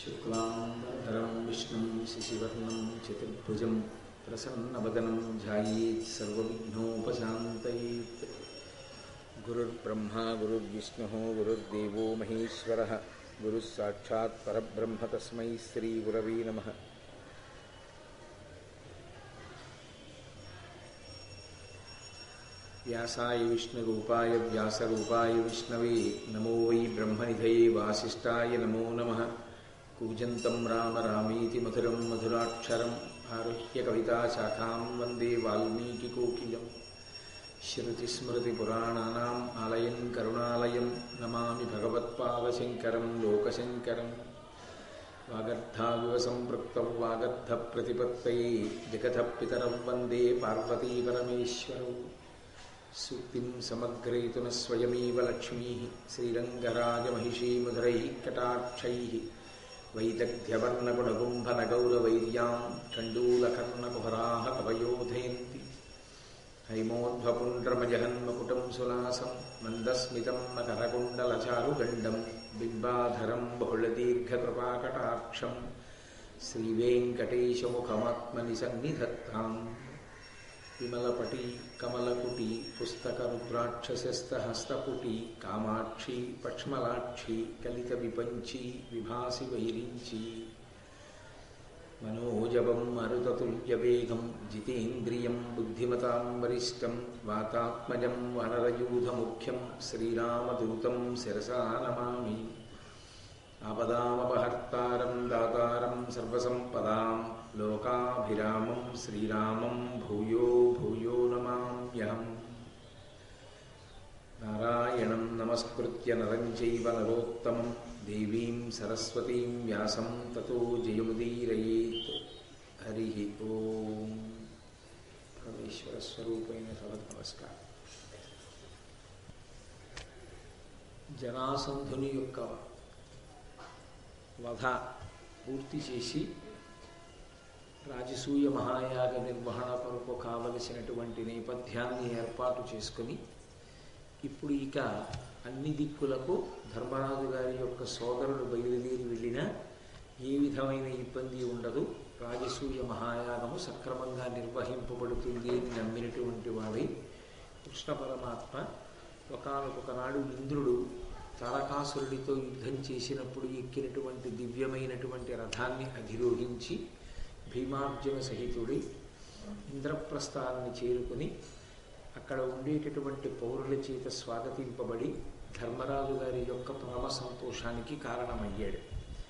शुक्लाम्बरधरं विष्णुं शशिवर्णं चतुर्भुजं प्रसन्नवदनं ध्यायेत् सर्वविघ्नोपशान्तयेत् गुरुर्ब्रह्मा गुरुर्विष्णुः गुरुर्देवो महेश्वरः गुरुः साक्षात् परब्रह्म तस्मै श्रीगुरवे नमः व्यासाय विष्णुरूपाय व्यासरूपाय विष्णवे नमो वै ब्रह्मनिधये वासिष्ठाय नमो नमः कूजन्तं राम रामीति मधुरं मधुराक्षरम् आरुह्य कविताशाखां वन्दे वाल्मीकिकोकिलम् श्रुतिस्मृतिपुराणानाम् आलयं करुणालयं नमामि भगवत्पादशङ्करं लोकशङ्करम् वागर्थाविव सम्पृक्तौ वागर्थप्रतिपत्तये जगतः पितरं वन्दे पार्वतीपरमेश्वरौ सूक्तिं समग्रयितुनः स्वयमेव लक्ष्मीः श्रीरङ्गराजमहिषी मधुरैः कटाक्षैः वैदग्ध्यवर्णगुणगुम्भनगौरवैर्यां कण्डूलकर्णकुहराः कवयोधयन्ति हैमोद्भपुण्ड्रमजहन्मकुटं सुलासं मन्दस्मितं मकरकुण्डलचारुगण्डं बिम्बाधरं बहुलदीर्घकृपाकटाक्षं श्रीवेङ्कटेशमुखमात्मनि सन्निधत्ताम् विमलपटी कमलकुटी पुस्तकरुद्राक्षसस्तहस्तपुटी कामाक्षी पक्ष्मलाक्षी कलितविपञ्ची विभासि वैरिञ्ची मनोजवं मरुततुल्यवेगं जितेन्द्रियं बुद्धिमतां वरिष्ठं वातात्मजं वनरयूधमुख्यं श्रीरामदूतं शिरसा नमामि आपदामपहर्तारं दातारं सर्वसम्पदां लोकाभिरामं श्रीरामं भूयो भूयो नमाम्यहम् नारायणं नमस्कृत्य नरं चैव नरोत्तमं देवीं सरस्वतीं व्यासं ततो जयमुदीरयेत् हरिः ॐ परमेश्वरस्वरूपेण సభ జనాసంధుని యొక్క వధ పూర్తి చేసి రాజసూయ మహాయాగ నిర్వహణ కొరకు కావలసినటువంటి నేపథ్యాన్ని ఏర్పాటు చేసుకుని ఇప్పుడు ఇక అన్ని దిక్కులకు ధర్మరాజు గారి యొక్క సోదరుడు బయలుదేరి వెళ్ళినా ఏ విధమైన ఇబ్బంది ఉండదు రాజసూయ మహాయాగము సక్రమంగా నిర్వహింపబడుతుంది అని నమ్మినటువంటి వాడై కృష్ణ పరమాత్మ ఒకనొకనాడు ఇంద్రుడు తారకాసురుడితో యుద్ధం చేసినప్పుడు ఎక్కినటువంటి దివ్యమైనటువంటి రథాన్ని అధిరోహించి భీమార్జున సహితుడి ఇంద్రప్రస్థాన్ని చేరుకుని అక్కడ ఉండేటటువంటి పౌరుల చేత స్వాగతింపబడి ధర్మరాజు గారి యొక్క పరమ సంతోషానికి కారణమయ్యాడు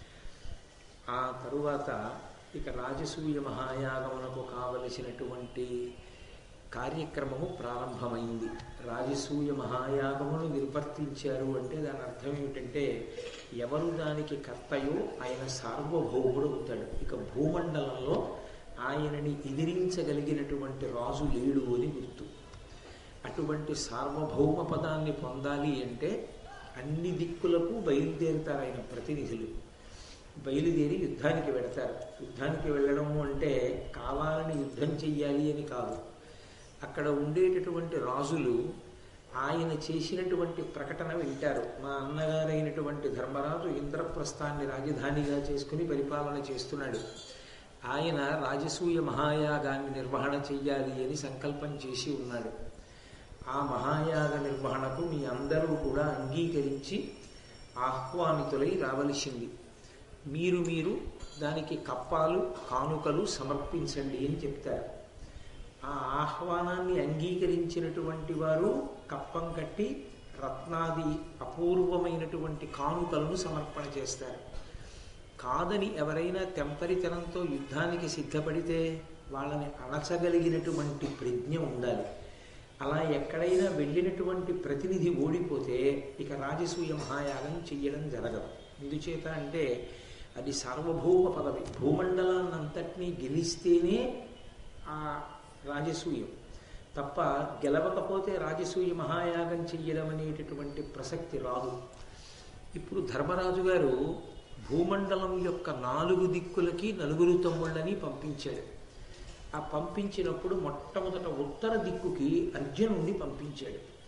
ఆ తరువాత ఇక రాజసూయ మహాయాగమునకు కావలసినటువంటి కార్యక్రమము ప్రారంభమైంది రాజసూయ మహాయాగమును నిర్వర్తించారు అంటే దాని అర్థం ఏమిటంటే ఎవరు దానికి కర్తయో ఆయన సార్వభౌముడు అవుతాడు ఇక భూమండలంలో ఆయనని ఎదిరించగలిగినటువంటి రాజు లేడు అని గుర్తు అటువంటి సార్వభౌమ పదాన్ని పొందాలి అంటే అన్ని దిక్కులకు బయలుదేరుతారు ఆయన ప్రతినిధులు బయలుదేరి యుద్ధానికి వెడతారు యుద్ధానికి వెళ్ళడము అంటే కావాలని యుద్ధం చెయ్యాలి అని కాదు అక్కడ ఉండేటటువంటి రాజులు ఆయన చేసినటువంటి ప్రకటన వింటారు మా అన్నగారైనటువంటి ధర్మరాజు ఇంద్రప్రస్థాన్ని రాజధానిగా చేసుకుని పరిపాలన చేస్తున్నాడు ఆయన రాజసూయ మహాయాగాన్ని నిర్వహణ చెయ్యాలి అని సంకల్పం చేసి ఉన్నాడు ఆ మహాయాగ నిర్వహణకు మీ అందరూ కూడా అంగీకరించి ఆహ్వానితులై రావలసింది మీరు మీరు దానికి కప్పాలు కానుకలు సమర్పించండి అని చెప్తారు ఆ ఆహ్వానాన్ని అంగీకరించినటువంటి వారు కప్పం కట్టి రత్నాది అపూర్వమైనటువంటి కానుకలను సమర్పణ చేస్తారు కాదని ఎవరైనా తెంపరితనంతో యుద్ధానికి సిద్ధపడితే వాళ్ళని అణచగలిగినటువంటి ప్రజ్ఞ ఉండాలి అలా ఎక్కడైనా వెళ్ళినటువంటి ప్రతినిధి ఓడిపోతే ఇక రాజసూయ మహాయాగం చెయ్యడం జరగదు ఎందుచేత అంటే అది సార్వభౌమ పదవి భూమండలాన్నంతటినీ గెలిస్తేనే ఆ రాజసూయం తప్ప గెలవకపోతే రాజసూయ మహాయాగం చెయ్యడం అనేటటువంటి ప్రసక్తి రాదు ఇప్పుడు ధర్మరాజు గారు భూమండలం యొక్క నాలుగు దిక్కులకి నలుగురు తమ్ముళ్ళని పంపించాడు ఆ పంపించినప్పుడు మొట్టమొదట ఉత్తర దిక్కుకి అర్జునుడిని పంపించాడు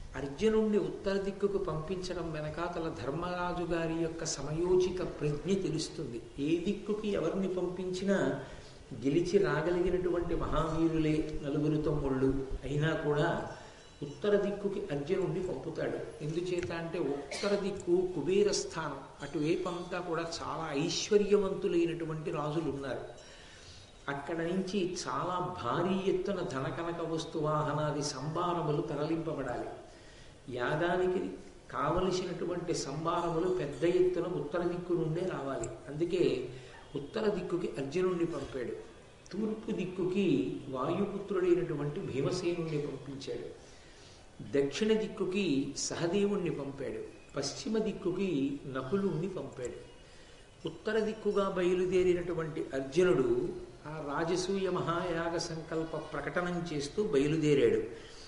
అర్జునుణ్ణి ఉత్తర దిక్కుకు పంపించడం వెనకాతల ధర్మరాజు గారి యొక్క సమయోచిత ప్రజ్ఞ తెలుస్తుంది ఏ దిక్కుకి ఎవరిని పంపించినా గెలిచి రాగలిగినటువంటి మహావీరులే నలుగురు తమ్ముళ్ళు అయినా కూడా ఉత్తర దిక్కుకి అర్జునుడిని పంపుతాడు ఎందుచేత అంటే ఉత్తర దిక్కు కుబేర స్థానం అటువైపంతా కూడా చాలా ఐశ్వర్యవంతులైనటువంటి రాజులు ఉన్నారు అక్కడ నుంచి చాలా భారీ ఎత్తున ధనకనక వస్తు వాహనాది సంభారములు తరలింపబడాలి యాగానికి కావలసినటువంటి సంభారములు పెద్ద ఎత్తున ఉత్తర దిక్కు నుండే రావాలి అందుకే ఉత్తర దిక్కుకి అర్జునుడిని పంపాడు తూర్పు దిక్కుకి వాయుపుత్రుడైనటువంటి భీమసేనుణ్ణి పంపించాడు దక్షిణ దిక్కుకి సహదేవుణ్ణి పంపాడు పశ్చిమ దిక్కుకి నకులుణ్ణి పంపాడు ఉత్తర దిక్కుగా బయలుదేరినటువంటి అర్జునుడు ఆ రాజసూయ మహాయాగ సంకల్ప ప్రకటనం చేస్తూ బయలుదేరాడు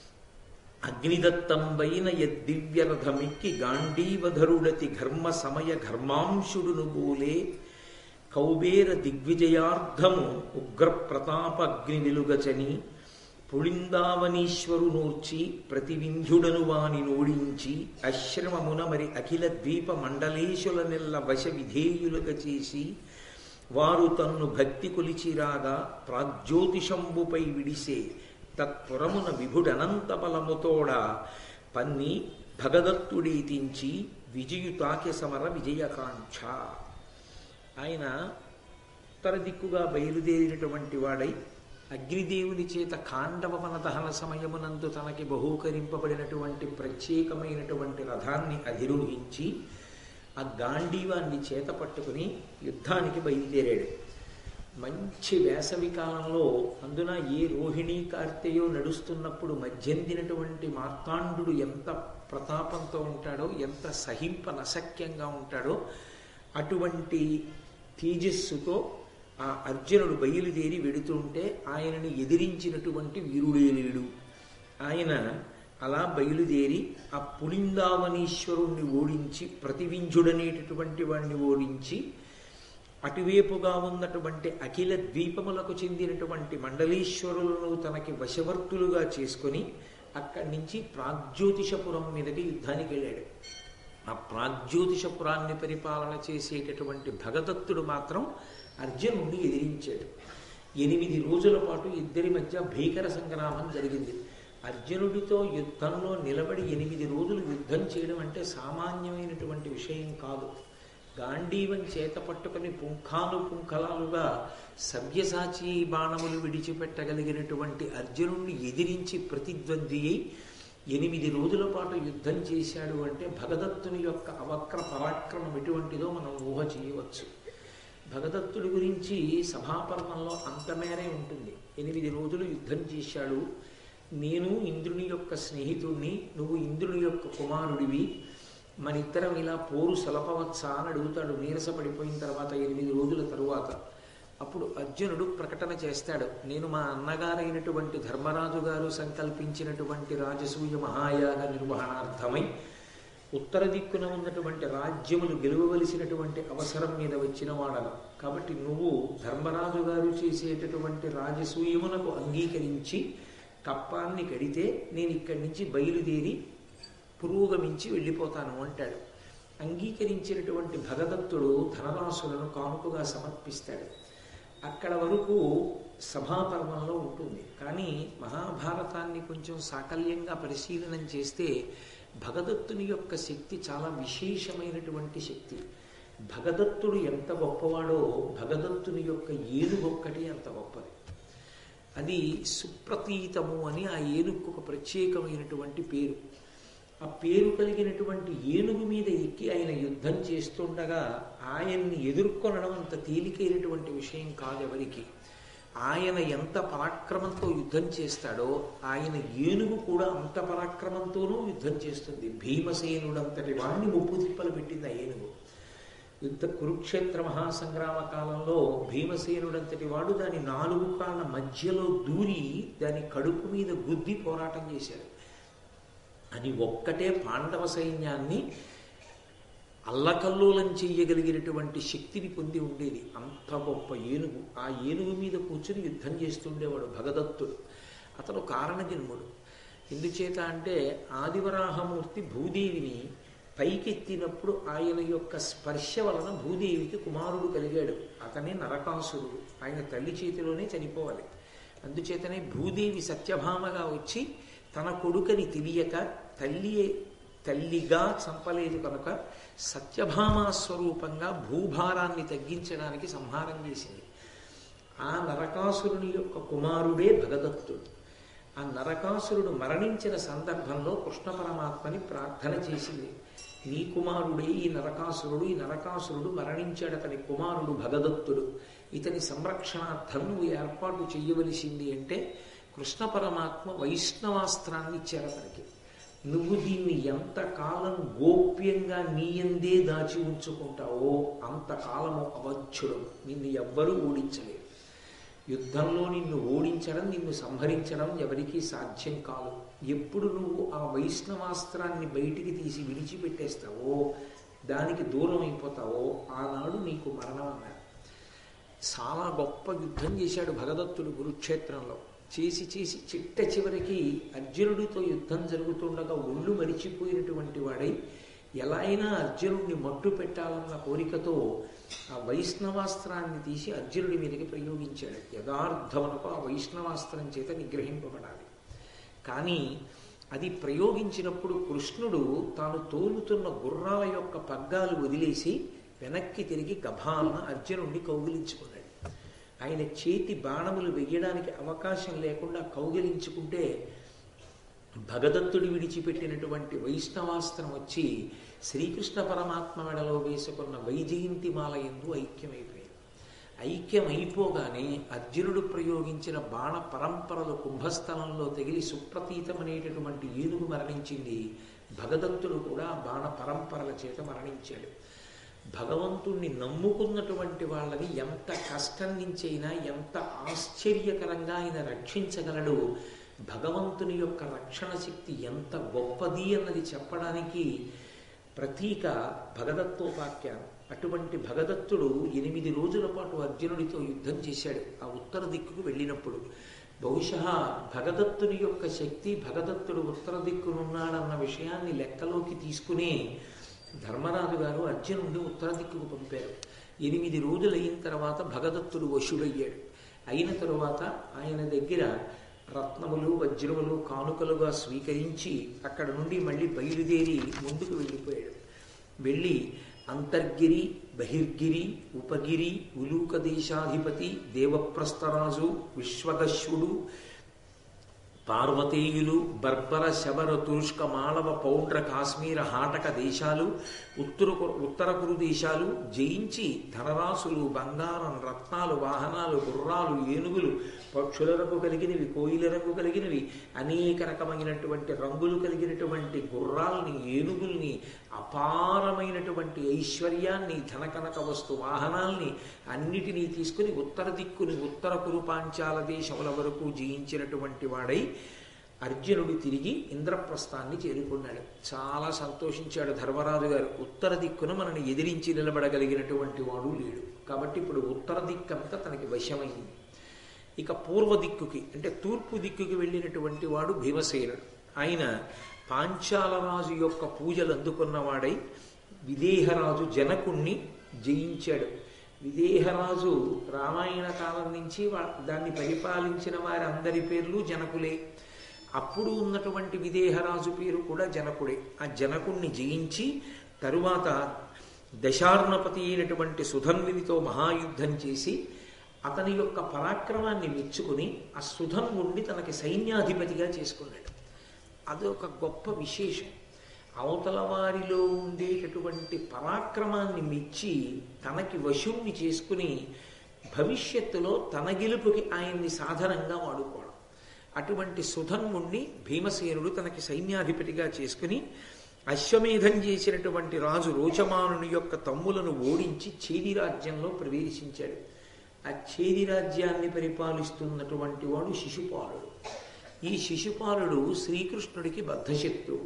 అగ్నిదత్తంబైన యద్దివ్యరథమిక్కి గాంధీవధరుడతి ఘర్మ సమయ ఘర్మాంశుడును బోలే కౌబేర దిగ్విజయార్థము ఉగ్ర ప్రతాపగ్ని నిలుగచని పుళిందావనీశ్వరు నూర్చి ప్రతివింధ్యుడను వాని నోడించి అశ్రమమున మరి అఖిల ద్వీప మండలేశుల నెల్ల వశ విధేయులుగా చేసి వారు తన్ను భక్తి కొలిచిరాగా ప్రాజ్యోతిషంబుపై విడిసే తత్పురమున విభుడనంత బలముతోడ పన్ని భగదత్తుడీతించి విజయుతాకి సమర విజయకాంక్ష ఆయన ఉత్తర దిక్కుగా బయలుదేరినటువంటి వాడై అగ్నిదేవుని చేత కాండవవన దహన సమయమునందు తనకి బహూకరింపబడినటువంటి ప్రత్యేకమైనటువంటి రథాన్ని అధిరోహించి ఆ గాంధీవాన్ని చేత పట్టుకుని యుద్ధానికి బయలుదేరాడు మంచి వేసవి కాలంలో అందున ఏ రోహిణీ కార్తెయో నడుస్తున్నప్పుడు మధ్యందినటువంటి మార్తాండు ఎంత ప్రతాపంతో ఉంటాడో ఎంత సహింప నశక్యంగా ఉంటాడో అటువంటి తేజస్సుతో ఆ అర్జునుడు బయలుదేరి వెడుతుంటే ఆయనని ఎదిరించినటువంటి వీరుడే లేడు ఆయన అలా బయలుదేరి ఆ పులిందావనీశ్వరుణ్ణి ఓడించి ప్రతివింజుడనేటటువంటి వాడిని ఓడించి అటువైపుగా ఉన్నటువంటి అఖిల ద్వీపములకు చెందినటువంటి మండలీశ్వరులను తనకి వశవర్తులుగా చేసుకొని అక్కడి నుంచి ప్రాగ్జ్యోతిషపురం మీదకి యుద్ధానికి వెళ్ళాడు ఆ ప్రాగ్జ్యోతిషపురాన్ని పరిపాలన చేసేటటువంటి భగదత్తుడు మాత్రం అర్జునుడిని ఎదిరించాడు ఎనిమిది రోజుల పాటు ఇద్దరి మధ్య భీకర సంగ్రామం జరిగింది అర్జునుడితో యుద్ధంలో నిలబడి ఎనిమిది రోజులు యుద్ధం చేయడం అంటే సామాన్యమైనటువంటి విషయం కాదు గాంధీవం చేత పట్టుకుని పుంఖాలు పుంఖలాలుగా సవ్యసాచి బాణములు విడిచిపెట్టగలిగినటువంటి అర్జునుడిని ఎదిరించి ప్రతిద్వంద్వి అయి ఎనిమిది రోజుల పాటు యుద్ధం చేశాడు అంటే భగదత్తుని యొక్క అవక్ర పరాక్రమం ఎటువంటిదో మనం ఊహ చేయవచ్చు భగదత్తుడి గురించి సభాపర్వంలో అంతమేరే ఉంటుంది ఎనిమిది రోజులు యుద్ధం చేశాడు నేను ఇంద్రుని యొక్క స్నేహితుడిని నువ్వు ఇంద్రుని యొక్క కుమారుడివి మన ఇద్దరం ఇలా పోరు సలపవచ్చా అని అడుగుతాడు నీరసపడిపోయిన తర్వాత ఎనిమిది రోజుల తరువాత అప్పుడు అర్జునుడు ప్రకటన చేస్తాడు నేను మా అన్నగారైనటువంటి ధర్మరాజు గారు సంకల్పించినటువంటి రాజసూయ మహాయాగ నిర్వహణార్థమై ఉత్తర దిక్కున ఉన్నటువంటి రాజ్యములు గెలువవలసినటువంటి అవసరం మీద వచ్చిన వాడను కాబట్టి నువ్వు ధర్మరాజు గారు చేసేటటువంటి రాజసూయమునకు అంగీకరించి కప్పాన్ని కడితే నేను ఇక్కడి నుంచి బయలుదేరి పురోగమించి వెళ్ళిపోతాను అంటాడు అంగీకరించినటువంటి భగదత్తుడు ధనరాశులను కానుకగా సమర్పిస్తాడు అక్కడ వరకు సభాపర్వంలో ఉంటుంది కానీ మహాభారతాన్ని కొంచెం సాకల్యంగా పరిశీలనం చేస్తే భగదత్తుని యొక్క శక్తి చాలా విశేషమైనటువంటి శక్తి భగదత్తుడు ఎంత గొప్పవాడో భగదత్తుని యొక్క ఏనుగొక్కటి అంత గొప్పది అది సుప్రతీతము అని ఆ ఏనుగుకు ఒక ప్రత్యేకమైనటువంటి పేరు ఆ పేరు కలిగినటువంటి ఏనుగు మీద ఎక్కి ఆయన యుద్ధం చేస్తుండగా ఆయన్ని ఎదుర్కొనడం అంత తేలికైనటువంటి విషయం కాదు ఎవరికి ఆయన ఎంత పరాక్రమంతో యుద్ధం చేస్తాడో ఆయన ఏనుగు కూడా అంత పరాక్రమంతోనూ యుద్ధం చేస్తుంది భీమసేనుడంతటి వాడిని ముప్పు తిప్పలు పెట్టింది ఆ ఏనుగు యుద్ధ కురుక్షేత్ర మహాసంగ్రామ కాలంలో భీమసేనుడంతటి వాడు దాని నాలుగు కాళ్ళ మధ్యలో దూరి దాని కడుపు మీద గుద్ది పోరాటం చేశాడు అని ఒక్కటే పాండవ సైన్యాన్ని అల్లకల్లోలం చెయ్యగలిగినటువంటి శక్తిని పొంది ఉండేది అంత గొప్ప ఏనుగు ఆ ఏనుగు మీద కూర్చుని యుద్ధం చేస్తుండేవాడు భగదత్తుడు అతను కారణజన్ముడు ఎందుచేత అంటే ఆదివరాహమూర్తి భూదేవిని పైకెత్తినప్పుడు ఆయన యొక్క స్పర్శ వలన భూదేవికి కుమారుడు కలిగాడు అతనే నరకాసురుడు ఆయన తల్లి చేతిలోనే చనిపోవాలి అందుచేతనే భూదేవి సత్యభామగా వచ్చి తన కొడుకని తెలియక తల్లి తల్లిగా చంపలేదు కనుక సత్యభామా స్వరూపంగా భూభారాన్ని తగ్గించడానికి సంహారం చేసింది ఆ నరకాసురుని యొక్క కుమారుడే భగదత్తుడు ఆ నరకాసురుడు మరణించిన సందర్భంలో కృష్ణ పరమాత్మని ప్రార్థన చేసింది నీ కుమారుడే ఈ నరకాసురుడు ఈ నరకాసురుడు మరణించాడు అతని కుమారుడు భగదత్తుడు ఇతని సంరక్షణార్థం నువ్వు ఏర్పాటు చేయవలసింది అంటే కృష్ణ పరమాత్మ వైష్ణవాస్త్రాన్ని ఇచ్చారు అతనికి నువ్వు దీన్ని ఎంతకాలం గోప్యంగా నీయందే దాచి ఉంచుకుంటావో అంతకాలము అవచ్చుడు నిన్ను ఎవ్వరూ ఓడించలేరు యుద్ధంలో నిన్ను ఓడించడం నిన్ను సంహరించడం ఎవరికీ సాధ్యం కాదు ఎప్పుడు నువ్వు ఆ వైష్ణవాస్త్రాన్ని బయటికి తీసి విడిచిపెట్టేస్తావో దానికి దూరం అయిపోతావో ఆనాడు నీకు మరణం అన్నారు చాలా గొప్ప యుద్ధం చేశాడు భగదత్తుడు కురుక్షేత్రంలో చేసి చేసి చిట్ట చివరికి అర్జునుడితో యుద్ధం జరుగుతుండగా ఒళ్ళు మరిచిపోయినటువంటి వాడై ఎలా అయినా అర్జునుడిని మట్టు పెట్టాలన్న కోరికతో ఆ వైష్ణవాస్త్రాన్ని తీసి అర్జునుడి మీదకి ప్రయోగించాడు యథార్థమునకు ఆ వైష్ణవాస్త్రం చేత నిగ్రహింపబడాలి కానీ అది ప్రయోగించినప్పుడు కృష్ణుడు తాను తోలుతున్న గుర్రాల యొక్క పగ్గాలు వదిలేసి వెనక్కి తిరిగి గభాలన అర్జునుడిని కౌగిలించుకున్నాడు ఆయన చేతి బాణములు వెయ్యడానికి అవకాశం లేకుండా కౌగిలించుకుంటే భగదత్తుడి విడిచిపెట్టినటువంటి వైష్ణవాస్త్రం వచ్చి శ్రీకృష్ణ పరమాత్మ మెడలో వేసుకున్న వైజయంతి మాల ఎందు ఐక్యమైపోయింది ఐక్యమైపోగానే అర్జునుడు ప్రయోగించిన బాణ పరంపరలు కుంభస్థలంలో తగిలి సుప్రతీతమనేటటువంటి ఏనుగు మరణించింది భగదత్తుడు కూడా బాణ పరంపరల చేత మరణించాడు భగవంతుణ్ణి నమ్ముకున్నటువంటి వాళ్ళని ఎంత కష్టం నుంచైనా ఎంత ఆశ్చర్యకరంగా ఆయన రక్షించగలడు భగవంతుని యొక్క రక్షణ శక్తి ఎంత గొప్పది అన్నది చెప్పడానికి ప్రతీక భగదత్తోపాఖ్యానం అటువంటి భగదత్తుడు ఎనిమిది రోజుల పాటు అర్జునుడితో యుద్ధం చేశాడు ఆ ఉత్తర దిక్కుకు వెళ్ళినప్పుడు బహుశా భగదత్తుని యొక్క శక్తి భగదత్తుడు ఉత్తర దిక్కునున్నాడన్న విషయాన్ని లెక్కలోకి తీసుకుని ధర్మరాజు గారు అర్జునుడిని ఉత్తర దిక్కుకు పంపారు ఎనిమిది రోజులు అయిన తర్వాత భగదత్తుడు వశుడయ్యాడు అయిన తరువాత ఆయన దగ్గర రత్నములు వజ్రములు కానుకలుగా స్వీకరించి అక్కడ నుండి మళ్ళీ బయలుదేరి ముందుకు వెళ్ళిపోయాడు వెళ్ళి అంతర్గిరి బహిర్గిరి ఉపగిరి ఉలూక దేశాధిపతి దేవప్రస్థరాజు విశ్వగశ్వుడు పార్వతేయులు బర్బర శబర తురుష్క మాళవ పౌండ్ర కాశ్మీర హాటక దేశాలు ఉత్తర ఉత్తర కురు దేశాలు జయించి ధనరాశులు బంగారం రత్నాలు వాహనాలు గుర్రాలు ఏనుగులు పక్షుల రంగు కలిగినవి కోయిల రంగు కలిగినవి అనేక రకమైనటువంటి రంగులు కలిగినటువంటి గుర్రాల్ని ఏనుగుల్ని అపారమైనటువంటి ఐశ్వర్యాన్ని ధనకనక వస్తు వాహనాల్ని అన్నిటినీ తీసుకుని ఉత్తర దిక్కుని ఉత్తర కురుపాంచాల దేశముల వరకు జయించినటువంటి వాడై అర్జునుడు తిరిగి ఇంద్రప్రస్థాన్ని చేరుకున్నాడు చాలా సంతోషించాడు ధర్మరాజు గారు ఉత్తర దిక్కున మనని ఎదిరించి నిలబడగలిగినటువంటి వాడు లేడు కాబట్టి ఇప్పుడు ఉత్తర దిక్కంతా తనకి వశమైంది ఇక పూర్వ దిక్కుకి అంటే తూర్పు దిక్కుకి వెళ్ళినటువంటి వాడు భీమసేనుడు ఆయన పాంచాలరాజు యొక్క పూజలు అందుకున్నవాడై విదేహరాజు జనకుణ్ణి జయించాడు విదేహరాజు రామాయణ కాలం నుంచి దాన్ని పరిపాలించిన వారి అందరి పేర్లు జనకులే అప్పుడు ఉన్నటువంటి విదేహరాజు పేరు కూడా జనకుడే ఆ జనకుణ్ణి జయించి తరువాత దశార్ణపతి అయినటువంటి సుధన్వినితో మహాయుద్ధం చేసి అతని యొక్క పరాక్రమాన్ని మెచ్చుకుని ఆ సుధన్వుణ్ణి తనకి సైన్యాధిపతిగా చేసుకున్నాడు అది ఒక గొప్ప విశేషం అవతల వారిలో ఉండేటటువంటి పరాక్రమాన్ని మెచ్చి తనకి వశువుని చేసుకుని భవిష్యత్తులో తన గెలుపుకి ఆయన్ని సాధనంగా వాడుకోవడం అటువంటి సుధన్ముణ్ణి భీమసేనుడు తనకి సైన్యాధిపతిగా చేసుకుని అశ్వమేధం చేసినటువంటి రాజు రోచమానుని యొక్క తమ్ములను ఓడించి చేది రాజ్యంలో ప్రవేశించాడు ఆ చేది రాజ్యాన్ని పరిపాలిస్తున్నటువంటి వాడు శిశుపాలుడు ఈ శిశుపాలుడు శ్రీకృష్ణుడికి బద్ధశత్రువు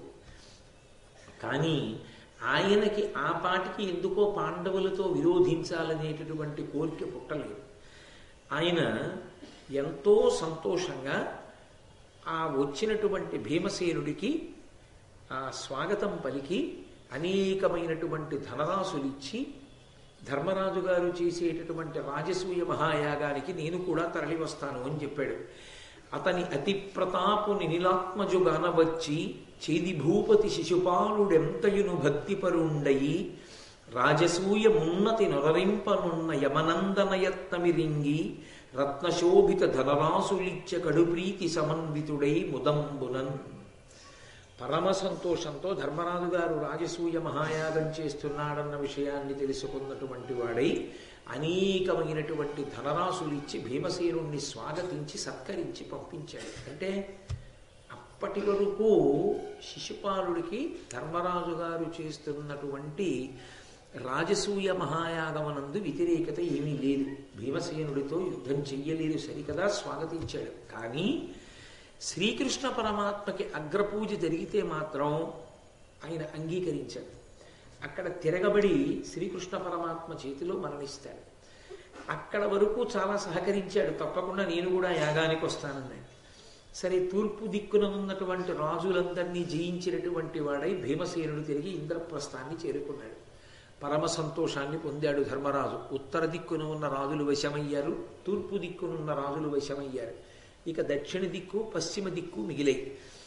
కానీ ఆయనకి ఆ పాటికి ఎందుకో పాండవులతో విరోధించాలనేటటువంటి కోరిక పుట్టలేదు ఆయన ఎంతో సంతోషంగా ఆ వచ్చినటువంటి భీమసేనుడికి ఆ స్వాగతం పలికి అనేకమైనటువంటి ధనరాశులు ఇచ్చి ధర్మరాజు గారు చేసేటటువంటి రాజసూయ మహాయాగానికి నేను కూడా తరలి వస్తాను అని చెప్పాడు అతని అతి ప్రతాపుని నిలాత్మజుగానవచ్చి చేది భూపతి శిశుపాలుడెంతయును భక్తిపరుండయి రాజసూయ మున్నతి నొరరింపనున్న యమనందనయత్నమిరింగి రత్నశోభిత ధనరాసులిచ్చ కడుప్రీతి సమన్వితుడై ముదంబునన్ పరమ సంతోషంతో ధర్మరాజు గారు రాజసూయ మహాయాగం చేస్తున్నాడన్న విషయాన్ని తెలుసుకున్నటువంటి వాడై అనేకమైనటువంటి ధనరాశులు ఇచ్చి భీమసేనుణ్ణి స్వాగతించి సత్కరించి పంపించాడు అంటే అప్పటి వరకు శిశుపాలుడికి ధర్మరాజు గారు చేస్తున్నటువంటి రాజసూయ మహాయాగమనందు వ్యతిరేకత ఏమీ లేదు భీమసేనుడితో యుద్ధం చెయ్యలేదు సరికదా స్వాగతించాడు కానీ శ్రీకృష్ణ పరమాత్మకి అగ్రపూజ జరిగితే మాత్రం ఆయన అంగీకరించాడు అక్కడ తిరగబడి శ్రీకృష్ణ పరమాత్మ చేతిలో మరణిస్తాడు అక్కడ వరకు చాలా సహకరించాడు తప్పకుండా నేను కూడా యాగానికి వస్తానన్నాడు సరే తూర్పు దిక్కున ఉన్నటువంటి రాజులందరినీ జయించినటువంటి వాడై భీమసేనుడు తిరిగి ఇంద్రప్రస్థాన్ని చేరుకున్నాడు పరమ సంతోషాన్ని పొందాడు ధర్మరాజు ఉత్తర దిక్కున ఉన్న రాజులు వశమయ్యారు తూర్పు దిక్కునున్న రాజులు వశమయ్యారు ఇక దక్షిణ దిక్కు పశ్చిమ దిక్కు మిగిలాయి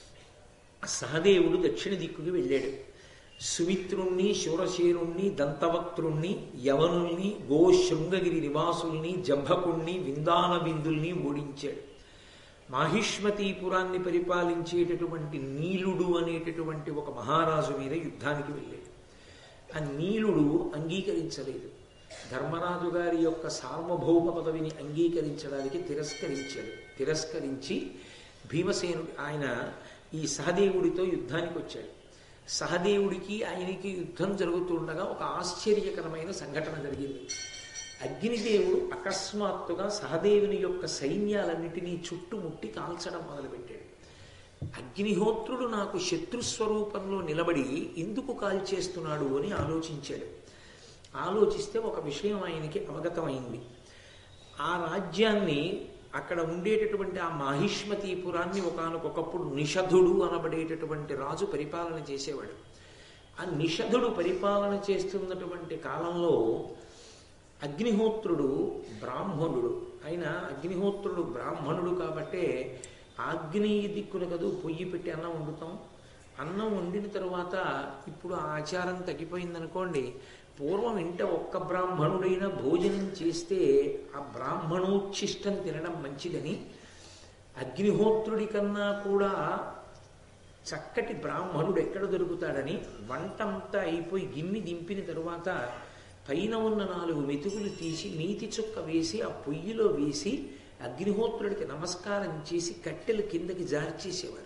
సహదేవుడు దక్షిణ దిక్కుకి వెళ్ళాడు సుమిత్రుణ్ణి శూరశేరుణ్ణి దంతవక్త్రుణ్ణి యవనుల్ని గో శృంగగిరి నివాసుల్ని జంభకుణ్ణి విందాన బిందుల్ని ఓడించాడు మాహిష్మతీపురాన్ని పరిపాలించేటటువంటి నీలుడు అనేటటువంటి ఒక మహారాజు మీద యుద్ధానికి వెళ్ళాడు ఆ నీలుడు అంగీకరించలేదు ధర్మరాజు గారి యొక్క సార్వభౌమ పదవిని అంగీకరించడానికి తిరస్కరించాడు తిరస్కరించి భీమసేనుడు ఆయన ఈ సహదేవుడితో యుద్ధానికి వచ్చాడు సహదేవుడికి ఆయనకి యుద్ధం జరుగుతుండగా ఒక ఆశ్చర్యకరమైన సంఘటన జరిగింది అగ్నిదేవుడు అకస్మాత్తుగా సహదేవుని యొక్క సైన్యాలన్నిటినీ చుట్టుముట్టి కాల్చడం మొదలుపెట్టాడు అగ్నిహోత్రుడు నాకు శత్రుస్వరూపంలో నిలబడి ఎందుకు కాల్చేస్తున్నాడు అని ఆలోచించాడు ఆలోచిస్తే ఒక విషయం ఆయనకి అవగతమైంది ఆ రాజ్యాన్ని అక్కడ ఉండేటటువంటి ఆ మాహిష్మతీపురాన్ని ఒకనకొకప్పుడు నిషధుడు అనబడేటటువంటి రాజు పరిపాలన చేసేవాడు ఆ నిషధుడు పరిపాలన చేస్తున్నటువంటి కాలంలో అగ్నిహోత్రుడు బ్రాహ్మణుడు ఆయన అగ్నిహోత్రుడు బ్రాహ్మణుడు కాబట్టే ఆగ్నేయ దిక్కున కదూ పొయ్యి పెట్టి అన్నం వండుతాం అన్నం వండిన తర్వాత ఇప్పుడు ఆ ఆచారం తగ్గిపోయిందనుకోండి పూర్వం ఇంట ఒక్క బ్రాహ్మణుడైనా భోజనం చేస్తే ఆ బ్రాహ్మణోచ్ఛిష్టం తినడం మంచిదని అగ్నిహోత్రుడి కన్నా కూడా చక్కటి బ్రాహ్మణుడు ఎక్కడ దొరుకుతాడని వంటంతా అయిపోయి గిన్నె దింపిన తరువాత పైన ఉన్న నాలుగు మెతుకులు తీసి నీతి చుక్క వేసి ఆ పొయ్యిలో వేసి అగ్నిహోత్రుడికి నమస్కారం చేసి కట్టెలు కిందకి జార్చేసేవారు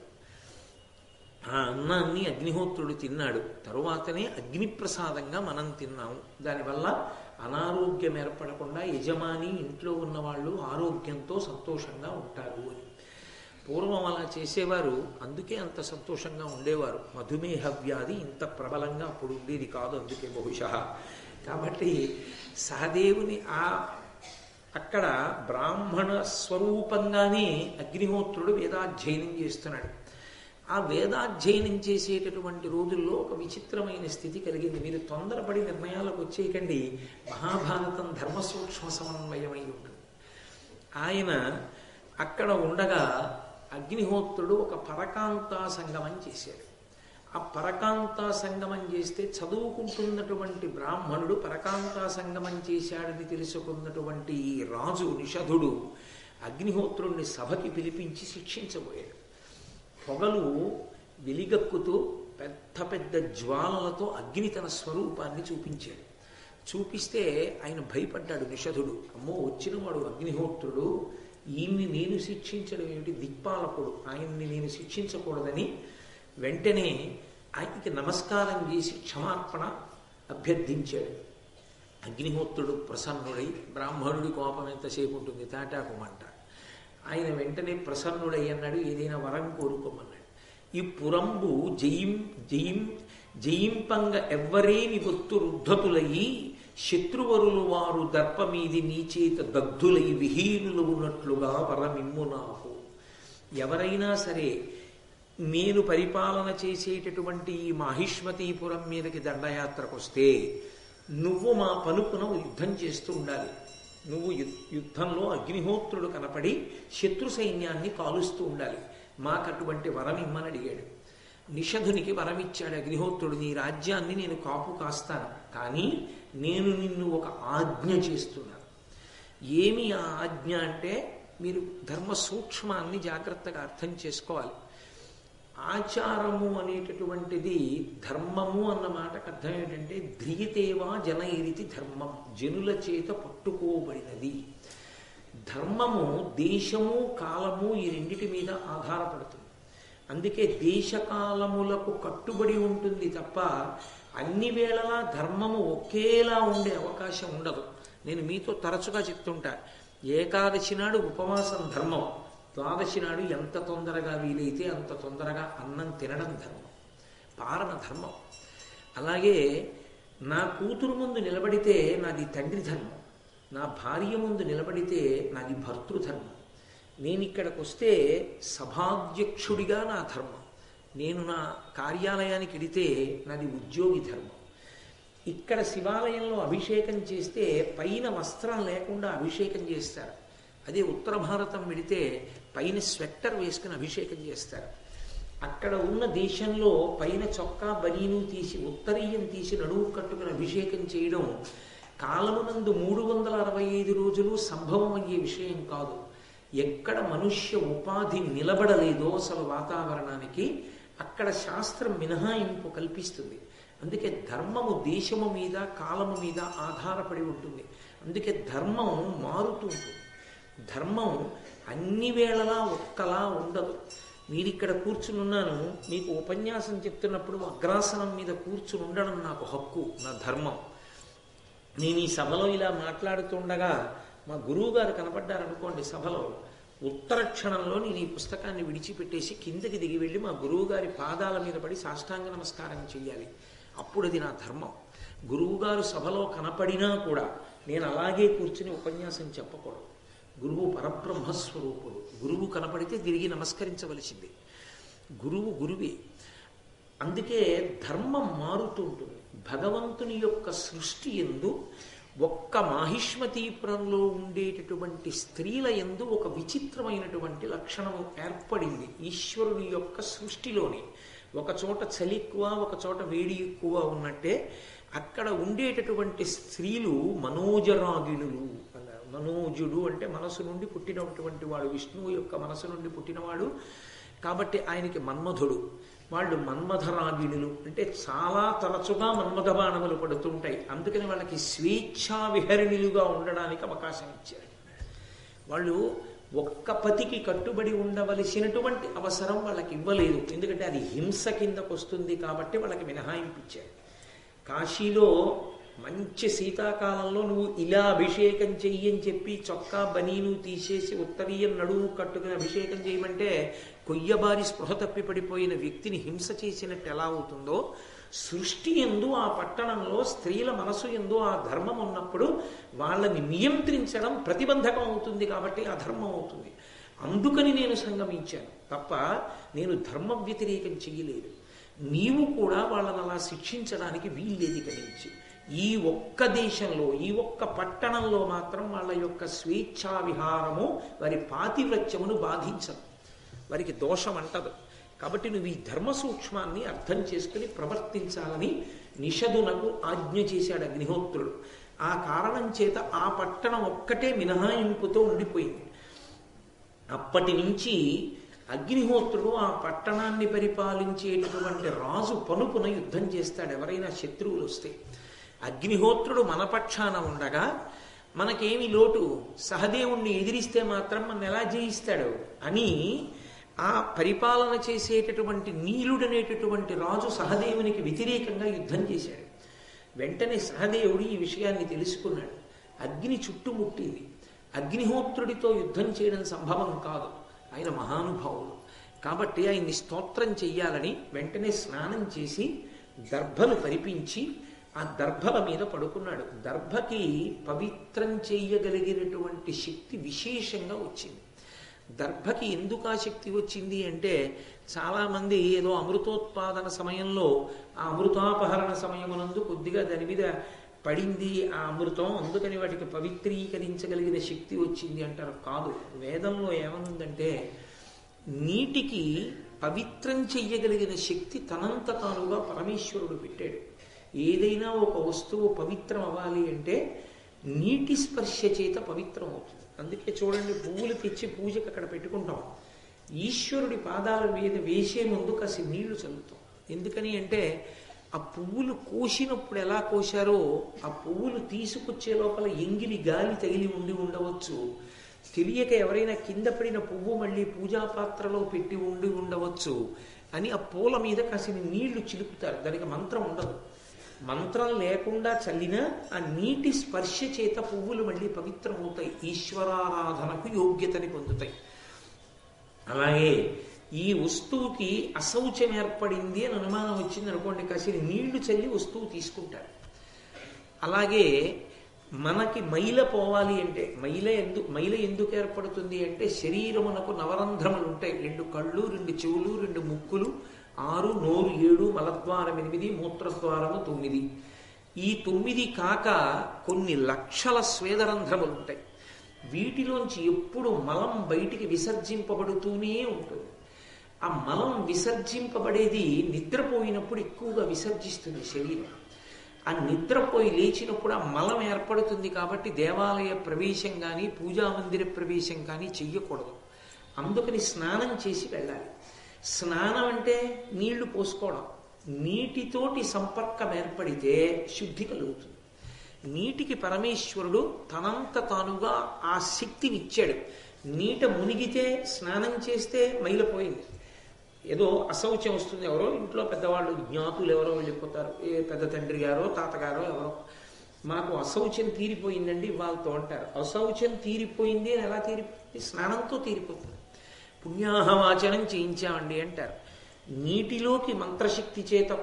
ఆ అన్నాన్ని అగ్నిహోత్రుడు తిన్నాడు తరువాతనే అగ్నిప్రసాదంగా మనం తిన్నాము దానివల్ల అనారోగ్యం ఏర్పడకుండా యజమాని ఇంట్లో ఉన్నవాళ్ళు ఆరోగ్యంతో సంతోషంగా ఉంటారు అని పూర్వం అలా చేసేవారు అందుకే అంత సంతోషంగా ఉండేవారు మధుమేహ వ్యాధి ఇంత ప్రబలంగా అప్పుడు ఉండేది కాదు అందుకే బహుశా కాబట్టి సహదేవుని ఆ అక్కడ బ్రాహ్మణ స్వరూపంగానే అగ్నిహోత్రుడు వేదాధ్యయనం చేస్తున్నాడు ఆ వేదాధ్యయనం చేసేటటువంటి రోజుల్లో ఒక విచిత్రమైన స్థితి కలిగింది మీరు తొందరపడి నిర్ణయాలకు వచ్చేయకండి మహాభారతం ధర్మ సూక్ష్మ సమన్వయమై ఉంటుంది ఆయన అక్కడ ఉండగా అగ్నిహోత్రుడు ఒక పరకాంతా సంగమం చేశాడు ఆ పరకాంతా సంగమం చేస్తే చదువుకుంటున్నటువంటి బ్రాహ్మణుడు పరకాంతా సంగమం చేశాడని తెలుసుకున్నటువంటి ఈ రాజు నిషధుడు అగ్నిహోత్రుణ్ణి సభకి పిలిపించి శిక్షించబోయాడు పొగలు వెలిగక్కుతూ పెద్ద పెద్ద జ్వాలలతో అగ్ని తన స్వరూపాన్ని చూపించాడు చూపిస్తే ఆయన భయపడ్డాడు నిషధుడు అమ్మో వచ్చినవాడు అగ్నిహోత్రుడు ఈయన్ని నేను శిక్షించడం ఏమిటి దిక్పాలకుడు ఆయన్ని నేను శిక్షించకూడదని వెంటనే ఆయనకి నమస్కారం చేసి క్షమార్పణ అభ్యర్థించాడు అగ్నిహోత్రుడు ప్రసన్నుడై బ్రాహ్మణుడి కోపం ఎంతసేపు ఉంటుంది తాటాకు మంట ఆయన వెంటనే ప్రసన్నుడై అన్నాడు ఏదైనా వరం కోరుకోమన్నాడు ఈ పురంబు జయిం జయిం జయింపంగ ఎవ్వరేని ఒత్తు రుద్ధతులయి శత్రువరులు వారు దర్పమీది నీచేత దగ్ధులై విహీనులు ఉన్నట్లుగా వరమిమ్ము నాకు ఎవరైనా సరే నేను పరిపాలన చేసేటటువంటి ఈ మాహిష్మతీపురం మీదకి దండయాత్రకు వస్తే నువ్వు మా పలుపున యుద్ధం చేస్తూ ఉండాలి నువ్వు యు- యుద్ధంలో అగ్నిహోత్రుడు కనపడి శత్రు సైన్యాన్ని కాలుస్తూ ఉండాలి మాకు అటువంటి వరం ఇమ్మని అడిగాడు నిషధునికి వరం ఇచ్చాడు అగ్నిహోత్రుడు నీ రాజ్యాన్ని నేను కాపు కాస్తాను కానీ నేను నిన్ను ఒక ఆజ్ఞ చేస్తున్నాను ఏమి ఆ ఆజ్ఞ అంటే మీరు ధర్మ సూక్ష్మాన్ని జాగ్రత్తగా అర్థం చేసుకోవాలి ఆచారము అనేటటువంటిది ధర్మము అన్న మాటకు అర్థం ఏంటంటే ధ్రియతేవా జనైరితి ధర్మం జనుల చేత పట్టుకోబడినది ధర్మము దేశము కాలము ఈ రెండిటి మీద ఆధారపడుతుంది అందుకే దేశకాలములకు కట్టుబడి ఉంటుంది తప్ప అన్ని వేళలా ధర్మము ఒకేలా ఉండే అవకాశం ఉండదు నేను మీతో తరచుగా చెప్తుంటా ఏకాదశి నాడు ఉపవాసం ధర్మం ద్వాదశి నాడు ఎంత తొందరగా వీలైతే అంత తొందరగా అన్నం తినడం ధర్మం పారణ ధర్మం అలాగే నా కూతురు ముందు నిలబడితే నాది తండ్రి ధర్మం నా భార్య ముందు నిలబడితే నాది భర్తృధర్మం నేను ఇక్కడికి వస్తే సభాధ్యక్షుడిగా నా ధర్మం నేను నా కార్యాలయానికి ఇడితే నాది ఉద్యోగి ధర్మం ఇక్కడ శివాలయంలో అభిషేకం చేస్తే పైన వస్త్రం లేకుండా అభిషేకం చేస్తారు అదే ఉత్తర భారతం విడితే పైన స్వెట్టర్ వేసుకుని అభిషేకం చేస్తారు అక్కడ ఉన్న దేశంలో పైన చొక్కా బనీను తీసి ఉత్తరీయం తీసి నడువు కట్టుకుని అభిషేకం చేయడం కాలమునందు మూడు వందల అరవై ఐదు రోజులు సంభవం అయ్యే విషయం కాదు ఎక్కడ మనుష్య ఉపాధి నిలబడలేదో అసలు వాతావరణానికి అక్కడ శాస్త్రం మినహాయింపు కల్పిస్తుంది అందుకే ధర్మము దేశము మీద కాలము మీద ఆధారపడి ఉంటుంది అందుకే ధర్మం మారుతూ ఉంటుంది ధర్మం అన్ని వేళలా ఒక్కలా ఉండదు మీరు ఇక్కడ కూర్చుని ఉన్నాను మీకు ఉపన్యాసం చెప్తున్నప్పుడు అగ్రాసనం మీద కూర్చుని ఉండడం నాకు హక్కు నా ధర్మం నేను ఈ సభలో ఇలా మాట్లాడుతుండగా మా గురువు గారు కనపడ్డారనుకోండి సభలో ఉత్తర క్షణంలో నేను ఈ పుస్తకాన్ని విడిచిపెట్టేసి కిందకి దిగి వెళ్ళి మా గురువు గారి పాదాల మీద పడి సాష్టాంగ నమస్కారం చెయ్యాలి అప్పుడు అది నా ధర్మం గురువు గారు సభలో కనపడినా కూడా నేను అలాగే కూర్చుని ఉపన్యాసం చెప్పకూడదు గురువు పరబ్రహ్మస్వరూపుడు గురువు కనపడితే తిరిగి నమస్కరించవలసింది గురువు గురువే అందుకే ధర్మం మారుతూ ఉంటుంది భగవంతుని యొక్క సృష్టి ఎందు ఒక్క మాహిష్మతీపురంలో ఉండేటటువంటి స్త్రీల ఎందు ఒక విచిత్రమైనటువంటి లక్షణం ఏర్పడింది ఈశ్వరుని యొక్క సృష్టిలోని ఒక చోట చలి ఎక్కువ ఒక చోట వేడి ఎక్కువ ఉన్నట్టే అక్కడ ఉండేటటువంటి స్త్రీలు మనోజరాగిణులు అన్నారు మనోజుడు అంటే మనసు నుండి పుట్టినటువంటి వాడు విష్ణువు యొక్క మనసు నుండి పుట్టినవాడు కాబట్టి ఆయనకి మన్మధుడు వాళ్ళు మన్మధరాగిణులు అంటే చాలా తరచుగా మన్మథ బాణములు పడుతుంటాయి అందుకని వాళ్ళకి స్వేచ్ఛా విహరిణులుగా ఉండడానికి అవకాశం ఇచ్చారు వాళ్ళు ఒక్క పతికి కట్టుబడి ఉండవలసినటువంటి అవసరం వాళ్ళకి ఇవ్వలేదు ఎందుకంటే అది హింస కిందకు వస్తుంది కాబట్టి వాళ్ళకి మినహాయింపు ఇచ్చారు కాశీలో మంచి శీతాకాలంలో నువ్వు ఇలా అభిషేకం చెయ్యి అని చెప్పి చొక్కా బనీను తీసేసి ఉత్తరీయం నడువు కట్టుకుని అభిషేకం చేయమంటే కొయ్యబారి స్పృహ తప్పి పడిపోయిన వ్యక్తిని హింస చేసినట్టు ఎలా అవుతుందో సృష్టి ఎందు ఆ పట్టణంలో స్త్రీల మనసు ఎందు ఆ ధర్మం ఉన్నప్పుడు వాళ్ళని నియంత్రించడం ప్రతిబంధకం అవుతుంది కాబట్టి అధర్మం అవుతుంది అందుకని నేను సంగమించాను తప్ప నేను ధర్మ వ్యతిరేకం చెయ్యలేదు నీవు కూడా వాళ్ళని అలా శిక్షించడానికి వీల్లేదు ఇక్కడి నుంచి ఈ ఒక్క దేశంలో ఈ ఒక్క పట్టణంలో మాత్రం వాళ్ళ యొక్క స్వేచ్ఛా విహారము వారి పాతివ్రత్యమును బాధించదు వారికి దోషం అంటదు కాబట్టి నువ్వు ఈ ధర్మ సూక్ష్మాన్ని అర్థం చేసుకుని ప్రవర్తించాలని నిషధునకు ఆజ్ఞ చేశాడు అగ్నిహోత్రుడు ఆ కారణం చేత ఆ పట్టణం ఒక్కటే మినహాయింపుతో ఉండిపోయింది అప్పటి నుంచి అగ్నిహోత్రుడు ఆ పట్టణాన్ని పరిపాలించేటటువంటి రాజు పనుపున యుద్ధం చేస్తాడు ఎవరైనా శత్రువులు వస్తే అగ్నిహోత్రుడు మన పక్షాన ఉండగా మనకేమి లోటు సహదేవుణ్ణి ఎదిరిస్తే మాత్రం మన ఎలా జయిస్తాడు అని ఆ పరిపాలన చేసేటటువంటి నీలుడనేటటువంటి రాజు సహదేవునికి వ్యతిరేకంగా యుద్ధం చేశాడు వెంటనే సహదేవుడు ఈ విషయాన్ని తెలుసుకున్నాడు అగ్ని చుట్టుముట్టింది అగ్నిహోత్రుడితో యుద్ధం చేయడం సంభవం కాదు ఆయన మహానుభావుడు కాబట్టి ఆయన్ని స్తోత్రం చెయ్యాలని వెంటనే స్నానం చేసి దర్భలు పరిపించి ఆ దర్భల మీద పడుకున్నాడు దర్భకి పవిత్రం చేయగలిగినటువంటి శక్తి విశేషంగా వచ్చింది దర్భకి ఎందుకు ఆ శక్తి వచ్చింది అంటే చాలామంది ఏదో అమృతోత్పాదన సమయంలో ఆ అమృతాపహరణ సమయమునందు కొద్దిగా దాని మీద పడింది ఆ అమృతం అందుకని వాటికి పవిత్రీకరించగలిగిన శక్తి వచ్చింది అంటారు కాదు వేదంలో ఏమనుందంటే నీటికి పవిత్రం చెయ్యగలిగిన శక్తి తనంత తానుగా పరమేశ్వరుడు పెట్టాడు ఏదైనా ఒక వస్తువు పవిత్రం అవ్వాలి అంటే నీటి స్పర్శ చేత పవిత్రం అవుతుంది అందుకే చూడండి పువ్వులు తెచ్చి పూజకు అక్కడ పెట్టుకుంటాం ఈశ్వరుడి పాదాల మీద వేసే ముందు కాసి నీళ్లు చల్లుతాం ఎందుకని అంటే ఆ పువ్వులు కోసినప్పుడు ఎలా కోశారో ఆ పువ్వులు తీసుకొచ్చే లోపల ఎంగిలి గాలి తగిలి ఉండి ఉండవచ్చు తెలియక ఎవరైనా కింద పడిన పువ్వు మళ్ళీ పూజా పాత్రలో పెట్టి ఉండి ఉండవచ్చు అని ఆ పూల మీద కాసిన నీళ్లు చిలుపుతారు దానికి మంత్రం ఉండదు మంత్రం లేకుండా చల్లిన ఆ నీటి స్పర్శ చేత పువ్వులు మళ్ళీ పవిత్రం అవుతాయి ఈశ్వరారాధనకు యోగ్యతని పొందుతాయి అలాగే ఈ వస్తువుకి అశౌచం ఏర్పడింది అని అనుమానం వచ్చింది అనుకోండి కాసిన నీళ్లు చల్లి వస్తువు తీసుకుంటారు అలాగే మనకి మైల పోవాలి అంటే మైల ఎందుకు మైల ఎందుకు ఏర్పడుతుంది అంటే శరీరమునకు నవరంధ్రములు ఉంటాయి రెండు కళ్ళు రెండు చెవులు రెండు ముక్కులు ఆరు నోరు ఏడు మలద్వారం ఎనిమిది మూత్రద్వారము తొమ్మిది ఈ తొమ్మిది కాక కొన్ని లక్షల స్వేదరంధ్రములు ఉంటాయి వీటిలోంచి ఎప్పుడు మలం బయటికి విసర్జింపబడుతూనే ఉంటుంది ఆ మలం విసర్జింపబడేది నిద్రపోయినప్పుడు ఎక్కువగా విసర్జిస్తుంది శరీరం ఆ నిద్రపోయి లేచినప్పుడు ఆ మలం ఏర్పడుతుంది కాబట్టి దేవాలయ ప్రవేశం కానీ పూజా మందిర ప్రవేశం కానీ చెయ్యకూడదు అందుకని స్నానం చేసి వెళ్ళాలి స్నానం అంటే నీళ్లు పోసుకోవడం నీటితోటి సంపర్కం ఏర్పడితే శుద్ధి కలుగుతుంది నీటికి పరమేశ్వరుడు తనంత తానుగా ఆ శక్తిని ఇచ్చాడు నీట మునిగితే స్నానం చేస్తే మైలపోయింది ఏదో అశౌచం వస్తుంది ఎవరో ఇంట్లో పెద్దవాళ్ళు జ్ఞాతులు ఎవరో వెళ్ళిపోతారు ఏ పెద్ద తండ్రి గారో తాతగారో ఎవరో మాకు అశౌచం తీరిపోయిందండి వాళ్ళతో అంటారు అశౌచం తీరిపోయింది అని ఎలా తీరిపోయింది స్నానంతో తీరిపోతుంది పుణ్యాహవాచనం చేయించామండి అంటారు నీటిలోకి మంత్రశక్తి చేత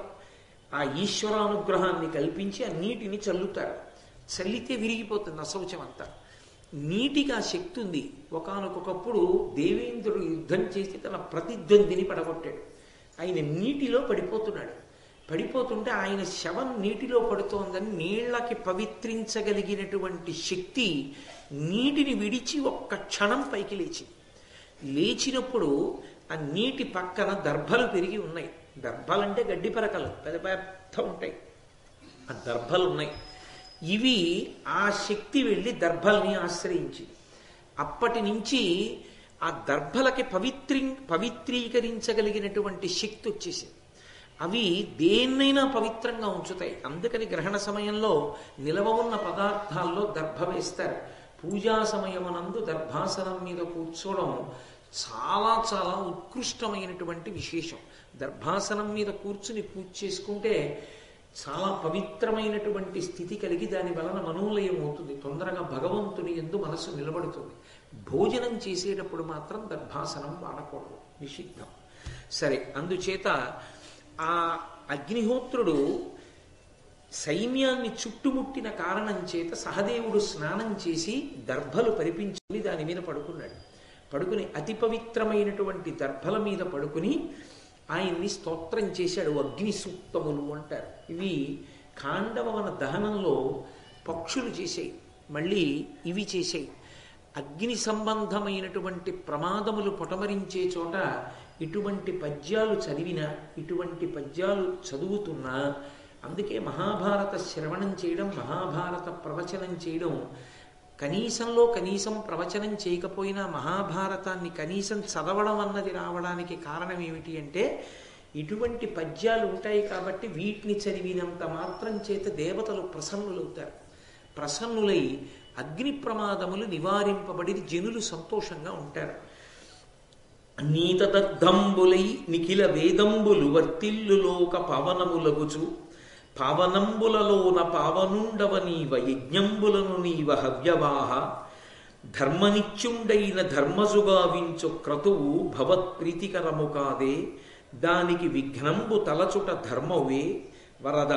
ఆ ఈశ్వరానుగ్రహాన్ని కల్పించి ఆ నీటిని చల్లుతారు చల్లితే విరిగిపోతుంది అశౌచం అంతా నీటికి ఆ శక్తి ఉంది ఒకనకొకప్పుడు దేవేంద్రుడు యుద్ధం చేసి తన ప్రతిద్వందిని పడగొట్టాడు ఆయన నీటిలో పడిపోతున్నాడు పడిపోతుంటే ఆయన శవం నీటిలో పడుతోందని నీళ్లకి పవిత్రించగలిగినటువంటి శక్తి నీటిని విడిచి ఒక్క క్షణం పైకి లేచింది లేచినప్పుడు ఆ నీటి పక్కన దర్భలు పెరిగి ఉన్నాయి దర్భలంటే గడ్డి పరకలు పెద్ద పెద్ద ఉంటాయి ఆ దర్భలు ఉన్నాయి ఇవి ఆ శక్తి వెళ్ళి దర్భల్ని ఆశ్రయించింది అప్పటి నుంచి ఆ దర్భలకి పవిత్రి పవిత్రీకరించగలిగినటువంటి శక్తి వచ్చేసింది అవి దేన్నైనా పవిత్రంగా ఉంచుతాయి అందుకని గ్రహణ సమయంలో నిలవ ఉన్న పదార్థాల్లో దర్భ వేస్తారు పూజా సమయమునందు దర్భాసనం మీద కూర్చోవడం చాలా చాలా ఉత్కృష్టమైనటువంటి విశేషం దర్భాసనం మీద కూర్చుని పూజ చేసుకుంటే చాలా పవిత్రమైనటువంటి స్థితి కలిగి దాని వలన మనోలయం అవుతుంది తొందరగా భగవంతుని ఎందు మనసు నిలబడుతుంది భోజనం చేసేటప్పుడు మాత్రం దర్భాసనం వాడకూడదు నిషిద్ధం సరే అందుచేత ఆ అగ్నిహోత్రుడు సైన్యాన్ని చుట్టుముట్టిన కారణం చేత సహదేవుడు స్నానం చేసి దర్భలు పరిపించుకుని దాని మీద పడుకున్నాడు పడుకుని అతి పవిత్రమైనటువంటి దర్భల మీద పడుకుని ఆయన్ని స్తోత్రం చేశాడు అగ్ని సూక్తములు అంటారు ఇవి ఖాండవన దహనంలో పక్షులు చేసాయి మళ్ళీ ఇవి చేసాయి అగ్ని సంబంధమైనటువంటి ప్రమాదములు పొటమరించే చోట ఇటువంటి పద్యాలు చదివినా ఇటువంటి పద్యాలు చదువుతున్నా అందుకే మహాభారత శ్రవణం చేయడం మహాభారత ప్రవచనం చేయడం కనీసంలో కనీసం ప్రవచనం చేయకపోయినా మహాభారతాన్ని కనీసం చదవడం అన్నది రావడానికి కారణం ఏమిటి అంటే ఇటువంటి పద్యాలు ఉంటాయి కాబట్టి వీటిని చదివినంత మాత్రం చేత దేవతలు ప్రసన్నులవుతారు ప్రసన్నులై అగ్ని ప్రమాదములు నివారింపబడి జనులు సంతోషంగా ఉంటారు నీతదగ్ధంబులై నిఖిల వేదంబులు వర్తిల్లు లోక పవనములగుచు పావనంబులలోన పావనుండవ నీవ యజ్ఞంబులను నీవ హవ్యవాహ ధర్మనిత్యుండైన ధర్మజుగావించు క్రతువు భవత్ప్రీతికరము కాదే దానికి విఘ్నంబు తలచుట ధర్మవే వరద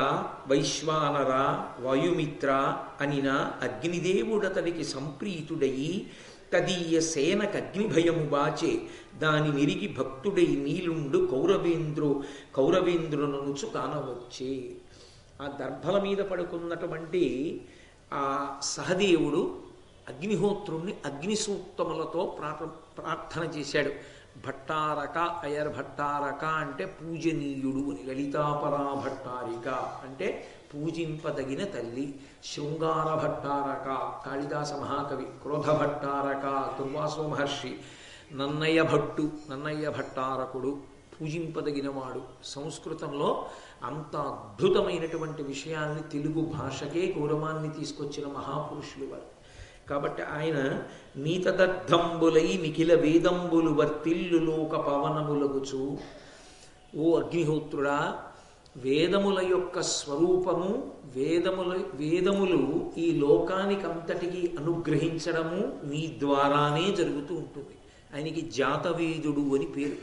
వైశ్వానర వాయుమిత్ర అనిన అగ్నిదేవుడతనికి సంప్రీతుడయి తదీయ సేనకగ్ని భయము బాచే దాని నిరిగి భక్తుడై నీలుండు కౌరవేంద్రు కౌరవేంద్రుననుచు కానవచ్చే ఆ దర్భల మీద పడుకున్నటువంటి ఆ సహదేవుడు అగ్నిహోత్రుణ్ణి అగ్ని సూక్తములతో ప్రార్థన చేశాడు భట్టారక అయర్ భట్టారక అంటే పూజనీయుడు అని లలితాపరా భట్టారిక అంటే పూజింపదగిన తల్లి శృంగార భట్టారక కాళిదాస మహాకవి క్రోధ భట్టారక దుర్వాసో మహర్షి నన్నయ్య భట్టు నన్నయ్య భట్టారకుడు పూజింపదగినవాడు సంస్కృతంలో అంత అద్భుతమైనటువంటి విషయాల్ని తెలుగు భాషకే గౌరవాన్ని తీసుకొచ్చిన మహాపురుషులు వారు కాబట్టి ఆయన నీతదర్థంబులై నిఖిల వేదంబులు వర్తిల్లు లోక పవనములగుచు ఓ అగ్నిహోత్రుడా వేదముల యొక్క స్వరూపము వేదముల వేదములు ఈ లోకానికంతటికి అనుగ్రహించడము నీ ద్వారానే జరుగుతూ ఉంటుంది ఆయనకి జాతవేదుడు అని పేరు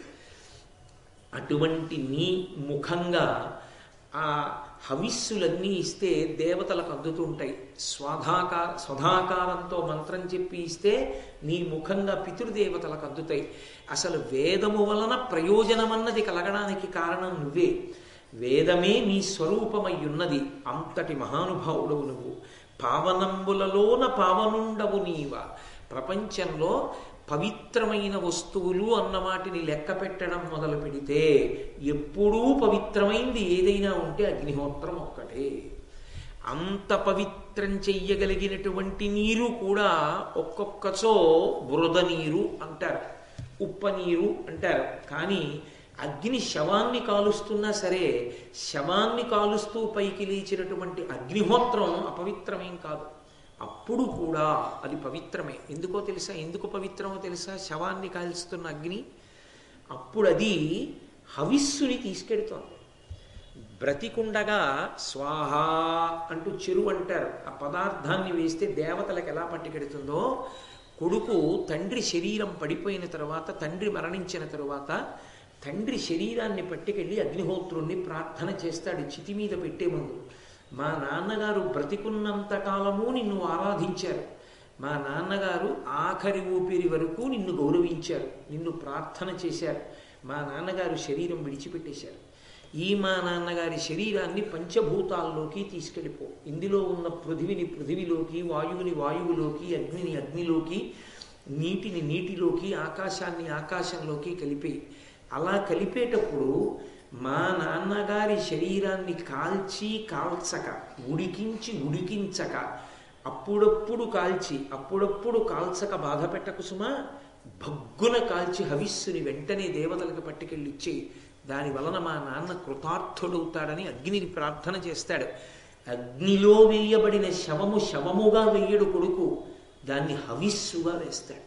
అటువంటి నీ ముఖంగా ఆ హవిస్సులన్నీ ఇస్తే దేవతలకు అందుతుంటాయి స్వాధాకార స్వధాకారంతో మంత్రం చెప్పి ఇస్తే నీ ముఖంగా పితృదేవతలకు అందుతాయి అసలు వేదము వలన ప్రయోజనమన్నది కలగడానికి కారణం నువ్వే వేదమే నీ స్వరూపమై ఉన్నది అంతటి మహానుభావుడవు నువ్వు పావనంబులలోన పావనుండవు నీవ ప్రపంచంలో పవిత్రమైన వస్తువులు అన్న వాటిని లెక్క పెట్టడం మొదలు పెడితే ఎప్పుడూ పవిత్రమైంది ఏదైనా ఉంటే అగ్నిహోత్రం ఒక్కటే అంత పవిత్రం చెయ్యగలిగినటువంటి నీరు కూడా ఒక్కొక్కచో బురద నీరు అంటారు ఉప్ప నీరు అంటారు కానీ అగ్ని శవాన్ని కాలుస్తున్నా సరే శవాన్ని కాలుస్తూ పైకి లేచినటువంటి అగ్నిహోత్రం అపవిత్రమేం కాదు అప్పుడు కూడా అది పవిత్రమే ఎందుకో తెలుసా ఎందుకు పవిత్రమో తెలుసా శవాన్ని కాల్స్తున్న అగ్ని అప్పుడు అది హవిస్సుని తీసుకెడుతోంది బ్రతికుండగా స్వాహ అంటూ చెరువు అంటారు ఆ పదార్థాన్ని వేస్తే దేవతలకు ఎలా పట్టుకెడుతుందో కొడుకు తండ్రి శరీరం పడిపోయిన తర్వాత తండ్రి మరణించిన తరువాత తండ్రి శరీరాన్ని పట్టుకెళ్ళి అగ్నిహోత్రుణ్ణి ప్రార్థన చేస్తాడు చితి మీద పెట్టే ముందు మా నాన్నగారు బ్రతికున్నంత కాలము నిన్ను ఆరాధించారు మా నాన్నగారు ఆఖరి ఊపిరి వరకు నిన్ను గౌరవించారు నిన్ను ప్రార్థన చేశారు మా నాన్నగారు శరీరం విడిచిపెట్టేశారు ఈ మా నాన్నగారి శరీరాన్ని పంచభూతాల్లోకి తీసుకెళ్ళిపో ఇందులో ఉన్న పృథివిని పృథివిలోకి వాయువుని వాయువులోకి అగ్నిని అగ్నిలోకి నీటిని నీటిలోకి ఆకాశాన్ని ఆకాశంలోకి కలిపి అలా కలిపేటప్పుడు మా నాన్నగారి శరీరాన్ని కాల్చి కాల్చక ఉడికించి ఉడికించక అప్పుడప్పుడు కాల్చి అప్పుడప్పుడు కాల్చక బాధ పెట్టకు సుమా భగ్గున కాల్చి హవిస్సుని వెంటనే దేవతలకు పట్టుకెళ్ళిచ్చి దాని వలన మా నాన్న కృతార్థుడవుతాడని అగ్నిని ప్రార్థన చేస్తాడు అగ్నిలో వేయబడిన శవము శవముగా వెయ్యడు కొడుకు దాన్ని హవిస్సుగా వేస్తాడు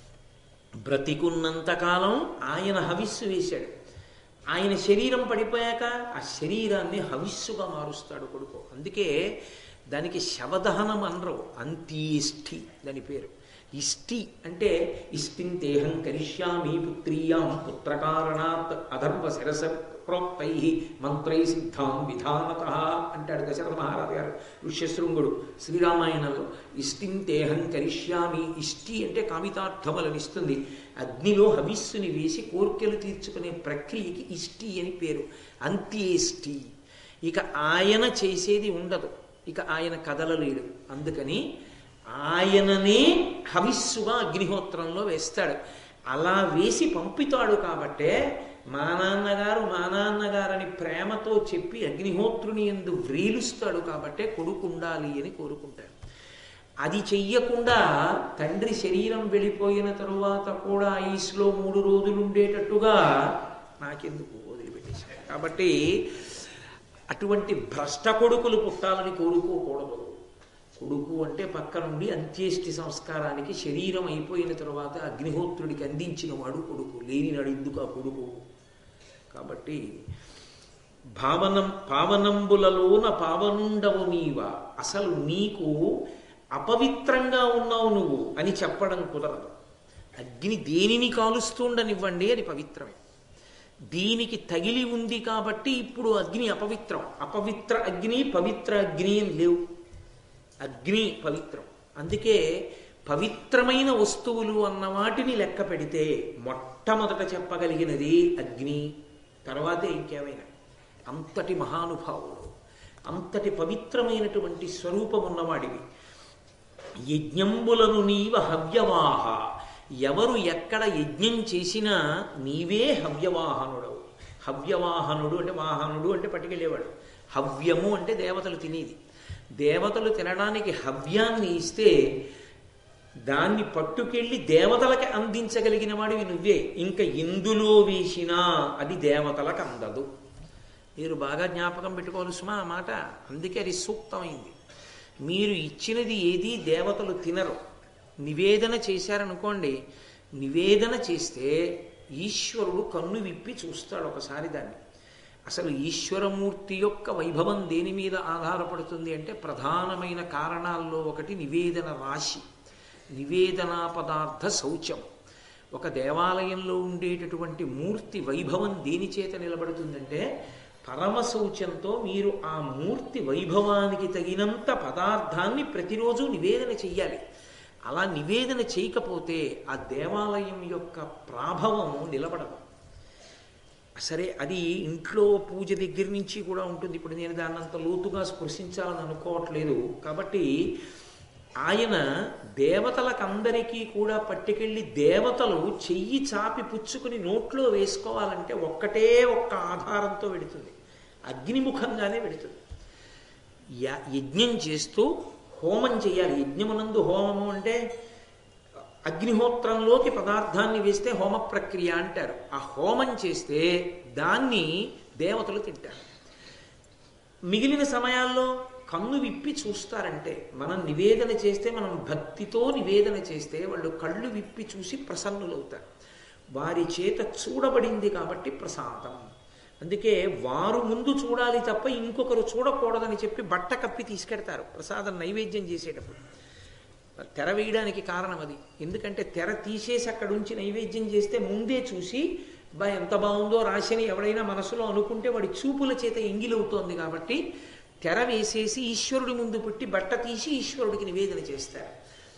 బ్రతికున్నంతకాలం ఆయన హవిస్సు వేశాడు ఆయన శరీరం పడిపోయాక ఆ శరీరాన్ని హవిస్సుగా మారుస్తాడు కొడుకు అందుకే దానికి శవదహనం అనరు అంత్యేష్ఠి దాని పేరు ఇష్టి అంటే ఇష్టిం తేహం కరిష్యామి పుత్రీయాం పుత్రకారణాత్ అధర్వ శిరస ప్రోక్తై మంత్రై సిద్ధాం విధానత అంటాడు దశరథ మహారాజు గారు ఋష్యశృంగుడు శ్రీరామాయణంలో ఇష్టిం తేహం కరిష్యామి ఇష్టి అంటే కామితార్థములను ఇస్తుంది అగ్నిలో హవిస్సుని వేసి కోర్కెలు తీర్చుకునే ప్రక్రియకి ఇష్టి అని పేరు అంత్యేష్టి ఇక ఆయన చేసేది ఉండదు ఇక ఆయన కదలలేడు అందుకని ఆయననే హవిస్సుగా అగ్నిహోత్రంలో వేస్తాడు అలా వేసి పంపుతాడు కాబట్టే మా నాన్నగారు మా నాన్నగారని ప్రేమతో చెప్పి అగ్నిహోత్రుని ఎందు వ్రీలుస్తాడు కాబట్టే కొడుకు ఉండాలి అని కోరుకుంటాడు అది చెయ్యకుండా తండ్రి శరీరం వెళ్ళిపోయిన తరువాత కూడా ఐస్లో మూడు రోజులు ఉండేటట్టుగా నాకెందుకు వదిలిపెట్టేశాడు కాబట్టి అటువంటి భ్రష్ట కొడుకులు పుట్టాలని కోరుకోకూడదు కొడుకు అంటే పక్క నుండి అంత్యేష్టి సంస్కారానికి శరీరం అయిపోయిన తరువాత అగ్నిహోత్రుడికి అందించిన వాడు కొడుకు లేనినాడు ఎందుకు ఆ కొడుకు కాబట్టి భావనం పావనంబులలోన పావనుండవు నీవ అసలు నీకు అపవిత్రంగా ఉన్నావు నువ్వు అని చెప్పడం కుదరదు అగ్ని దేనిని కాలుస్తుండనివ్వండి అది పవిత్రమే దీనికి తగిలి ఉంది కాబట్టి ఇప్పుడు అగ్ని అపవిత్రం అపవిత్ర అగ్ని పవిత్ర అగ్ని అని లేవు అగ్ని పవిత్రం అందుకే పవిత్రమైన వస్తువులు అన్న వాటిని లెక్క పెడితే మొట్టమొదట చెప్పగలిగినది అగ్ని తర్వాతే ఇంకేమైనా అంతటి మహానుభావుడు అంతటి పవిత్రమైనటువంటి స్వరూపం ఉన్నవాడివి యజ్ఞంబులను నీవ హవ్యవాహ ఎవరు ఎక్కడ యజ్ఞం చేసినా నీవే హవ్యవాహనుడవు హవ్యవాహనుడు అంటే వాహనుడు అంటే పట్టుకెళ్ళేవాడు హవ్యము అంటే దేవతలు తినేది దేవతలు తినడానికి హవ్యాన్ని ఇస్తే దాన్ని పట్టుకెళ్ళి దేవతలకి అందించగలిగిన వాడివి నువ్వే ఇంకా ఎందులో వేసినా అది దేవతలకు అందదు మీరు బాగా జ్ఞాపకం పెట్టుకోవాలి సుమా ఆ మాట అందుకే అది సూక్తమైంది మీరు ఇచ్చినది ఏది దేవతలు తినరు నివేదన చేశారనుకోండి నివేదన చేస్తే ఈశ్వరుడు కన్ను విప్పి చూస్తాడు ఒకసారి దాన్ని అసలు ఈశ్వరమూర్తి యొక్క వైభవం దేని మీద ఆధారపడుతుంది అంటే ప్రధానమైన కారణాల్లో ఒకటి నివేదన రాశి నివేదనా పదార్థ శౌచం ఒక దేవాలయంలో ఉండేటటువంటి మూర్తి వైభవం దేని చేత నిలబడుతుందంటే పరమ శౌచంతో మీరు ఆ మూర్తి వైభవానికి తగినంత పదార్థాన్ని ప్రతిరోజు నివేదన చెయ్యాలి అలా నివేదన చేయకపోతే ఆ దేవాలయం యొక్క ప్రాభవం నిలబడదు సరే అది ఇంట్లో పూజ దగ్గర నుంచి కూడా ఉంటుంది ఇప్పుడు నేను దాన్ని అంత లోతుగా స్పృశించాలని అనుకోవట్లేదు కాబట్టి ఆయన దేవతలకందరికీ కూడా పట్టుకెళ్ళి దేవతలు చెయ్యి చాపి పుచ్చుకుని నోట్లో వేసుకోవాలంటే ఒక్కటే ఒక్క ఆధారంతో వెడుతుంది అగ్నిముఖంగానే వెడుతుంది య- యజ్ఞం చేస్తూ హోమం చేయాలి యజ్ఞమునందు హోమము అంటే అగ్నిహోత్రంలోకి పదార్థాన్ని వేస్తే హోమ ప్రక్రియ అంటారు ఆ హోమం చేస్తే దాన్ని దేవతలు తింటారు మిగిలిన సమయాల్లో కన్ను విప్పి చూస్తారంటే మనం నివేదన చేస్తే మనం భక్తితో నివేదన చేస్తే వాళ్ళు కళ్ళు విప్పి చూసి ప్రసన్నులవుతారు వారి చేత చూడబడింది కాబట్టి ప్రసాదం అందుకే వారు ముందు చూడాలి తప్ప ఇంకొకరు చూడకూడదని చెప్పి బట్ట కప్పి తీసుకెడతారు ప్రసాదం నైవేద్యం చేసేటప్పుడు తెర వేయడానికి కారణం అది ఎందుకంటే తెర తీసేసి అక్కడ ఉంచి నైవేద్యం చేస్తే ముందే చూసి బా ఎంత బాగుందో రాశని ఎవడైనా మనసులో అనుకుంటే వాడి చూపుల చేత ఎంగిలవుతోంది కాబట్టి తెర వేసేసి ఈశ్వరుడి ముందు పుట్టి బట్ట తీసి ఈశ్వరుడికి నివేదన చేస్తారు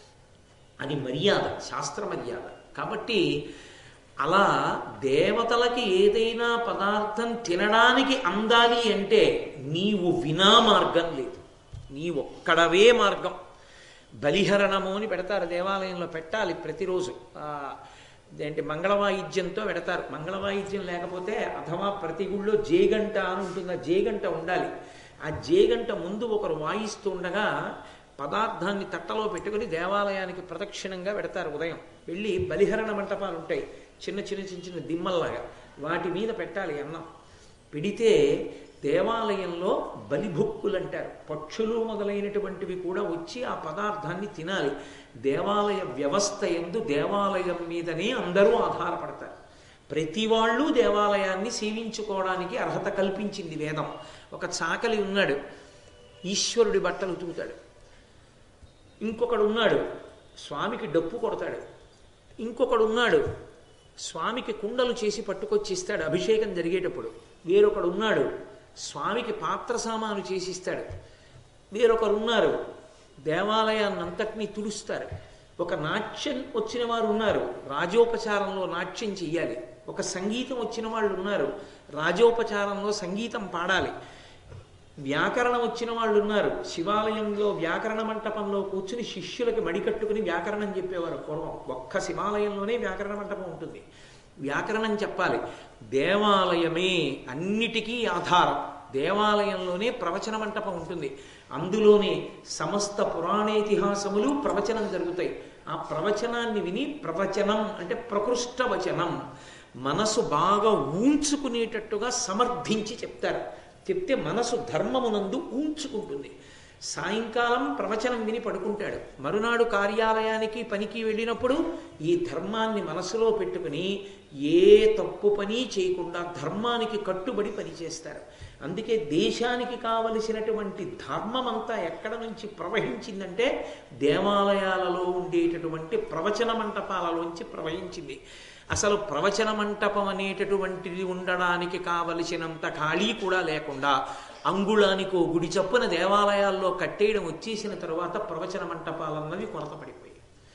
అది మర్యాద శాస్త్ర మర్యాద కాబట్టి అలా దేవతలకి ఏదైనా పదార్థం తినడానికి అందాలి అంటే నీవు వినా మార్గం లేదు నీ ఒక్కడవే మార్గం బలిహరణము అని పెడతారు దేవాలయంలో పెట్టాలి ప్రతిరోజు ఆ, ఏంటి మంగళవాయిద్యంతో పెడతారు మంగళవాయిద్యం లేకపోతే అథవా ప్రతి గుళ్ళో జేగంట అని ఉంటుంది ఆ జేగంట ఉండాలి ఆ జేగంట ముందు ఒకరు వాయిస్తూ ఉండగా పదార్థాన్ని తట్టలో పెట్టుకుని దేవాలయానికి ప్రదక్షిణంగా పెడతారు ఉదయం వెళ్ళి బలిహరణ మంటపాలు ఉంటాయి చిన్న చిన్న చిన్న చిన్న దిమ్మల్లాగా వాటి మీద పెట్టాలి అన్నం పెడితే దేవాలయంలో బలిభుక్కులు అంటారు పక్షులు మొదలైనటువంటివి కూడా వచ్చి ఆ పదార్థాన్ని తినాలి దేవాలయ వ్యవస్థ ఎందు దేవాలయం మీదనే అందరూ ఆధారపడతారు ప్రతి వాళ్ళు దేవాలయాన్ని సేవించుకోవడానికి అర్హత కల్పించింది వేదం ఒక చాకలి ఉన్నాడు ఈశ్వరుడి బట్టలు ఉతుకుతాడు ఇంకొకడు ఉన్నాడు స్వామికి డప్పు కొడతాడు ఇంకొకడు ఉన్నాడు స్వామికి కుండలు చేసి పట్టుకొచ్చి ఇస్తాడు అభిషేకం జరిగేటప్పుడు వేరొకడు ఉన్నాడు స్వామికి పాత్ర సామాను చేసి ఇస్తాడు వేరొకరు ఉన్నారు దేవాలయాన్ని అంతటినీ తుడుస్తారు ఒక నాట్యం వచ్చిన వారు ఉన్నారు రాజోపచారంలో నాట్యం చెయ్యాలి ఒక సంగీతం వచ్చిన వాళ్ళు ఉన్నారు రాజోపచారంలో సంగీతం పాడాలి వ్యాకరణం వచ్చిన వాళ్ళు ఉన్నారు శివాలయంలో వ్యాకరణ మంటపంలో కూర్చుని శిష్యులకి మడికట్టుకుని వ్యాకరణం చెప్పేవారు పూర్వం ఒక్క శివాలయంలోనే వ్యాకరణ మంటపం ఉంటుంది వ్యాకరణం చెప్పాలి దేవాలయమే అన్నిటికీ ఆధారం దేవాలయంలోనే ప్రవచన మంటపం ఉంటుంది అందులోనే సమస్త పురాణేతిహాసములు ప్రవచనం జరుగుతాయి ఆ ప్రవచనాన్ని విని ప్రవచనం అంటే ప్రకృష్ట వచనం మనసు బాగా ఊంచుకునేటట్టుగా సమర్థించి చెప్తారు చెప్తే మనసు ధర్మమునందు ఊంచుకుంటుంది సాయంకాలం ప్రవచనం విని పడుకుంటాడు మరునాడు కార్యాలయానికి పనికి వెళ్ళినప్పుడు ఈ ధర్మాన్ని మనసులో పెట్టుకుని ఏ తప్పు పని చేయకుండా ధర్మానికి కట్టుబడి పనిచేస్తారు అందుకే దేశానికి కావలసినటువంటి ధర్మం అంతా ఎక్కడ నుంచి ప్రవహించిందంటే దేవాలయాలలో ఉండేటటువంటి ప్రవచన మంటపాలలోంచి ప్రవహించింది అసలు ప్రవచన మంటపం అనేటటువంటిది ఉండడానికి కావలసినంత ఖాళీ కూడా లేకుండా అంగుళానికో గుడి చప్పున దేవాలయాల్లో కట్టేయడం వచ్చేసిన తరువాత ప్రవచన మంటపాలన్నవి కొరత పడిపోయాయి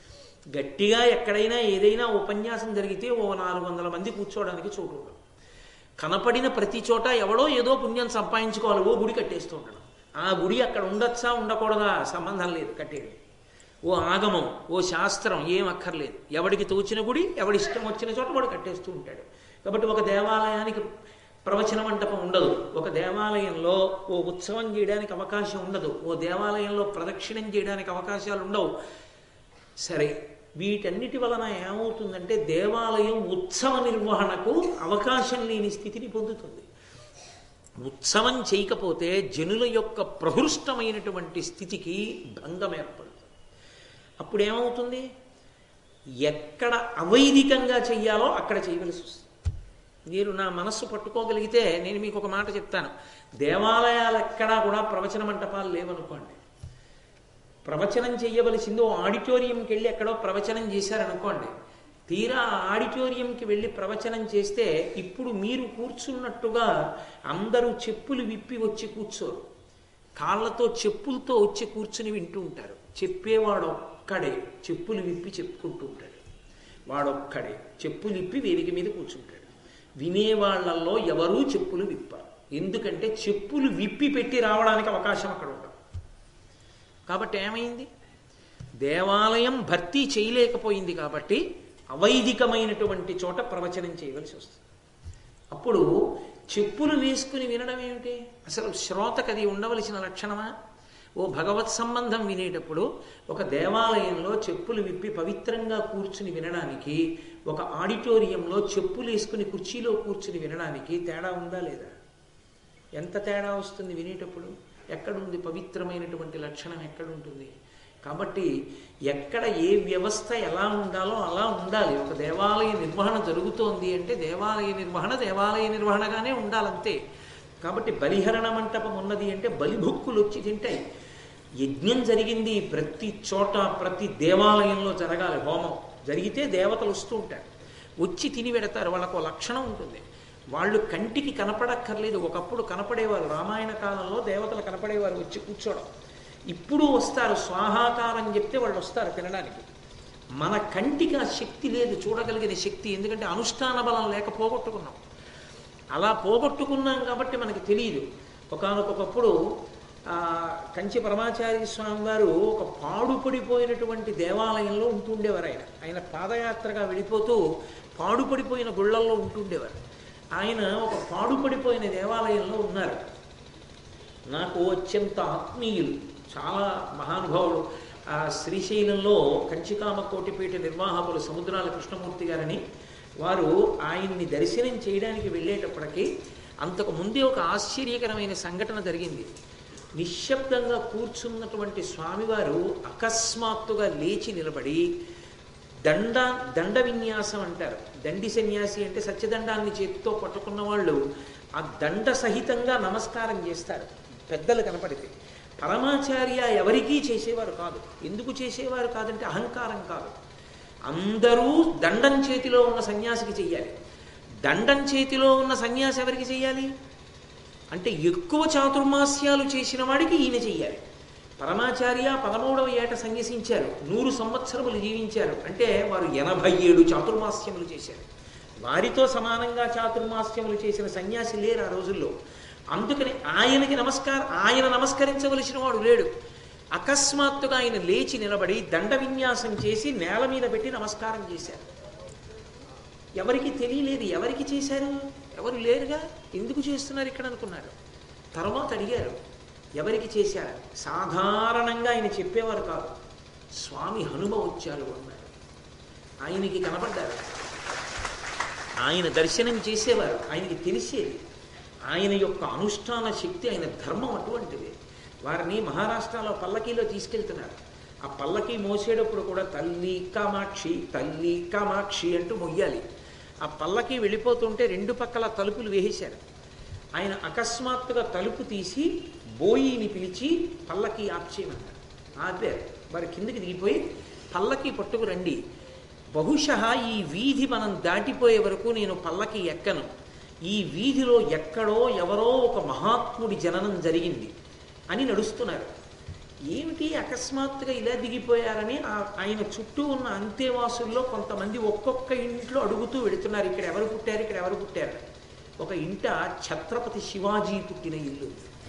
గట్టిగా ఎక్కడైనా ఏదైనా ఉపన్యాసం జరిగితే ఓ నాలుగు వందల మంది కూర్చోవడానికి చోటు ఉండదు కనపడిన ప్రతి చోట ఎవడో ఏదో పుణ్యం సంపాదించుకోవాలి ఓ గుడి కట్టేస్తూ ఉండడం ఆ గుడి అక్కడ ఉండొచ్చా ఉండకూడదా సంబంధం లేదు కట్టేది ఓ ఆగమం ఓ శాస్త్రం ఏం అక్కర్లేదు ఎవడికి తోచిన గుడి ఎవడి ఇష్టం వచ్చిన చోట వాడు కట్టేస్తూ ఉంటాడు కాబట్టి ఒక దేవాలయానికి ప్రవచన మంటపం ఉండదు ఒక దేవాలయంలో ఓ ఉత్సవం చేయడానికి అవకాశం ఉండదు ఓ దేవాలయంలో ప్రదక్షిణం చేయడానికి అవకాశాలు ఉండవు సరే వీటన్నిటి వలన ఏమవుతుందంటే దేవాలయం ఉత్సవ నిర్వహణకు అవకాశం లేని స్థితిని పొందుతుంది ఉత్సవం చేయకపోతే జనుల యొక్క ప్రహృష్టమైనటువంటి స్థితికి భంగం ఏర్పడుతుంది అప్పుడు ఏమవుతుంది ఎక్కడ అవైదికంగా చెయ్యాలో అక్కడ చేయవలసి వస్తుంది మీరు నా మనస్సు పట్టుకోగలిగితే నేను మీకు ఒక మాట చెప్తాను దేవాలయాలు ఎక్కడా కూడా ప్రవచన మంటపాలు లేవనుకోండి ప్రవచనం చేయవలసింది ఓ ఆడిటోరియంకి వెళ్ళి ఎక్కడో ప్రవచనం చేశారనుకోండి తీరా ఆ ఆడిటోరియంకి వెళ్ళి ప్రవచనం చేస్తే ఇప్పుడు మీరు కూర్చున్నట్టుగా అందరూ చెప్పులు విప్పి వచ్చి కూర్చోరు కాళ్ళతో చెప్పులతో వచ్చి కూర్చుని వింటూ ఉంటారు చెప్పేవాడు ఒక్కడే చెప్పులు విప్పి చెప్పుకుంటూ ఉంటాడు వాడొక్కడే చెప్పులు విప్పి వేదిక మీద కూర్చుంటాడు వినేవాళ్లలో ఎవరూ చెప్పులు విప్పారు ఎందుకంటే చెప్పులు విప్పి పెట్టి రావడానికి అవకాశం అక్కడ ఉండదు కాబట్టి ఏమైంది దేవాలయం భర్తీ చేయలేకపోయింది కాబట్టి అవైదికమైనటువంటి చోట ప్రవచనం చేయవలసి వస్తుంది అప్పుడు చెప్పులు వేసుకుని వినడం ఏమిటి అసలు శ్రోతకు అది ఉండవలసిన లక్షణమా ఓ భగవత్ సంబంధం వినేటప్పుడు ఒక దేవాలయంలో చెప్పులు విప్పి పవిత్రంగా కూర్చుని వినడానికి ఒక ఆడిటోరియంలో చెప్పులు వేసుకుని కుర్చీలో కూర్చుని వినడానికి తేడా ఉందా లేదా ఎంత తేడా వస్తుంది వినేటప్పుడు ఎక్కడుంది పవిత్రమైనటువంటి లక్షణం ఎక్కడుంటుంది కాబట్టి ఎక్కడ ఏ వ్యవస్థ ఎలా ఉండాలో అలా ఉండాలి ఒక దేవాలయ నిర్వహణ జరుగుతోంది అంటే దేవాలయ నిర్వహణ దేవాలయ నిర్వహణగానే ఉండాలంతే కాబట్టి బలిహరణ మంటపం ఉన్నది అంటే బలిభుక్కులు వచ్చి తింటాయి యజ్ఞం జరిగింది ప్రతి చోట ప్రతి దేవాలయంలో జరగాలి హోమం జరిగితే దేవతలు వస్తూ ఉంటారు వచ్చి తిని పెడతారు వాళ్ళకు లక్షణం ఉంటుంది వాళ్ళు కంటికి కనపడక్కర్లేదు ఒకప్పుడు కనపడేవారు రామాయణ కాలంలో దేవతలు కనపడేవారు వచ్చి కూర్చోవడం ఇప్పుడు వస్తారు స్వాహాకారం చెప్తే వాళ్ళు వస్తారు తినడానికి మన కంటికి ఆ శక్తి లేదు చూడగలిగిన శక్తి ఎందుకంటే అనుష్ఠాన బలం లేక పోగొట్టుకున్నాం అలా పోగొట్టుకున్నాం కాబట్టి మనకి తెలియదు ఒకనకొకప్పుడు కంచి పరమాచార్య స్వామి వారు ఒక పాడుపడిపోయినటువంటి దేవాలయంలో ఉంటుండేవారు ఆయన ఆయన పాదయాత్రగా వెళ్ళిపోతూ పాడుపడిపోయిన గుళ్ళల్లో ఉంటుండేవారు ఆయన ఒక పాడుపడిపోయిన దేవాలయంలో ఉన్నారు నాకు అత్యంత ఆత్మీయులు చాలా మహానుభావులు ఆ శ్రీశైలంలో కంచికామ కోటిపీఠ నిర్వాహకులు సముద్రాల కృష్ణమూర్తి గారని వారు ఆయన్ని దర్శనం చేయడానికి వెళ్ళేటప్పటికీ అంతకు ముందే ఒక ఆశ్చర్యకరమైన సంఘటన జరిగింది నిశ్శబ్దంగా కూర్చున్నటువంటి స్వామివారు అకస్మాత్తుగా లేచి నిలబడి దండ దండ విన్యాసం అంటారు దండి సన్యాసి అంటే సత్యదండాన్ని చేతితో పట్టుకున్న వాళ్ళు ఆ దండ సహితంగా నమస్కారం చేస్తారు పెద్దలు కనపడితే పరమాచార్య ఎవరికీ చేసేవారు కాదు ఎందుకు చేసేవారు కాదంటే అహంకారం కాదు అందరూ దండం చేతిలో ఉన్న సన్యాసికి చెయ్యాలి దండం చేతిలో ఉన్న సన్యాసి ఎవరికి చెయ్యాలి అంటే ఎక్కువ చాతుర్మాస్యాలు చేసిన వాడికి ఈయన చెయ్యాలి పరమాచార్య పదమూడవ ఏట సన్యసించారు నూరు సంవత్సరములు జీవించారు అంటే వారు ఎనభై ఏడు చాతుర్మాస్యములు చేశారు వారితో సమానంగా చాతుర్మాస్యములు చేసిన సన్యాసి లేరు ఆ రోజుల్లో అందుకని ఆయనకి నమస్కారం ఆయన నమస్కరించవలసిన వాడు లేడు అకస్మాత్తుగా ఆయన లేచి నిలబడి దండ విన్యాసం చేసి నేల మీద పెట్టి నమస్కారం చేశారు ఎవరికి తెలియలేదు ఎవరికి చేశారు ఎవరు లేరుగా ఎందుకు చేస్తున్నారు ఇక్కడ అనుకున్నారు తర్వాత అడిగారు ఎవరికి చేశారు సాధారణంగా ఆయన చెప్పేవారు కాదు స్వామి హనుమ వచ్చారు అన్నారు ఆయనకి కనపడ్డారు ఆయన దర్శనం చేసేవారు ఆయనకి తెలిసేది ఆయన యొక్క అనుష్ఠాన శక్తి ఆయన ధర్మం అటువంటిది వారిని మహారాష్ట్రలో పల్లకీలో తీసుకెళ్తున్నారు ఆ పల్లకి మోసేటప్పుడు కూడా తల్లి కామాక్షి తల్లి కామాక్షి అంటూ మొయ్యాలి ఆ పల్లకి వెళ్ళిపోతుంటే రెండు పక్కల తలుపులు వేసేశారు ఆయన అకస్మాత్తుగా తలుపు తీసి బోయిని పిలిచి పల్లకి ఆర్చేయమన్నారు ఆపారు వారి కిందకి దిగిపోయి పల్లకి పట్టుకు రండి బహుశ ఈ వీధి మనం దాటిపోయే వరకు నేను పల్లకి ఎక్కను ఈ వీధిలో ఎక్కడో ఎవరో ఒక మహాత్ముడి జననం జరిగింది అని నడుస్తున్నారు ఏమిటి అకస్మాత్తుగా ఇలా దిగిపోయారని ఆ- ఆయన చుట్టూ ఉన్న అంతేవాసుల్లో కొంతమంది ఒక్కొక్క ఇంట్లో అడుగుతూ వెళుతున్నారు ఇక్కడ ఎవరు పుట్టారు ఇక్కడ ఎవరు పుట్టారు ఒక ఇంట ఛత్రపతి శివాజీ పుట్టిన ఇల్లు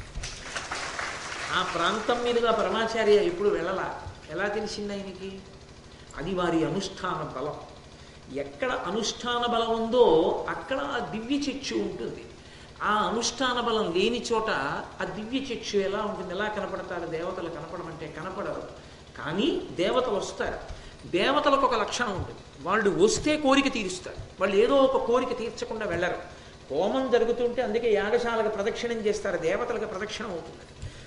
ఆ ప్రాంతం మీదుగా పరమాచార్య ఇప్పుడు వెళ్ళలా ఎలా తెలిసింది ఆయనకి అది వారి అనుష్ఠాన బలం ఎక్కడ అనుష్ఠాన బలం ఉందో అక్కడ ఆ దివ్య చక్షు ఉంటుంది ఆ అనుష్ఠాన బలం లేని చోట ఆ దివ్య చక్షు ఎలా ఉంటుంది ఎలా కనపడతారు దేవతలు కనపడమంటే కనపడరు కానీ దేవతలు వస్తారు దేవతలకు ఒక లక్షణం ఉంటుంది వాళ్ళు వస్తే కోరిక తీరుస్తారు వాళ్ళు ఏదో ఒక కోరిక తీర్చకుండా వెళ్ళరు హోమం జరుగుతుంటే అందుకే యాగశాలకు ప్రదక్షిణం చేస్తారు దేవతలకు ప్రదక్షిణం అవుతుంది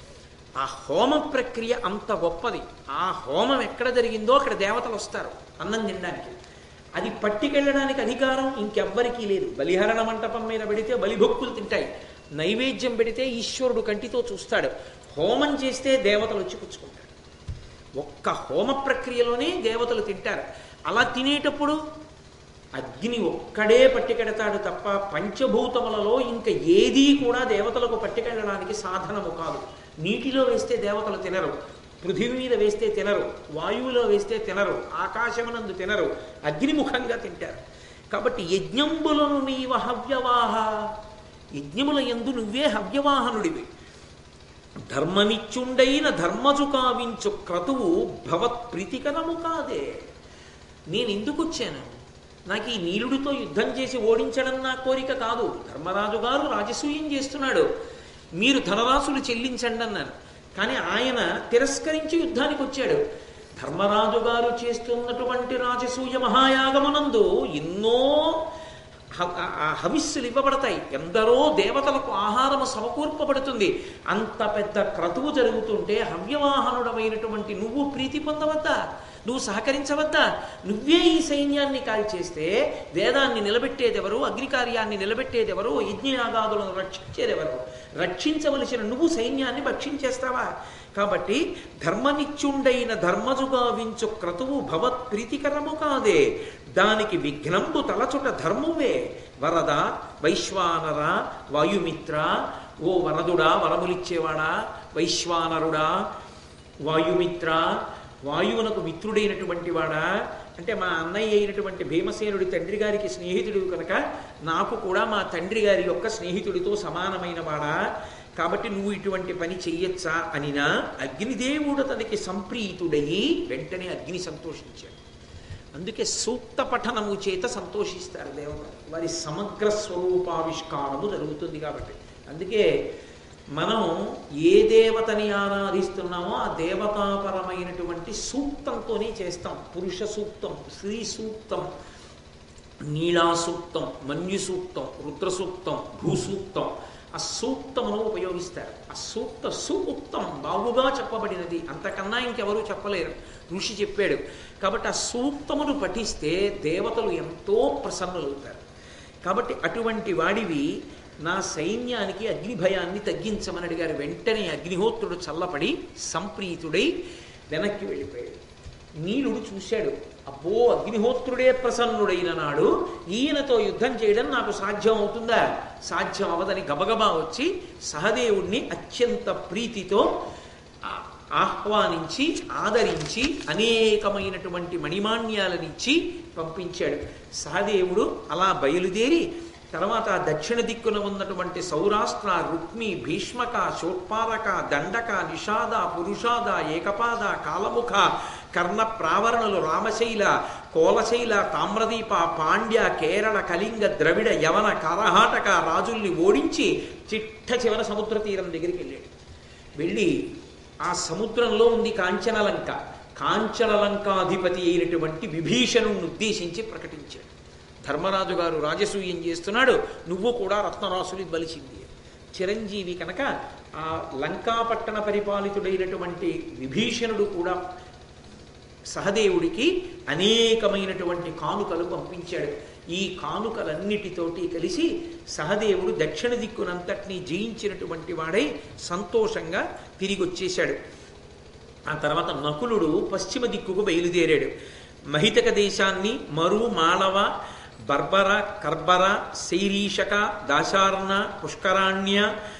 ఆ హోమ ప్రక్రియ అంత గొప్పది ఆ హోమం ఎక్కడ జరిగిందో అక్కడ దేవతలు వస్తారు అన్నం తినడానికి అది పట్టుకెళ్ళడానికి అధికారం ఇంకెవ్వరికీ లేదు బలిహరణ మంటపం మీద పెడితే బలిభొక్కులు తింటాయి నైవేద్యం పెడితే ఈశ్వరుడు కంటితో చూస్తాడు హోమం చేస్తే దేవతలు వచ్చి పుచ్చుకుంటారు ఒక్క హోమ ప్రక్రియలోనే దేవతలు తింటారు అలా తినేటప్పుడు అగ్ని ఒక్కడే పట్టుకెడతాడు తప్ప పంచభూతములలో ఇంకా ఏదీ కూడా దేవతలకు పట్టుకెళ్ళడానికి సాధనము కాదు నీటిలో వేస్తే దేవతలు తినరు పృథివీ మీద వేస్తే తినరు వాయువులో వేస్తే తినరు ఆకాశమునందు తినరు అగ్నిముఖంగా తింటారు కాబట్టి యజ్ఞంబులను నీవ హవ్యవాహ యజ్ఞముల ఎందు నువ్వే హవ్యవాహనుడివి ధర్మనిత్యుండైన ధర్మజు కావించు క్రతువు భవత్ ప్రీతికరము కాదే నేను ఎందుకు వచ్చాను నాకు ఈ నీలుడితో యుద్ధం చేసి ఓడించడం నా కోరిక కాదు ధర్మరాజు గారు రాజసూయం చేస్తున్నాడు మీరు ధనరాశులు చెల్లించండి అన్నాను కానీ ఆయన తిరస్కరించి యుద్ధానికి వచ్చాడు ధర్మరాజు గారు చేస్తున్నటువంటి రాజసూయ మహాయాగమునందు ఎన్నో హ- ఆ- ఆ హవిస్సులు ఇవ్వబడతాయి ఎందరో దేవతలకు ఆహారము సమకూర్పబడుతుంది అంత పెద్ద క్రతువు జరుగుతుంటే హవ్యవాహనుడమైనటువంటి నువ్వు ప్రీతి పొందవద్దా నువ్వు సహకరించవద్దా నువ్వే ఈ సైన్యాన్ని కాల్చేస్తే వేదాన్ని నిలబెట్టేదెవరు అగ్నికార్యాన్ని నిలబెట్టేదెవరు యజ్ఞయాగాదులను రక్షించేదెవరు రక్షించవలసిన నువ్వు సైన్యాన్ని భక్షించేస్తావా కాబట్టి ధర్మనిత్యుండైన ధర్మజుగా వించు క్రతువు భవత్ ప్రీతికరము కాదే దానికి విఘ్నంబు తలచుట ధర్మువే వరద వైశ్వానర వాయుమిత్ర ఓ వరదుడా వరములిచ్చేవాడా వైశ్వానరుడా వాయుమిత్ర వాయువునకు మిత్రుడైనటువంటి వాడా అంటే మా అన్నయ్య అయినటువంటి భీమసేనుడి తండ్రి గారికి స్నేహితుడు కనుక నాకు కూడా మా తండ్రి గారి యొక్క స్నేహితుడితో సమానమైన వాడా కాబట్టి నువ్వు ఇటువంటి పని చెయ్యొచ్చా అనినా అగ్నిదేవుడు తనకి సంప్రీతుడయి వెంటనే అగ్ని సంతోషించాడు అందుకే సూక్త పఠనము చేత సంతోషిస్తారు దేవతలు వారి సమగ్ర స్వరూపావిష్కారము జరుగుతుంది కాబట్టి అందుకే మనం ఏ దేవతని ఆరాధిస్తున్నామో ఆ దేవతాపరమైనటువంటి సూక్తంతోనే చేస్తాం పురుష సూక్తం స్త్రీ సూక్తం నీళా సూక్తం మన్యు సూక్తం రుద్ర సూక్తం భూసూక్తం ఆ సూక్తమును ఉపయోగిస్తారు ఆ సూక్త సూక్తం బాగుగా చెప్పబడినది అంతకన్నా ఇంకెవరూ చెప్పలేరు ఋషి చెప్పాడు కాబట్టి ఆ సూక్తమును పఠిస్తే దేవతలు ఎంతో ప్రసన్నులవుతారు కాబట్టి అటువంటి వాడివి నా సైన్యానికి అగ్ని భయాన్ని తగ్గించమని అడిగారు వెంటనే అగ్నిహోత్రుడు చల్లపడి సంప్రీతుడై వెనక్కి వెళ్ళిపోయాడు నీలుడు చూశాడు అబ్బో అగ్నిహోత్రుడే ప్రసన్నుడైన నాడు ఈయనతో యుద్ధం చేయడం నాకు సాధ్యం అవుతుందా సాధ్యం అవదని గబగబా వచ్చి సహదేవుణ్ణి అత్యంత ప్రీతితో ఆ- ఆహ్వానించి ఆదరించి అనేకమైనటువంటి మణిమాన్యాలనిచ్చి పంపించాడు సహదేవుడు అలా బయలుదేరి తర్వాత ఆ దక్షిణ దిక్కున ఉన్నటువంటి సౌరాష్ట్ర రుక్మి భీష్మక శోత్పారక దండక నిషాద పురుషాద ఏకపాద కాలముఖ కర్ణ ప్రావరణలు రామశైల కోలశైల తామ్రదీప పాండ్య కేరళ కళింగ ద్రవిడ యవన కరహాటక రాజుల్ని ఓడించి చిట్ట చివర సముద్ర తీరం దగ్గరికి వెళ్ళాడు వెళ్ళి ఆ సముద్రంలో ఉంది కాంచనలంక కాంచనలంకాధిపతి అయినటువంటి విభీషణుని ఉద్దేశించి ప్రకటించాడు ధర్మరాజు గారు రాజసూయం చేస్తున్నాడు నువ్వు కూడా రత్నరాసుని బలిసింది చిరంజీవి కనుక ఆ లంకాపట్టణ పరిపాలితుడైనటువంటి విభీషణుడు కూడా సహదేవుడికి అనేకమైనటువంటి కానుకలు పంపించాడు ఈ కానుకలన్నిటితోటి కలిసి సహదేవుడు దక్షిణ దిక్కునంతటినీ జయించినటువంటి వాడై సంతోషంగా తిరిగి వచ్చేశాడు ఆ తర్వాత నకులుడు పశ్చిమ దిక్కుకు బయలుదేరాడు మహితక దేశాన్ని మరు మాళవ బర్బర కర్బర శైరీషక దాశార్ణ పుష్కరాణ్య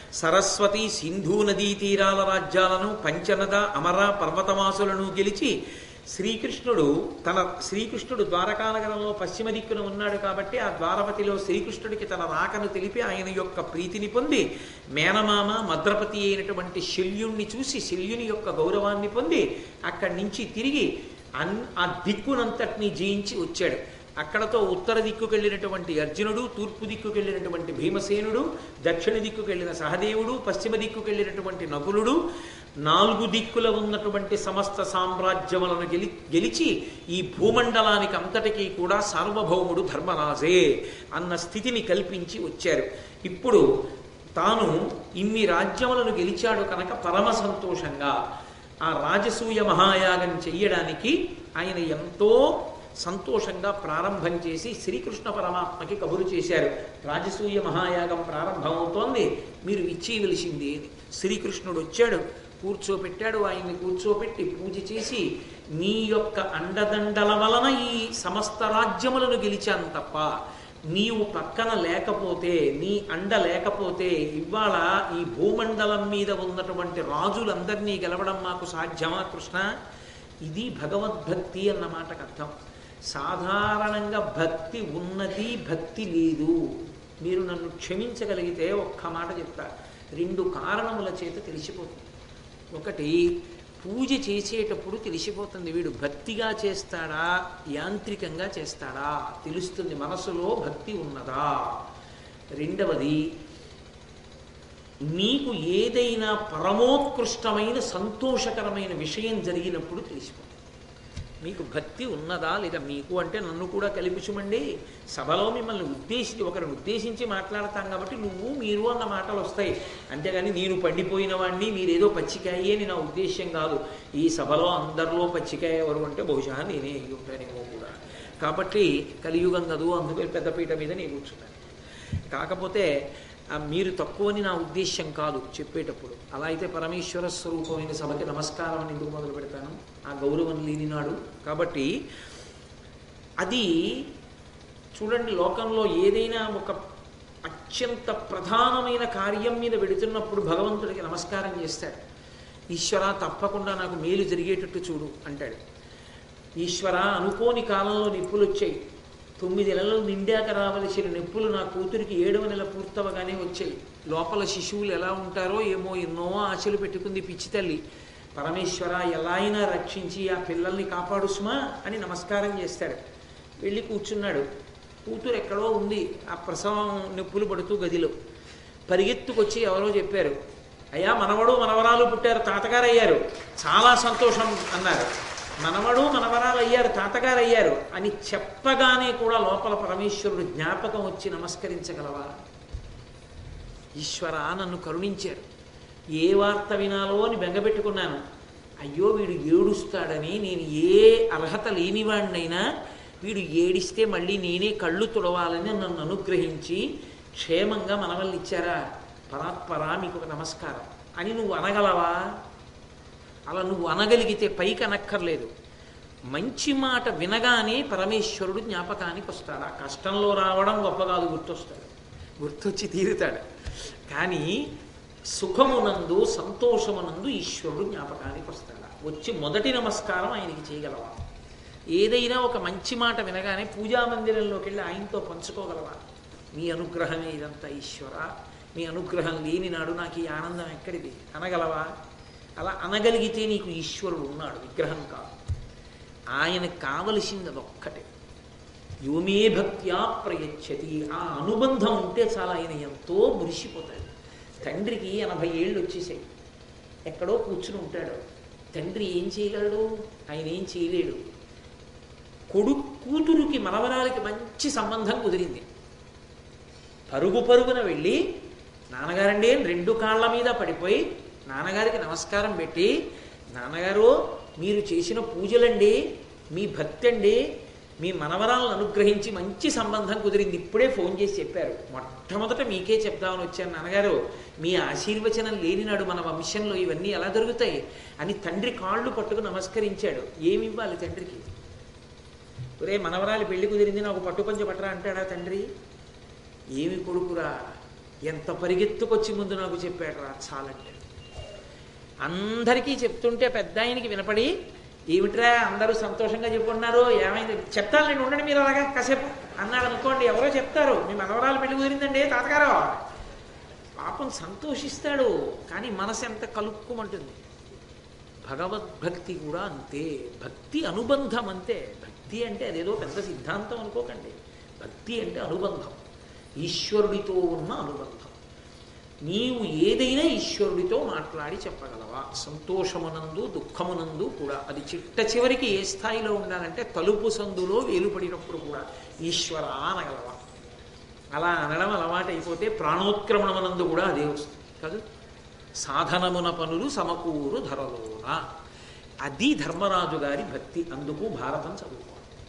సరస్వతి సింధు నదీ తీరాల రాజ్యాలను పంచనద అమర పర్వతమాసులను గెలిచి శ్రీకృష్ణుడు తన శ్రీకృష్ణుడు ద్వారకానగరంలో పశ్చిమ దిక్కున ఉన్నాడు కాబట్టి ఆ ద్వారపతిలో శ్రీకృష్ణుడికి తన రాకను తెలిపి ఆయన యొక్క ప్రీతిని పొంది మేనమామ మద్రపతి అయినటువంటి శల్యుణ్ణి చూసి శల్యుని యొక్క గౌరవాన్ని పొంది అక్కడి నుంచి తిరిగి అన్ ఆ దిక్కునంతటిని జయించి వచ్చాడు అక్కడతో ఉత్తర దిక్కుకు వెళ్ళినటువంటి అర్జునుడు తూర్పు దిక్కుకు వెళ్ళినటువంటి భీమసేనుడు దక్షిణ దిక్కుకు వెళ్ళిన సహదేవుడు పశ్చిమ దిక్కుకు వెళ్ళినటువంటి నకులుడు నాలుగు దిక్కుల ఉన్నటువంటి సమస్త సామ్రాజ్యములను గెలి గెలిచి ఈ భూమండలానికి అంతటికీ కూడా సార్వభౌముడు ధర్మరాజే అన్న స్థితిని కల్పించి వచ్చారు ఇప్పుడు తాను ఇన్ని రాజ్యములను గెలిచాడు కనుక పరమ సంతోషంగా ఆ రాజసూయ మహాయాగం చెయ్యడానికి ఆయన ఎంతో సంతోషంగా ప్రారంభం చేసి శ్రీకృష్ణ పరమాత్మకి కబురు చేశారు రాజసూయ మహాయాగం ప్రారంభమవుతోంది మీరు ఇచ్చేయవలసింది అని శ్రీకృష్ణుడు వచ్చాడు కూర్చోపెట్టాడు ఆయన్ని కూర్చోపెట్టి పూజ చేసి నీ యొక్క అండదండల వలన ఈ సమస్త రాజ్యములను గెలిచాను తప్ప నీవు పక్కన లేకపోతే నీ అండ లేకపోతే ఇవాళ ఈ భూమండలం మీద ఉన్నటువంటి రాజులందరినీ గెలవడం మాకు సాధ్యమా కృష్ణ ఇది భగవద్భక్తి అన్న మాటకు అర్థం సాధారణంగా భక్తి ఉన్నది భక్తి లేదు మీరు నన్ను క్షమించగలిగితే ఒక్క మాట చెప్తా రెండు కారణముల చేత తెలిసిపోతుంది ఒకటి పూజ చేసేటప్పుడు తెలిసిపోతుంది వీడు భక్తిగా చేస్తాడా యాంత్రికంగా చేస్తాడా తెలుస్తుంది మనసులో భక్తి ఉన్నదా రెండవది నీకు ఏదైనా పరమోత్కృష్టమైన సంతోషకరమైన విషయం జరిగినప్పుడు తెలిసిపోతుంది మీకు భక్తి ఉన్నదా లేదా మీకు అంటే నన్ను కూడా కల్పించమండి సభలో మిమ్మల్ని ఉద్దేశించి ఒకరిని ఉద్దేశించి మాట్లాడతాం కాబట్టి నువ్వు మీరు అన్న మాటలు వస్తాయి అంతేగాని నేను పండిపోయిన వాడిని మీరేదో పచ్చికాయ అని నా ఉద్దేశ్యం కాదు ఈ సభలో అందరిలో పచ్చికాయ ఎవరు అంటే బహుశా నేనే అయ్యి ఉంటానేమో కూడా కాబట్టి కలియుగం కదూ అందుకే పెద్దపీట మీద నేను కూర్చున్నాను కాకపోతే ఆ, మీరు తక్కువని నా ఉద్దేశ్యం కాదు చెప్పేటప్పుడు అలా అయితే పరమేశ్వర స్వరూపమైన సభకి నమస్కారం అని ఎందుకు మొదలు పెడతాను ఆ గౌరవం లేనినాడు కాబట్టి అది చూడండి లోకంలో ఏదైనా ఒక అత్యంత ప్రధానమైన కార్యం మీద వెడుతున్నప్పుడు భగవంతుడికి నమస్కారం చేస్తాడు ఈశ్వర తప్పకుండా నాకు మేలు జరిగేటట్టు చూడు అంటాడు ఈశ్వర అనుకోని కాలంలో నిప్పులు వచ్చాయి తొమ్మిది నెలలు నిండాక రావలసిన నొప్పులు నా కూతురికి ఏడవ నెల పూర్తవగానే వచ్చాయి లోపల శిశువులు ఎలా ఉంటారో ఏమో ఎన్నో ఆశలు పెట్టుకుంది పిచ్చి తల్లి పరమేశ్వర ఎలా అయినా రక్షించి ఆ పిల్లల్ని కాపాడు సుమా అని నమస్కారం చేస్తాడు వెళ్ళి కూర్చున్నాడు కూతురు ఎక్కడో ఉంది ఆ ప్రసవం నొప్పులు పడుతూ గదిలో పరిగెత్తుకొచ్చి ఎవరో చెప్పారు అయ్యా మనవడు మనవరాలు పుట్టారు తాతగారు అయ్యారు చాలా సంతోషం అన్నారు మనవడు మనవరాలు అయ్యారు తాతగారు అయ్యారు అని చెప్పగానే కూడా లోపల పరమేశ్వరుడు జ్ఞాపకం వచ్చి నమస్కరించగలవా ఈశ్వర నన్ను కరుణించారు ఏ వార్త వినాలో అని బెంగపెట్టుకున్నాను అయ్యో వీడు ఏడుస్తాడని నేను ఏ అర్హత లేనివాడినైనా వీడు ఏడిస్తే మళ్ళీ నేనే కళ్ళు తుడవాలని నన్ను అనుగ్రహించి క్షేమంగా మనవల్ని ఇచ్చారా పరాత్పరా మీకు ఒక నమస్కారం అని నువ్వు అనగలవా అలా నువ్వు అనగలిగితే పైకి అనక్కర్లేదు మంచి మాట వినగానే పరమేశ్వరుడు జ్ఞాపకానికి వస్తాడు ఆ కష్టంలో రావడం గొప్ప కాదు గుర్తొస్తాడు గుర్తొచ్చి తీరుతాడు కానీ సుఖమునందు సంతోషమునందు ఈశ్వరుడు జ్ఞాపకానికి వస్తాడా వచ్చి మొదటి నమస్కారం ఆయనకి చేయగలవా ఏదైనా ఒక మంచి మాట వినగానే పూజా మందిరంలోకి వెళ్ళి ఆయనతో పంచుకోగలవా మీ అనుగ్రహమే ఇదంతా ఈశ్వర మీ అనుగ్రహం లేని నాడు నాకు ఈ ఆనందం ఎక్కడిది అనగలవా అలా అనగలిగితే నీకు ఈశ్వరుడు ఉన్నాడు విగ్రహం కాదు ఆయనకు కావలసింది అదొక్కటే యోమే భక్త్యా ప్రయచ్చతి ఆ అనుబంధం ఉంటే చాలా ఆయన ఎంతో మురిసిపోతాడు తండ్రికి ఎనభై ఏళ్ళు వచ్చేసాయి ఎక్కడో కూర్చుని ఉంటాడు తండ్రి ఏం చేయగలడు ఆయన ఏం చేయలేడు కొడుకు కూతురుకి మనవరాలకి మంచి సంబంధం కుదిరింది పరుగు పరుగున వెళ్ళి నాన్నగారండి అని రెండు కాళ్ళ మీద పడిపోయి నాన్నగారికి నమస్కారం పెట్టి నాన్నగారు మీరు చేసిన పూజలండి మీ భక్తి అండి మీ మనవరాలను అనుగ్రహించి మంచి సంబంధం కుదిరింది ఇప్పుడే ఫోన్ చేసి చెప్పారు మొట్టమొదట మీకే చెప్దామని వచ్చాను నాన్నగారు మీ ఆశీర్వచనం లేనినాడు మన వంశంలో ఇవన్నీ ఎలా జరుగుతాయి అని తండ్రి కాళ్ళు పట్టుకు నమస్కరించాడు ఏమి ఇవ్వాలి తండ్రికి ఒరే మనవరాలి పెళ్లి కుదిరింది నాకు పట్టుపంచ పట్టరా అంటాడా తండ్రి ఏమి కొడుకురా ఎంత పరిగెత్తుకొచ్చి ముందు నాకు చెప్పాడు రా చాలంటే అందరికీ చెప్తుంటే పెద్ద ఆయనకి వినపడి ఏమిట్రా అందరూ సంతోషంగా చెప్పుకుంటున్నారు ఏమైంది చెప్తాను నేను ఉండండి మీరు అలాగా కాసేపు అన్నాడు అనుకోండి ఎవరో చెప్తారు మీ మనవరాలు పెళ్లి కుదిరిందండి తాతగారు పాపం సంతోషిస్తాడు కానీ మనసు ఎంత కలుక్కుమంటుంది భగవద్భక్తి కూడా అంతే భక్తి అనుబంధం అంతే భక్తి అంటే అదేదో పెద్ద సిద్ధాంతం అనుకోకండి భక్తి అంటే అనుబంధం ఈశ్వరుడితో ఉన్న అనుబంధం నీవు ఏదైనా ఈశ్వరుడితో మాట్లాడి చెప్పగలవా సంతోషమునందు దుఃఖమునందు కూడా అది చిట్ట చివరికి ఏ స్థాయిలో ఉండాలంటే తలుపు సందులో వేలుపడినప్పుడు కూడా ఈశ్వర అనగలవా అలా అనడం అలవాటు అయిపోతే ప్రాణోత్క్రమణమునందు కూడా అదే వస్తుంది కాదు సాధనమున పనులు సమకూరు ధరలోన అది ధర్మరాజు గారి భక్తి అందుకు భారతం చదువుకోవాలి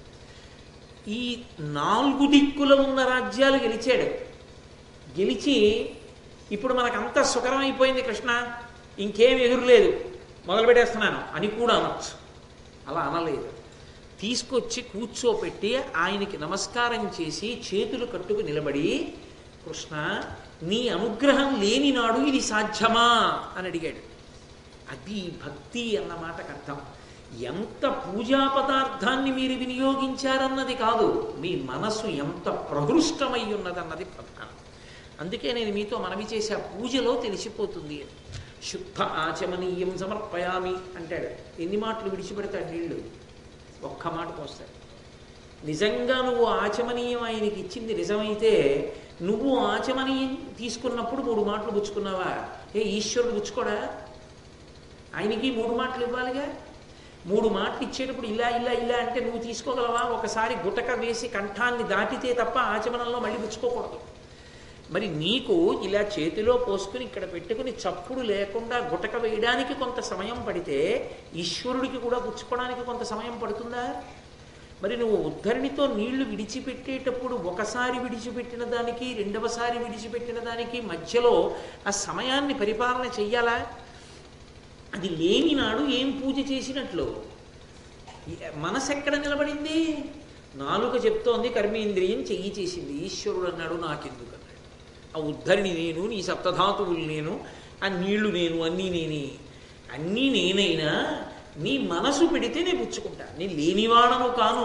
ఈ నాలుగు దిక్కుల ఉన్న రాజ్యాలు గెలిచాడు గెలిచి ఇప్పుడు మనకంత సుఖరం అయిపోయింది కృష్ణ ఇంకేం ఎదురులేదు మొదలు పెట్టేస్తున్నాను అని కూడా అనొచ్చు అలా అనలేదు తీసుకొచ్చి కూర్చోపెట్టి ఆయనకి నమస్కారం చేసి చేతులు కట్టుకు నిలబడి కృష్ణ నీ అనుగ్రహం లేని నాడు ఇది సాధ్యమా అని అడిగాడు అది భక్తి అన్న మాటకు అర్థం ఎంత పూజా పదార్థాన్ని మీరు వినియోగించారన్నది కాదు మీ మనసు ఎంత ప్రహృష్టమై ఉన్నదన్నది ప్రధానం అందుకే నేను మీతో మనవి చేసే ఆ పూజలో తెలిసిపోతుంది అని శుద్ధ ఆచమనీయం సమర్పయామి అంటాడు ఎన్ని మాటలు విడిచిపెడతాడు నీళ్ళు ఒక్క మాటకు వస్తాడు నిజంగా నువ్వు ఆచమనీయం ఆయనకి ఇచ్చింది నిజమైతే నువ్వు ఆచమనీయం తీసుకున్నప్పుడు మూడు మాటలు పుచ్చుకున్నావా ఏ ఈశ్వరుడు పుచ్చుకోడా ఆయనకి మూడు మాటలు ఇవ్వాలిగా మూడు మాటలు ఇచ్చేటప్పుడు ఇలా ఇలా ఇలా అంటే నువ్వు తీసుకోగలవా ఒకసారి గుటక వేసి కంఠాన్ని దాటితే తప్ప ఆచమనంలో మళ్ళీ పుచ్చుకోకూడదు మరి నీకు ఇలా చేతిలో పోసుకుని ఇక్కడ పెట్టుకుని చప్పుడు లేకుండా గుటక వేయడానికి కొంత సమయం పడితే ఈశ్వరుడికి కూడా పుచ్చుకోవడానికి కొంత సమయం పడుతుందా మరి నువ్వు ఉద్ధరణితో నీళ్లు విడిచిపెట్టేటప్పుడు ఒకసారి విడిచిపెట్టిన దానికి రెండవసారి విడిచిపెట్టిన దానికి మధ్యలో ఆ సమయాన్ని పరిపాలన చెయ్యాలా అది లేని నాడు ఏం పూజ చేసినట్లు మనసు ఎక్కడ నిలబడింది నాలుక చెప్తోంది కర్మేంద్రియం చెయ్యి చేసింది ఈశ్వరుడు అన్నాడు నాకెందుకు అన్నాడు ఆ ఉద్ధరిణి నేను నీ సప్తధాతువులు నేను ఆ నీళ్లు నేను అన్నీ నేనే అన్నీ నేనైనా నీ మనసు పెడితే నేను పుచ్చుకుంటా నేను లేనివాడను కాను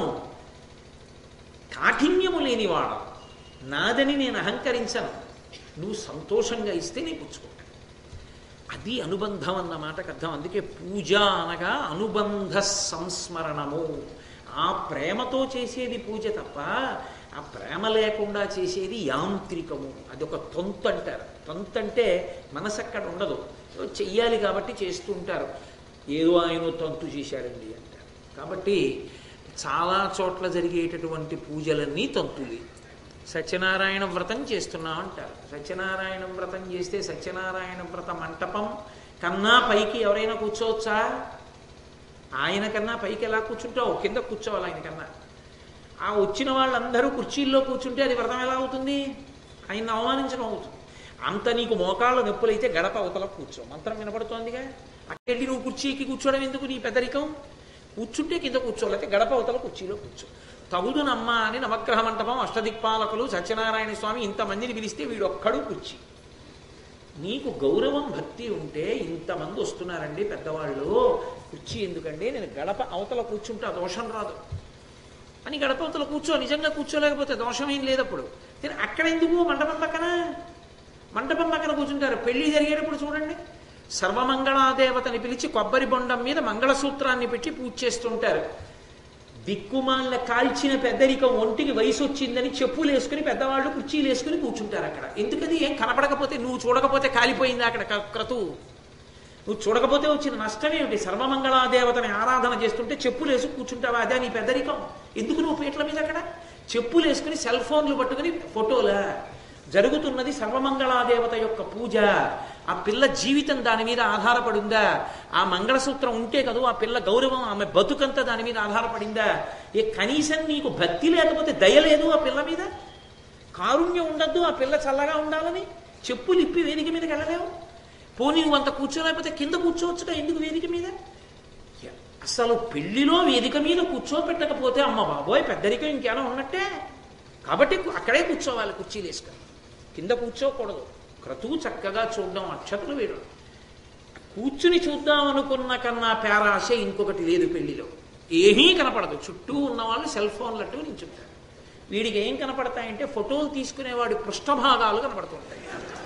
కాఠిన్యము లేనివాడను నాదని నేను అహంకరించను నువ్వు సంతోషంగా ఇస్తే నేను పుచ్చుకుంటా అది అనుబంధం అన్న మాటకు అర్థం అందుకే పూజ అనగా అనుబంధ సంస్మరణము ఆ ప్రేమతో చేసేది పూజ తప్ప ఆ ప్రేమ లేకుండా చేసేది యాంత్రికము అది ఒక తొంతు అంటారు తొంతు అంటే మనసు అక్కడ ఉండదు ఏదో చెయ్యాలి కాబట్టి చేస్తూ ఉంటారు ఏదో ఆయన తంతు చేశారండి అంటారు కాబట్టి చాలా చోట్ల జరిగేటటువంటి పూజలన్నీ తంతులే సత్యనారాయణ వ్రతం చేస్తున్నాం అంటారు సత్యనారాయణ వ్రతం చేస్తే సత్యనారాయణ వ్రత మంటపం కన్నా పైకి ఎవరైనా కూర్చోవచ్చా ఆయన కన్నా పైకి ఎలా కూర్చుంటావు కింద కూర్చోవాలి ఆయన కన్నా ఆ వచ్చిన వాళ్ళందరూ కుర్చీల్లో కూర్చుంటే అది వ్రతం ఎలా అవుతుంది ఆయన అవమానించడం అవుతుంది అంత నీకు మోకాళ్ళ నొప్పులైతే గడప అవతల కూర్చో మంత్రం వినపడుతోందిగా అక్కడి నువ్వు కుర్చీకి కూర్చోవడం ఎందుకు నీ పెద్దరికం కూర్చుంటే కింద కూర్చోలేకపోతే గడప అవతల కుర్చీలో కూర్చో తగుదునమ్మ అని నవగ్రహ మంటపం అష్టదిక్పాలకులు సత్యనారాయణ స్వామి ఇంతమందిని పిలిస్తే వీడొక్కడు కుర్చీ నీకు గౌరవం భక్తి ఉంటే ఇంతమంది వస్తున్నారండి పెద్దవాళ్ళు కుర్చీ ఎందుకండి నేను గడప అవతల కూర్చుంటే ఆ దోషం రాదు అని గడప అవతల కూర్చో నిజంగా కూర్చోలేకపోతే దోషం ఏం లేదప్పుడు కానీ అక్కడ ఎందుకు మండపం పక్కన మండపం పక్కన కూర్చుంటారు పెళ్లి జరిగేటప్పుడు చూడండి సర్వమంగళాదేవతని పిలిచి కొబ్బరి బొండం మీద మంగళసూత్రాన్ని పెట్టి పూజ చేస్తుంటారు దిక్కుమాల కాల్చిన పెద్దరికం ఒంటికి వయసు వచ్చిందని చెప్పులు వేసుకుని పెద్దవాళ్ళు కుర్చీలు వేసుకుని కూర్చుంటారు అక్కడ ఎందుకది ఏం కనపడకపోతే నువ్వు చూడకపోతే కాలిపోయింది అక్కడ క- క్రతువు నువ్వు చూడకపోతే వచ్చిన నష్టం ఏమిటి సర్వమంగళాదేవతని ఆరాధన చేస్తుంటే చెప్పులు వేసి కూర్చుంటావా అదే నీ పెద్దరికం ఎందుకు నువ్వు పీటల మీద అక్కడ చెప్పులు వేసుకుని సెల్ ఫోన్లు పట్టుకుని ఫోటోలా జరుగుతున్నది సర్వమంగళాదేవత యొక్క పూజ ఆ పిల్ల జీవితం దాని మీద ఆధారపడిందా ఆ మంగళసూత్రం ఉంటే కదూ ఆ పిల్ల గౌరవం ఆమె బతుకంతా దాని మీద ఆధారపడిందా ఏ కనీసం నీకు భక్తి లేకపోతే దయ లేదు ఆ పిల్ల మీద కారుణ్యం ఉండద్దు ఆ పిల్ల చల్లగా ఉండాలని చెప్పులు ఇప్పి వేదిక మీదకి వెళ్ళలేవు పోనీ నువ్వు అంత కూర్చోలేకపోతే కింద కూర్చోవచ్చుగా ఎందుకు వేదిక మీద అసలు పెళ్లిలో వేదిక మీద కూర్చోపెట్టకపోతే అమ్మ బాబోయ్ పెద్దరికం ఇంకేమైనా ఉన్నట్టే కాబట్టి కు- అక్కడే కూర్చోవాలి కుర్చీలు వేసుకొని కింద కూర్చోకూడదు క్రతువు చక్కగా చూడడం అక్షతలు వేయడం కూర్చుని చూద్దాం అనుకున్న కన్నా పేరాశ ఇంకొకటి లేదు పెళ్లిలో ఏమీ కనపడదు చుట్టూ ఉన్న వాళ్ళు సెల్ ఫోన్లట్టు నించుంటారు వీడికి ఏం కనపడతాయంటే ఫోటోలు తీసుకునేవాడి పృష్ఠభాగాలు కనపడుతుంటాయి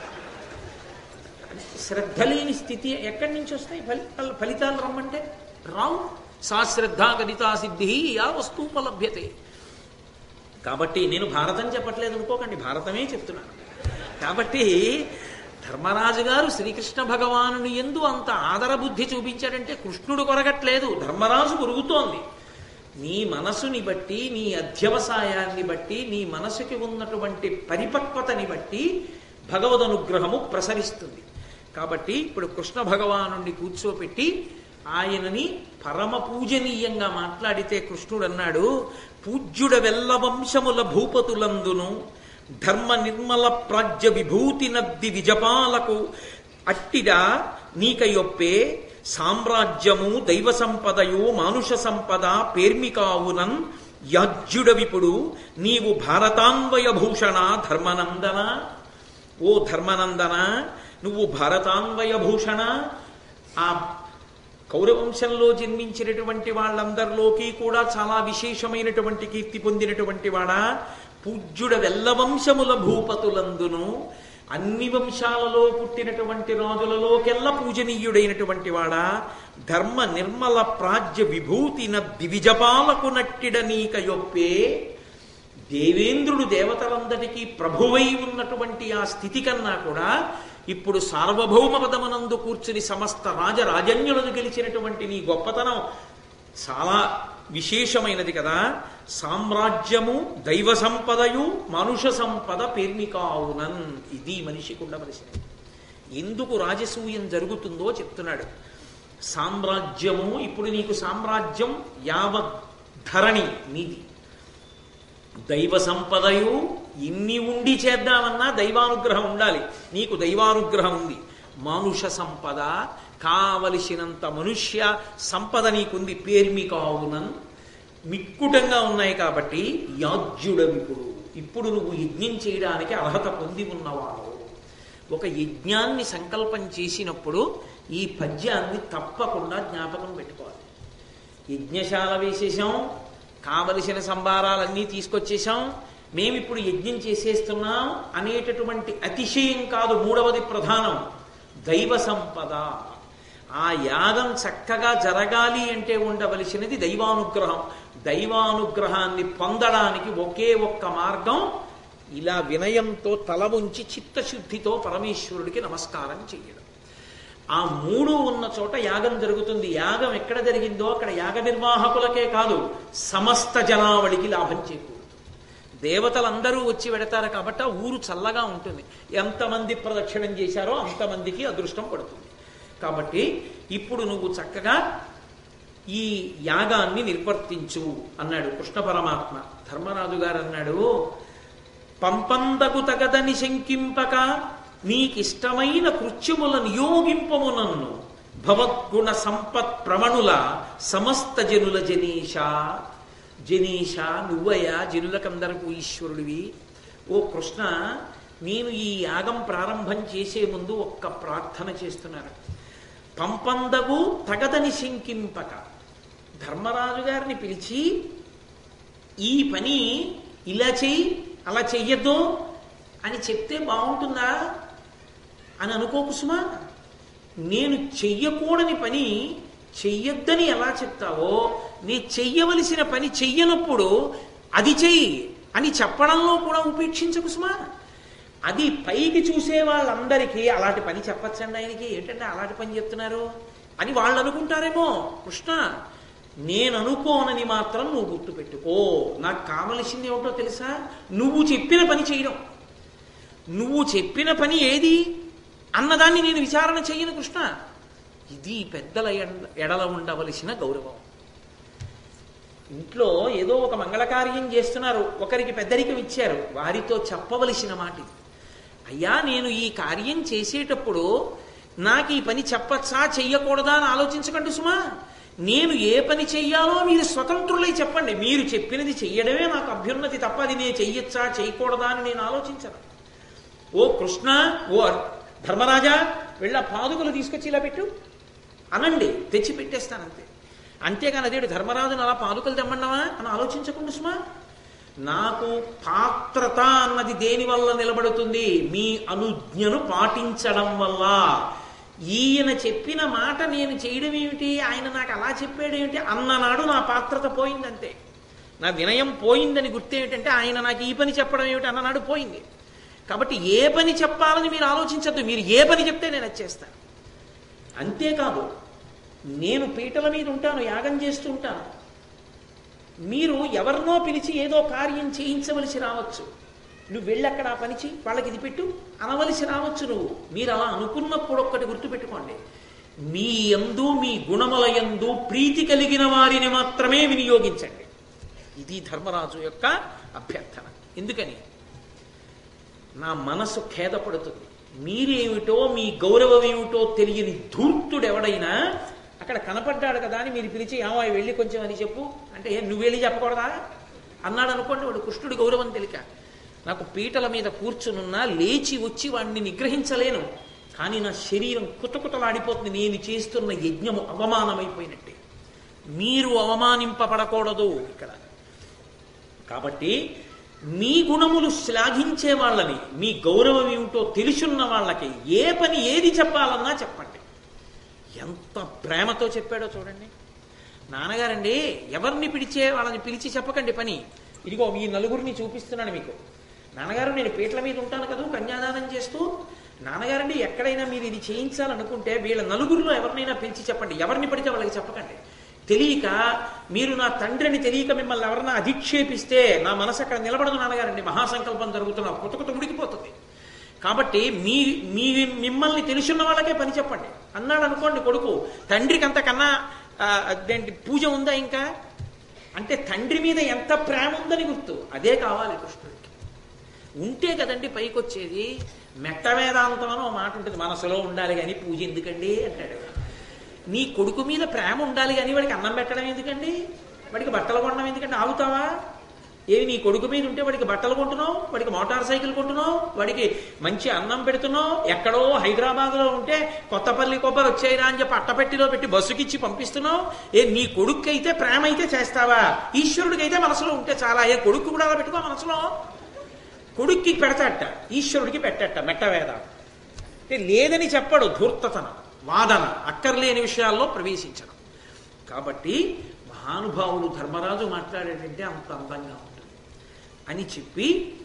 శ్రద్ధ లేని స్థితి ఎక్కడి నుంచి వస్తాయి ఫలితాలు ఫలితాలు రమ్మంటే రావు సా శ్రద్ధ గణితా సిద్ధి యా వస్తూపలభ్యతే కాబట్టి నేను భారతం చెప్పట్లేదు అనుకోకండి భారతమే చెప్తున్నాను కాబట్టి ధర్మరాజు గారు శ్రీకృష్ణ భగవానుని ఎందు అంత ఆదర బుద్ధి చూపించాడంటే కృష్ణుడు కొరగట్లేదు ధర్మరాజు కొరుగుతోంది నీ మనసుని బట్టి నీ అధ్యవసాయాన్ని బట్టి నీ మనసుకి ఉన్నటువంటి పరిపక్వతని బట్టి భగవద్ అనుగ్రహము ప్రసరిస్తుంది కాబట్టి ఇప్పుడు కృష్ణ భగవానుణ్ణి కూర్చోపెట్టి ఆయనని పరమ పూజనీయంగా మాట్లాడితే కృష్ణుడు అన్నాడు పూజ్యుడ వెల్ల వంశముల భూపతులందును ధర్మ నిర్మల ప్రాజ్య విభూతి నద్ది విజపాలకు అట్టిడా నీకయొప్పే సామ్రాజ్యము దైవ సంపదయు మానుష సంపద పేర్మికావునన్ యాజ్యుడవిపుడు నీవు భారతాన్వయ భూషణ ధర్మనందన ఓ ధర్మనందన నువ్వు భారతాన్వయ భూషణ ఆ కౌరవంశంలో జన్మించినటువంటి వాళ్ళందరిలోకి కూడా చాలా విశేషమైనటువంటి కీర్తి పొందినటువంటి వాడా పూజ్యుడ వెల్లవంశముల భూపతులందును అన్ని వంశాలలో పుట్టినటువంటి రాజులలోకెల్లా పూజనీయుడైనటువంటి వాడా ధర్మ నిర్మల ప్రాజ్య విభూతిన దివిజపాలకు నట్టిడ నీక యొప్పే దేవేంద్రుడు దేవతలందరికీ ప్రభువై ఉన్నటువంటి ఆ స్థితి కన్నా కూడా ఇప్పుడు సార్వభౌమ పదమనందు కూర్చుని సమస్త రాజరాజన్యులను గెలిచినటువంటి నీ గొప్పతనం చాలా విశేషమైనది కదా సామ్రాజ్యము దైవ సంపదయు మనుష సంపద పేర్మికావునన్ ఇది మనిషికి ఉండవలసినది ఎందుకు రాజసూయం జరుగుతుందో చెప్తున్నాడు సామ్రాజ్యము ఇప్పుడు నీకు సామ్రాజ్యం యావత్ ధరణి నీది దైవ సంపదయు ఇన్ని ఉండి చేద్దామన్నా దైవానుగ్రహం ఉండాలి నీకు దైవానుగ్రహం ఉంది మానుష సంపద కావలసినంత మనుష్య సంపద నీకుంది పేర్మికావునన్ మిక్కుటంగా ఉన్నాయి కాబట్టి యాజ్యుడవిపుడు ఇప్పుడు నువ్వు యజ్ఞం చేయడానికి అర్హత పొంది ఉన్నవాడు ఒక యజ్ఞాన్ని సంకల్పం చేసినప్పుడు ఈ పద్యాన్ని తప్పకుండా జ్ఞాపకం పెట్టుకోవాలి యజ్ఞశాల వేసేసాం కావలసిన సంభారాలన్నీ తీసుకొచ్చేసాం మేమిప్పుడు యజ్ఞం చేసేస్తున్నాం అనేటటువంటి అతిశయం కాదు మూడవది ప్రధానం దైవ సంపద ఆ యాగం చక్కగా జరగాలి అంటే ఉండవలసినది దైవానుగ్రహం దైవానుగ్రహాన్ని పొందడానికి ఒకే ఒక్క మార్గం ఇలా వినయంతో తల ఉంచి చిత్తశుద్ధితో పరమేశ్వరుడికి నమస్కారం చేయడం ఆ మూడు ఉన్న చోట యాగం జరుగుతుంది యాగం ఎక్కడ జరిగిందో అక్కడ యాగ నిర్వాహకులకే కాదు సమస్త జనావళికి లాభం చేకూరుతుంది దేవతలందరూ వచ్చి వెడతారు కాబట్టి ఆ ఊరు చల్లగా ఉంటుంది ఎంతమంది ప్రదక్షిణం చేశారో అంతమందికి అదృష్టం పడుతుంది కాబట్టి ఇప్పుడు నువ్వు చక్కగా ఈ యాగాన్ని నిర్వర్తించు అన్నాడు కృష్ణ పరమాత్మ ధర్మరాజు గారు అన్నాడు పంపందకు తగదని శంకింపక నీకిష్టమైన కృత్యముల నియోగింపము నన్ను భవద్గుణ సంపత్ ప్రమణుల సమస్త జనుల జనీష జనీష నువ్వయ్యా జనులకందరకు ఈశ్వరుడివి ఓ కృష్ణ నేను ఈ యాగం ప్రారంభం చేసే ముందు ఒక్క ప్రార్థన చేస్తున్నాను పంపందగు తగదని శంకింపక ధర్మరాజు గారిని పిలిచి ఈ పని ఇలా చెయ్యి అలా చెయ్యొద్దు అని చెప్తే బాగుంటుందా అని అనుకోకు సుమా నేను చెయ్యకూడని పని చెయ్యొద్దని ఎలా చెప్తావో నీ చెయ్యవలసిన పని చెయ్యనప్పుడు అది చెయ్యి అని చెప్పడంలో కూడా ఉపేక్షించకు సుమా అది పైకి చూసే వాళ్ళందరికీ అలాంటి పని చెప్పచ్చండి ఆయనకి ఏంటంటే అలాంటి పని చెప్తున్నారు అని వాళ్ళు అనుకుంటారేమో కృష్ణ నేను అనుకోనని మాత్రం నువ్వు గుర్తుపెట్టుకో నాకు కావలసింది ఏమిటో తెలుసా నువ్వు చెప్పిన పని చేయడం నువ్వు చెప్పిన పని ఏది అన్నదాన్ని నేను విచారణ చెయ్యను కృష్ణ ఇది పెద్దల ఎడ- ఎడల ఉండవలసిన గౌరవం ఇంట్లో ఏదో ఒక మంగళకార్యం చేస్తున్నారు ఒకరికి పెద్దరికం ఇచ్చారు వారితో చెప్పవలసిన మాట ఇది. అయ్యా నేను ఈ కార్యం చేసేటప్పుడు నాకు ఈ పని చెప్పచ్చా చెయ్యకూడదా అని ఆలోచించకండి సుమా నేను ఏ పని చెయ్యాలో మీరు స్వతంత్రులై చెప్పండి మీరు చెప్పినది చెయ్యడమే నాకు అభ్యున్నతి తప్ప అది నేను చెయ్యొచ్చా చేయకూడదా అని నేను ఆలోచించను ఓ కృష్ణ ఓ అర్- ధర్మరాజా వెళ్ళ పాదుకలు తీసుకొచ్చి ఇలా పెట్టు అనండి తెచ్చి పెట్టేస్తానంతే అంతేగాని అదేడు ధర్మరాజును అలా పాదుకలు తెమ్మన్నావా అని ఆలోచించకుండా సుమా నాకు పాత్రత అన్నది దేని వల్ల నిలబడుతుంది మీ అనుజ్ఞను పాటించడం వల్ల ఈయన చెప్పిన మాట నేను చేయడం ఏమిటి ఆయన నాకు అలా చెప్పాడు ఏమిటి అన్ననాడు నా పాత్రత పోయిందంతే నా వినయం పోయిందని గుర్తు ఏమిటంటే ఆయన నాకు ఈ పని చెప్పడం ఏమిటి అన్ననాడు పోయింది కాబట్టి ఏ పని చెప్పాలని మీరు ఆలోచించద్దు మీరు ఏ పని చెప్తే నేను అది చేస్తాను అంతేకాదు నేను పీటల మీద ఉంటాను యాగం చేస్తూ ఉంటాను మీరు ఎవరినో పిలిచి ఏదో కార్యం చేయించవలసి రావచ్చు నువ్వు వెళ్ళి అక్కడ ఆ పని చేయి వాళ్ళకి ఇది పెట్టు అనవలసి రావచ్చు నువ్వు మీరు అలా అనుకున్నప్పుడు ఒక్కటి గుర్తుపెట్టుకోండి మీ యందు మీ గుణముల యందు ప్రీతి కలిగిన వారిని మాత్రమే వినియోగించండి ఇది ధర్మరాజు యొక్క అభ్యర్థన ఎందుకని నా మనసు ఖేదపడుతుంది మీరేమిటో మీ గౌరవం ఏమిటో తెలియని ధూర్తుడు ఎవడైనా అక్కడ కనపడ్డాడు కదా అని మీరు పిలిచి ఏమో వెళ్ళి కొంచెం అని చెప్పు అంటే "ఏ, నువ్వు వెళ్ళి చెప్పకూడదా అన్నాడు అనుకోండి వాడు కృష్ణుడి గౌరవం తెలియక నాకు పీటల మీద కూర్చునున్నా లేచి వచ్చి వాడిని నిగ్రహించలేను కానీ నా శరీరం కుతకుతలాడిపోతుంది నేను చేస్తున్న యజ్ఞము అవమానమైపోయినట్టే మీరు అవమానింపబడకూడదు ఇక్కడ కాబట్టి మీ గుణములు శ్లాఘించే వాళ్ళని మీ గౌరవం ఏమిటో తెలుసున్న వాళ్ళకి ఏ పని ఏది చెప్పాలన్నా చెప్పండి ఎంత ప్రేమతో చెప్పాడో చూడండి నాన్నగారండి ఎవరిని పిలిచే వాళ్ళని పిలిచి చెప్పకండి పని ఇదిగో ఈ నలుగురిని చూపిస్తున్నాను మీకు నాన్నగారు నేను పీటల మీద ఉంటాను కదా కన్యాదానం చేస్తూ నాన్నగారండి ఎక్కడైనా మీరు ఇది చేయించాలనుకుంటే వీళ్ళ నలుగురిలో ఎవరినైనా పిలిచి చెప్పండి ఎవరిని పడితే వాళ్ళకి చెప్పకండి తెలియక మీరు నా తండ్రిని తెలియక మిమ్మల్ని ఎవరన్నా అధిక్షేపిస్తే నా మనసు అక్కడ నిలబడదు నాన్నగారండి మహాసంకల్పం జరుగుతున్న కొత్త కొత్త ఉడికిపోతుంది కాబట్టి మీ మీ మిమ్మల్ని తెలుసున్న వాళ్ళకే పని చెప్పండి అన్నాడు అనుకోండి కొడుకు తండ్రికి అంతకన్నా ఆ, అదేంటి పూజ ఉందా ఇంకా అంటే తండ్రి మీద ఎంత ప్రేమ ఉందని గుర్తు అదే కావాలి కృష్ణుడికి ఉంటే కదండి పైకి వచ్చేది మెట్ట వేదాంతం అని ఒక మాట ఉంటుంది మనసులో ఉండాలి కానీ పూజ ఎందుకండి అంటాడు నీ కొడుకు మీద ప్రేమ ఉండాలి కానీ వాడికి అన్నం పెట్టడం ఎందుకండి వాడికి బట్టలు కొనడం ఎందుకండి ఆగుతావా ఏవి నీ కొడుకు మీద ఉంటే వాడికి బట్టలు కొంటున్నావు వాడికి మోటార్ సైకిల్ కొంటున్నావు వాడికి మంచి అన్నం పెడుతున్నావు ఎక్కడో హైదరాబాద్లో ఉంటే కొత్తపల్లి కొబ్బరి వచ్చాయిరా అని చెప్పి అట్టపెట్టిలో పెట్టి బస్సుకిచ్చి పంపిస్తున్నావు ఏ నీ కొడుకు అయితే ప్రేమ అయితే చేస్తావా ఈశ్వరుడికి అయితే మనసులో ఉంటే చాలా ఏ కొడుకు కూడా అలా పెట్టుకో మనసులో కొడుక్కి పెడతాట ఈశ్వరుడికి పెట్టట మెట్టవేద అంటే లేదని చెప్పడు ధూర్తతనం వాదన అక్కర్లేని విషయాల్లో ప్రవేశించడం కాబట్టి మహానుభావుడు ధర్మరాజు మాట్లాడేటంటే అంత అందంగా ఉంటుంది అని చెప్పి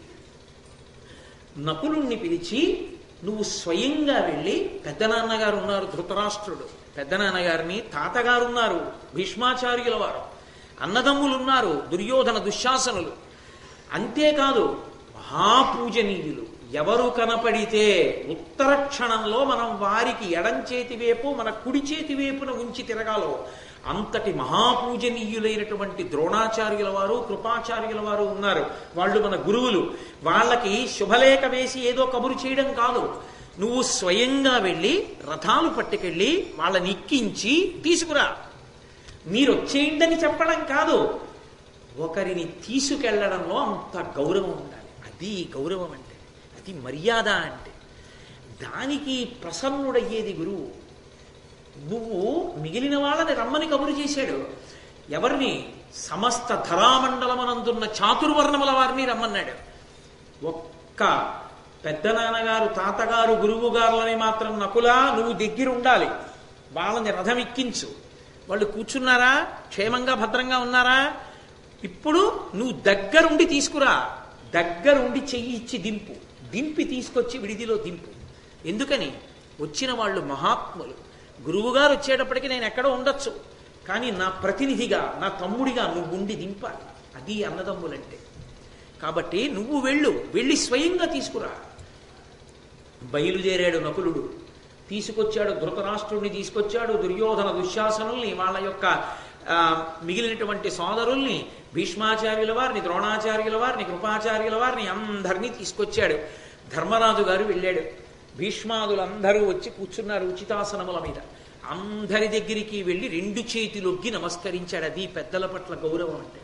నకులుణ్ణి పిలిచి నువ్వు స్వయంగా వెళ్ళి పెద్దనాన్నగారు ఉన్నారు ధృతరాష్ట్రుడు పెద్దనాన్నగారిని తాతగారు ఉన్నారు భీష్మాచార్యుల వారు అన్నదమ్ములు ఉన్నారు దుర్యోధన దుశ్శాసనులు అంతేకాదు మహాపూజనీయులు ఎవరు కనపడితే ఉత్తర క్షణంలో మనం వారికి ఎడం చేతి వైపు మన కుడి చేతి వైపున ఉంచి తిరగాలో అంతటి మహాపూజనీయులైనటువంటి ద్రోణాచార్యుల వారు కృపాచార్యుల వారు ఉన్నారు వాళ్ళు మన గురువులు వాళ్ళకి శుభలేఖ వేసి ఏదో కబురు చేయడం కాదు నువ్వు స్వయంగా వెళ్ళి రథాలు పట్టుకెళ్ళి వాళ్ళని ఎక్కించి తీసుకురా మీరు వచ్చేయండి చెప్పడం కాదు ఒకరిని తీసుకెళ్లడంలో అంత గౌరవం ఉండాలి అది గౌరవం అంటే అది మర్యాద అంటే దానికి ప్రసన్నుడయ్యేది గురువు నువ్వు మిగిలిన వాళ్ళని రమ్మని కబురు చేశాడు ఎవరిని సమస్త ధరామండలమనందున్న చాతుర్వర్ణముల వారిని రమ్మన్నాడు ఒక్క పెద్ద నాన్నగారు తాతగారు గురువు గారులని మాత్రం నకులా నువ్వు దగ్గర ఉండాలి వాళ్ళని రథం ఎక్కించు వాళ్ళు కూర్చున్నారా క్షేమంగా భద్రంగా ఉన్నారా ఇప్పుడు నువ్వు దగ్గరుండి తీసుకురా దగ్గరుండి చెయ్యి ఇచ్చి దింపు దింపి తీసుకొచ్చి విడిదిలో దింపు ఎందుకని వచ్చిన వాళ్ళు మహాత్ములు గురువుగారు వచ్చేటప్పటికి నేను ఎక్కడో ఉండొచ్చు కానీ నా ప్రతినిధిగా నా తమ్ముడిగా నువ్వు ఉండి దింపాలి అది అన్నదమ్ములంటే కాబట్టి నువ్వు వెళ్ళు వెళ్ళి స్వయంగా తీసుకురా బయలుదేరాడు నకులుడు తీసుకొచ్చాడు ధృతరాష్ట్రుడిని తీసుకొచ్చాడు దుర్యోధన దుశ్శాసనుల్ని వాళ్ళ యొక్క ఆ, మిగిలినటువంటి సోదరుల్ని భీష్మాచార్యుల వారిని ద్రోణాచార్యుల వారిని కృపాచార్యుల వారిని అందరినీ తీసుకొచ్చాడు ధర్మరాజు గారు వెళ్ళాడు భీష్మాదులందరూ వచ్చి కూర్చున్నారు ఉచితాసనముల మీద అందరి దగ్గరికి వెళ్ళి రెండు చేతులొగ్గి నమస్కరించాడు అది పెద్దల పట్ల గౌరవం అంటే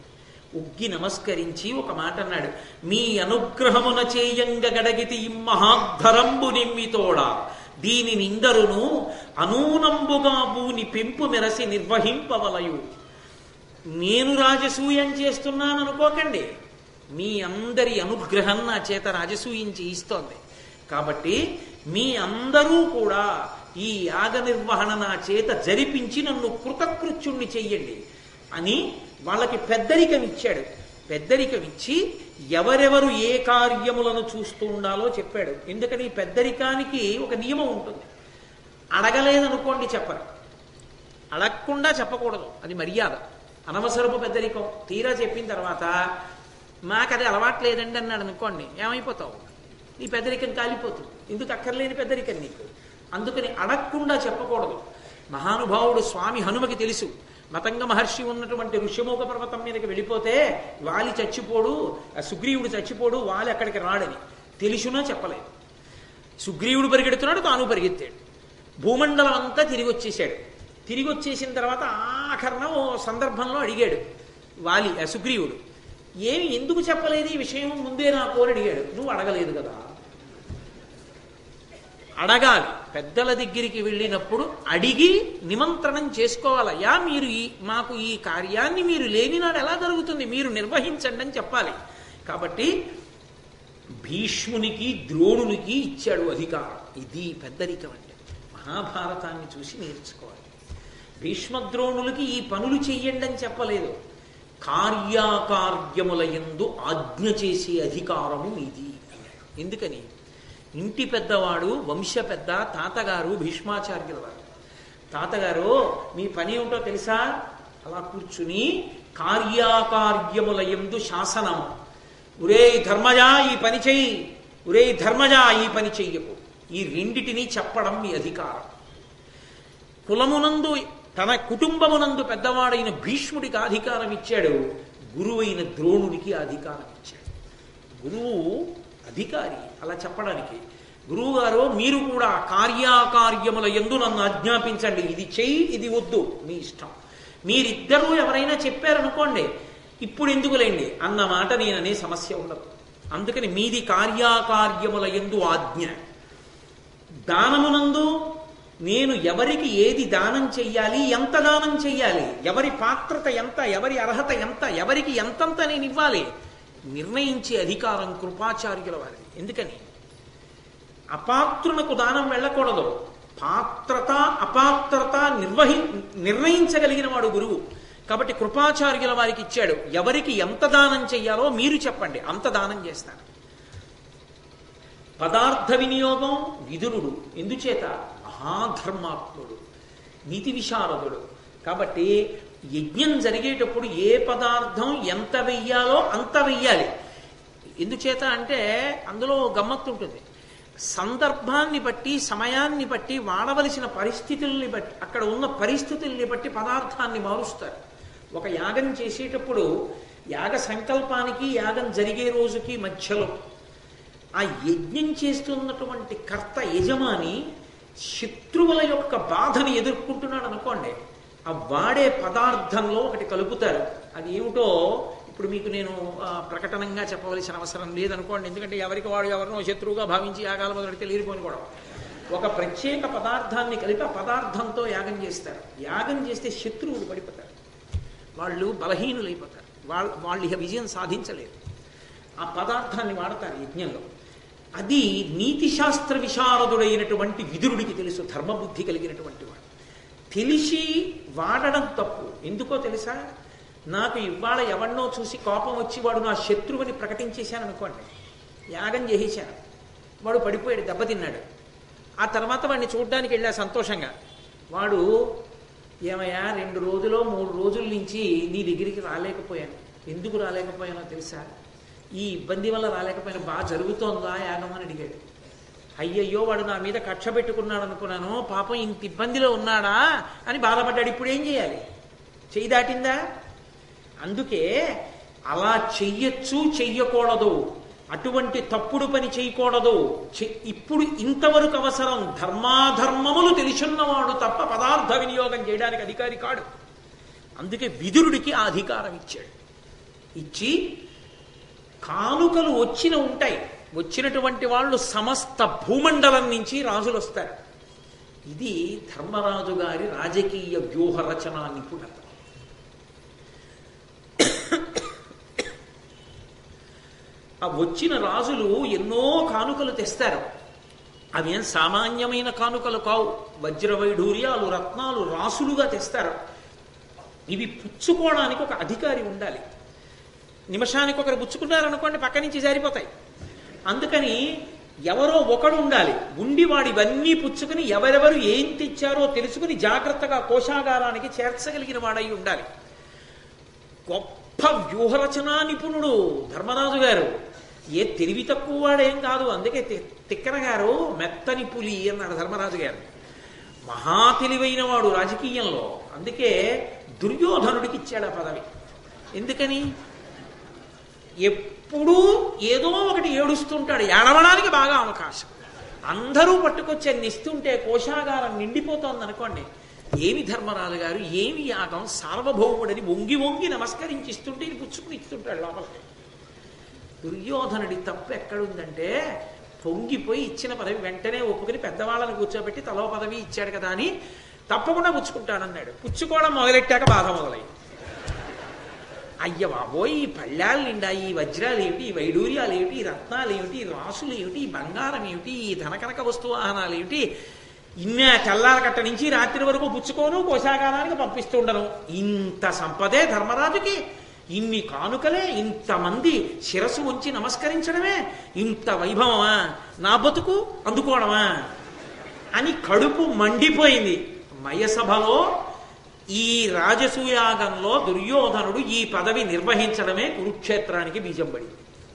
ఉగ్గి నమస్కరించి ఒక మాట అన్నాడు మీ అనుగ్రహమున చేయంగ గడగితి మహాధరంబు నిమ్మితోడా దీని నిందరును అనూనంబుగా భూని పెంపు మెరసి నిర్వహింపవలయు నేను రాజసూయం చేస్తున్నాను అనుకోకండి మీ అందరి అనుగ్రహం నా చేత రాజసూయం చేయిస్తోంది కాబట్టి మీ అందరూ కూడా ఈ యాగ నిర్వహణ నా చేత జరిపించి నన్ను కృతకృత్యుణ్ణి చెయ్యండి అని వాళ్ళకి పెద్దరికం ఇచ్చాడు పెద్దరికం ఇచ్చి ఎవరెవరు ఏ కార్యములను చూస్తూ ఉండాలో చెప్పాడు ఎందుకని ఈ పెద్దరికానికి ఒక నియమం ఉంటుంది అడగలేదనుకోండి చెప్పరు అడగకుండా చెప్పకూడదు అది మర్యాద అనవసరపు పెద్దరికం తీరా చెప్పిన తర్వాత మాకు అది అలవాటు లేదండి అన్నాడు అనుకోండి ఏమైపోతావు నీ పెద్దరికం కాలిపోతుంది ఎందుకు అక్కర్లేని పెద్దరికం నీకు అందుకని అడగకుండా చెప్పకూడదు మహానుభావుడు స్వామి హనుమకి తెలుసు మతంగ మహర్షి ఉన్నటువంటి ఋష్యమూక పర్వతం మీదకి వెళ్ళిపోతే వాలి చచ్చిపోడు ఆ సుగ్రీవుడు చచ్చిపోడు వాలి అక్కడికి రాడని తెలుసునా చెప్పలేదు సుగ్రీవుడు పరిగెడుతున్నాడు తాను పరిగెత్తాడు భూమండలం అంతా తిరిగి వచ్చేసాడు తిరిగి వచ్చేసిన తర్వాత ఆఖరణ ఓ సందర్భంలో అడిగాడు వాలి ఆ సుగ్రీవుడు ఏమి ఎందుకు చెప్పలేదు ఈ విషయం ముందే నాకు అని అడిగాడు నువ్వు అడగలేదు కదా అడగాలి పెద్దల దగ్గరికి వెళ్ళినప్పుడు అడిగి నిమంత్రణం చేసుకోవాలయ్యా మీరు ఈ మాకు ఈ కార్యాన్ని మీరు లేనినాడు ఎలా జరుగుతుంది మీరు నిర్వహించండి అని చెప్పాలి కాబట్టి భీష్మునికి ద్రోణునికి ఇచ్చాడు అధికారం ఇది పెద్దరికం అంటే మహాభారతాన్ని చూసి నేర్చుకోవాలి భీష్మద్రోణులకి ఈ పనులు చెయ్యండి అని చెప్పలేదు కార్యాకార్యముల యందు ఆజ్ఞ చేసే అధికారము ఇది అన్నాడు ఎందుకని ఇంటి పెద్దవాడు వంశ పెద్ద తాతగారు భీష్మాచార్యుల వారు తాతగారు మీ పని ఏమిటో తెలుసా అలా కూర్చుని కార్యాకార్యముల యందు శాసనము ఉరే ధర్మజా ఈ పని చెయ్యి ఉరే ధర్మజా ఈ పని చెయ్యకు ఈ రెండిటిని చెప్పడం మీ అధికారం కులమునందు తన కుటుంబమునందు పెద్దవాడైన భీష్ముడికి అధికారం ఇచ్చాడు గురువైన ద్రోణుడికి అధికారం ఇచ్చాడు గురువు అధికారి అలా చెప్పడానికి గురువు గారు మీరు కూడా కార్యాకార్యముల ఎందు నన్ను ఆజ్ఞాపించండి ఇది చెయ్యి ఇది వద్దు మీ ఇష్టం మీరిద్దరూ ఎవరైనా చెప్పారనుకోండి ఇప్పుడు ఎందుకులేండి అన్న మాట నేననే సమస్య ఉండదు అందుకని మీది కార్యాకార్యముల ఎందు ఆజ్ఞ దానమునందు నేను ఎవరికి ఏది దానం చెయ్యాలి ఎంత దానం చెయ్యాలి ఎవరి పాత్రత ఎంత ఎవరి అర్హత ఎంత ఎవరికి ఎంతంత నేను ఇవ్వాలి నిర్ణయించే అధికారం కృపాచార్యుల వారిది ఎందుకని అపాత్రునకు దానం వెళ్ళకూడదు పాత్రత అపాత్రత నిర్వహి నిర్ణయించగలిగిన వాడు గురువు కాబట్టి కృపాచార్యుల వారికి ఇచ్చాడు ఎవరికి ఎంత దానం చెయ్యాలో మీరు చెప్పండి అంత దానం చేస్తాను పదార్థ వినియోగం విదురుడు ఎందుచేత మహాధర్మాత్ముడు నీతి విశారదుడు కాబట్టి యజ్ఞం జరిగేటప్పుడు ఏ పదార్థం ఎంత వెయ్యాలో అంత వెయ్యాలి ఎందుచేత అంటే అందులో గమ్మత్తు ఉంటుంది సందర్భాన్ని బట్టి సమయాన్ని బట్టి వాడవలసిన పరిస్థితుల్ని బట్టి అక్కడ ఉన్న పరిస్థితుల్ని బట్టి పదార్థాన్ని మారుస్తారు ఒక యాగం చేసేటప్పుడు యాగ సంకల్పానికి యాగం జరిగే రోజుకి మధ్యలో ఆ యజ్ఞం చేస్తున్నటువంటి కర్త యజమాని శత్రువుల యొక్క బాధని ఎదుర్కొంటున్నాడు అనుకోండి ఆ వాడే పదార్థంలో ఒకటి కలుపుతారు అది ఏమిటో ఇప్పుడు మీకు నేను ఆ, ప్రకటనంగా చెప్పవలసిన అవసరం లేదనుకోండి ఎందుకంటే ఎవరికి వాడు ఎవరినో శత్రువుగా భావించి యాగాలు మొదలెడితే లేనిపోని కూడా ఒక ప్రత్యేక పదార్థాన్ని కలిపి ఆ పదార్థంతో యాగం చేస్తారు యాగం చేస్తే శత్రువులు పడిపోతారు వాళ్ళు బలహీనులైపోతారు వాళ్ళు వాళ్ళు ఇక విజయం సాధించలేరు ఆ పదార్థాన్ని వాడతారు యజ్ఞంలో అది నీతి శాస్త్ర విశారదుడైనటువంటి విదురుడికి తెలుసు ధర్మబుద్ధి కలిగినటువంటి వాడు తెలిసి వాడడం తప్పు ఎందుకో తెలుసా నాకు ఇవాళ ఎవరినో చూసి కోపం వచ్చి వాడు నా శత్రువుని ప్రకటించేశాను అనుకోండి యాగం చేసేశాను వాడు పడిపోయాడు దెబ్బతిన్నాడు ఆ తర్వాత వాడిని చూడడానికి వెళ్ళా సంతోషంగా వాడు ఏమయ్యా రెండు రోజులో మూడు రోజుల నుంచి నీ దగ్గరికి రాలేకపోయాను ఎందుకు రాలేకపోయానో తెలుసా ఈ ఇబ్బంది వల్ల రాలేకపోయినా బాగా జరుగుతోందా యాగం అని అడిగాడు అయ్యయ్యో వాడు నా మీద కక్ష పెట్టుకున్నాడు అనుకున్నాను పాపం ఇంత ఇబ్బందిలో ఉన్నాడా అని బాధపడ్డాడు ఇప్పుడు ఏం చేయాలి చెయ్యి దాటిందా అందుకే అలా చెయ్యొచ్చు చెయ్యకూడదు అటువంటి తప్పుడు పని చేయకూడదు చె- ఇప్పుడు ఇంతవరకు అవసరం ధర్మాధర్మములు తెలిసున్నవాడు తప్ప పదార్థ వినియోగం చేయడానికి అధికారి కాడు అందుకే విదురుడికి ఆ అధికారం ఇచ్చాడు ఇచ్చి కానుకలు వచ్చిన ఉంటాయి వచ్చినటువంటి వాళ్ళు సమస్త భూమండలం నుంచి రాజులు వస్తారు ఇది ధర్మరాజు గారి రాజకీయ వ్యూహ రచన నిపుణత ఆ వచ్చిన రాజులు ఎన్నో కానుకలు తెస్తారు అవేం సామాన్యమైన కానుకలు కావు వజ్రవైఢూర్యాలు రత్నాలు రాసులుగా తెస్తారు ఇవి పుచ్చుకోవడానికి ఒక అధికారి ఉండాలి నిమిషానికి ఒకరు పుచ్చుకున్నారనుకోండి పక్క నుంచి జారిపోతాయి అందుకని ఎవరో ఒకడు ఉండాలి ఉండి వాడు ఇవన్నీ పుచ్చుకుని ఎవరెవరు ఏం తెచ్చారో తెలుసుకుని జాగ్రత్తగా కోశాగారానికి చేర్చగలిగిన వాడై ఉండాలి గొప్ప వ్యూహరచనా నిపుణుడు ధర్మరాజు గారు ఏ తెలివి తక్కువ వాడేం కాదు అందుకే తి- తిక్కన గారు మెత్తని పులి అన్నాడు ధర్మరాజు గారు మహా తెలివైన వాడు రాజకీయంలో అందుకే దుర్యోధనుడికి ఇచ్చాడు ఆ పదవి ఎందుకని ఎప్పుడూ ఏదో ఒకటి ఏడుస్తుంటాడు ఏడవడానికి బాగా అవకాశం అందరూ పట్టుకొచ్చి అన్ని ఇస్తుంటే కోశాగారం నిండిపోతోంది అనుకోండి ఏమి ధర్మరాజు గారు ఏమి యాగం సార్వభౌముడని వంగి వంగి నమస్కరించి ఇస్తుంటే ఇది పుచ్చుకుని ఇస్తుంటాడు లోపలికి దుర్యోధనుడి తప్పు ఎక్కడుందంటే పొంగిపోయి ఇచ్చిన పదవి వెంటనే ఒప్పుకుని పెద్దవాళ్ళని కూర్చోబెట్టి తలో పదవి ఇచ్చాడు కదా అని తప్పకుండా పుచ్చుకుంటానన్నాడు పుచ్చుకోవడం మొదలెట్టాక బాధ మొదలైంది అయ్య బాబోయ్ ఈ పళ్ళాలు నిండా ఈ వజ్రాలు ఏమిటి ఈ వైడూర్యాలు ఏమిటి ఈ రత్నాలు ఏమిటి ఈ రాసులు ఏమిటి ఈ బంగారం ఏమిటి ఈ ధనకనక వస్తువాహనాలు ఏమిటి ఇన్న తెల్లార కట్ట నుంచి రాత్రి వరకు పుచ్చుకోను కోశాగారానికి పంపిస్తుండను ఇంత సంపదే ధర్మరాజుకి ఇన్ని కానుకలే ఇంతమంది శిరస్సు ఉంచి నమస్కరించడమే ఇంత వైభవమా నా బతుకు అందుకోవడమా అని కడుపు మండిపోయింది మయసభలో ఈ రాజసూయాగంలో దుర్యోధనుడు ఈ పదవి నిర్వహించడమే కురుక్షేత్రానికి బీజం పడింది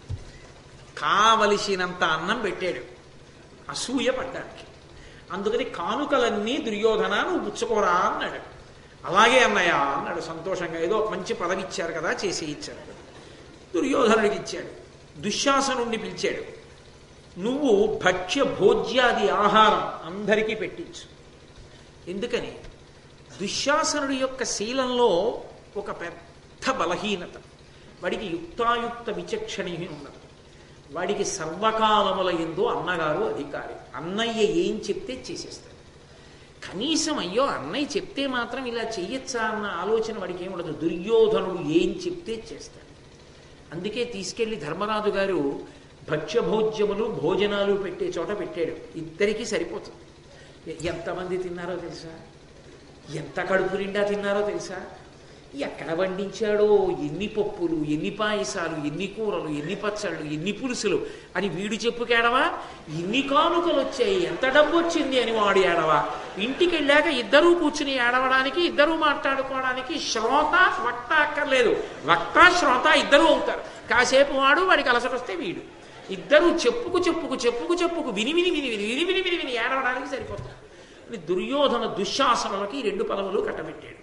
కావలసినంత అన్నం పెట్టాడు అసూయ పడ్డానికి అందుకని కానుకలన్నీ దుర్యోధన నువ్వు పుచ్చుకోరా అన్నాడు అలాగే అన్నయ్య అన్నాడు సంతోషంగా ఏదో మంచి పదవి ఇచ్చారు కదా చేసి ఇచ్చారు దుర్యోధనుడికి ఇచ్చాడు దుశ్శాసనుణ్ణి పిలిచాడు నువ్వు భక్ష్య భోజ్యాది ఆహారం అందరికీ పెట్టించు ఎందుకని దుశ్శాసనుడి యొక్క శీలంలో ఒక పెద్ద బలహీనత వాడికి యుక్తాయుక్త విచక్షణ ఉన్నది వాడికి సర్వకాలముల ఎందు అన్నగారు అధికారి అన్నయ్య ఏం చెప్తే చేసేస్తాడు కనీసం అయ్యో అన్నయ్య చెప్తే మాత్రం ఇలా చెయ్యొచ్చా అన్న ఆలోచన వాడికి ఏముండదు దుర్యోధనుడు ఏం చెప్తే చేస్తాడు అందుకే తీసుకెళ్లి ధర్మరాజు గారు భక్ష్యభోజ్యములు భోజనాలు పెట్టే చోట పెట్టాడు ఇద్దరికీ సరిపోతుంది ఎ- ఎంతమంది తిన్నారో తెలుసా ఎంత కడుపు నిండా తిన్నారో తెలుసా ఎక్కడ వండించాడో ఎన్ని పప్పులు ఎన్ని పాయసాలు ఎన్ని కూరలు ఎన్ని పచ్చళ్ళు ఎన్ని పులుసులు అని వీడు చెప్పుకేడవా ఇన్ని కానుకలు వచ్చాయి ఎంత డబ్బు వచ్చింది అని వాడు ఏడవా ఇంటికి వెళ్ళాక ఇద్దరూ కూర్చుని ఏడవడానికి ఇద్దరూ మాట్లాడుకోవడానికి శ్రోత వక్త అక్కర్లేదు వక్త శ్రోత ఇద్దరూ అవుతారు కాసేపు వాడు వాడికి అలసటొస్తే వీడు ఇద్దరూ చెప్పుకు చెప్పుకు చెప్పుకు చెప్పుకు విని విని విని విని విని విని విని విని ఏడవడానికి సరిపోతారు అని దుర్యోధన దుశ్శాసనలకి ఈ రెండు పదవులు కట్టబెట్టాడు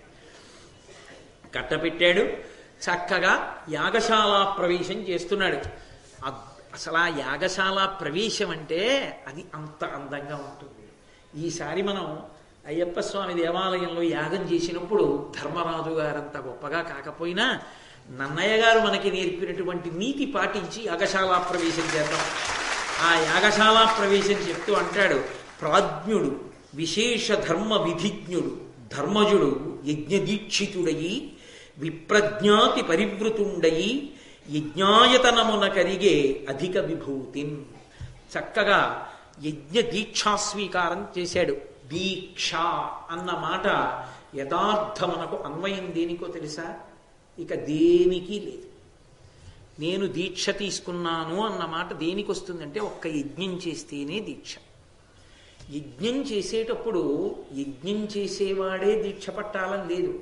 కట్టబెట్టాడు చక్కగా యాగశాల ప్రవేశం చేస్తున్నాడు అద్- అసలు ఆ యాగశాల ప్రవేశం అంటే అది అంత అందంగా ఉంటుంది ఈసారి మనం అయ్యప్ప స్వామి దేవాలయంలో యాగం చేసినప్పుడు ధర్మరాజు గారంత గొప్పగా కాకపోయినా నన్నయ్య గారు మనకి నేర్పినటువంటి నీతి పాటించి యాగశాల ప్రవేశం చేద్దాం ఆ యాగశాల ప్రవేశం చెప్తూ అంటాడు ప్రాజ్ఞుడు విశేష ధర్మ విధిజ్ఞుడు ధర్మజుడు యజ్ఞదీక్షితుడయి విప్రజ్ఞాతి పరివృతుండయి యజ్ఞాయతనమున కరిగే అధిక విభూతిన్ చక్కగా యజ్ఞ దీక్షా స్వీకారం చేశాడు దీక్ష అన్న మాట యథార్థమునకు అన్వయం దేనికో తెలుసా ఇక దేనికి లేదు నేను దీక్ష తీసుకున్నాను అన్న మాట దేనికి వస్తుందంటే ఒక్క యజ్ఞం చేస్తేనే దీక్ష యజ్ఞం చేసేటప్పుడు యజ్ఞం చేసేవాడే దీక్ష పట్టాలని లేదు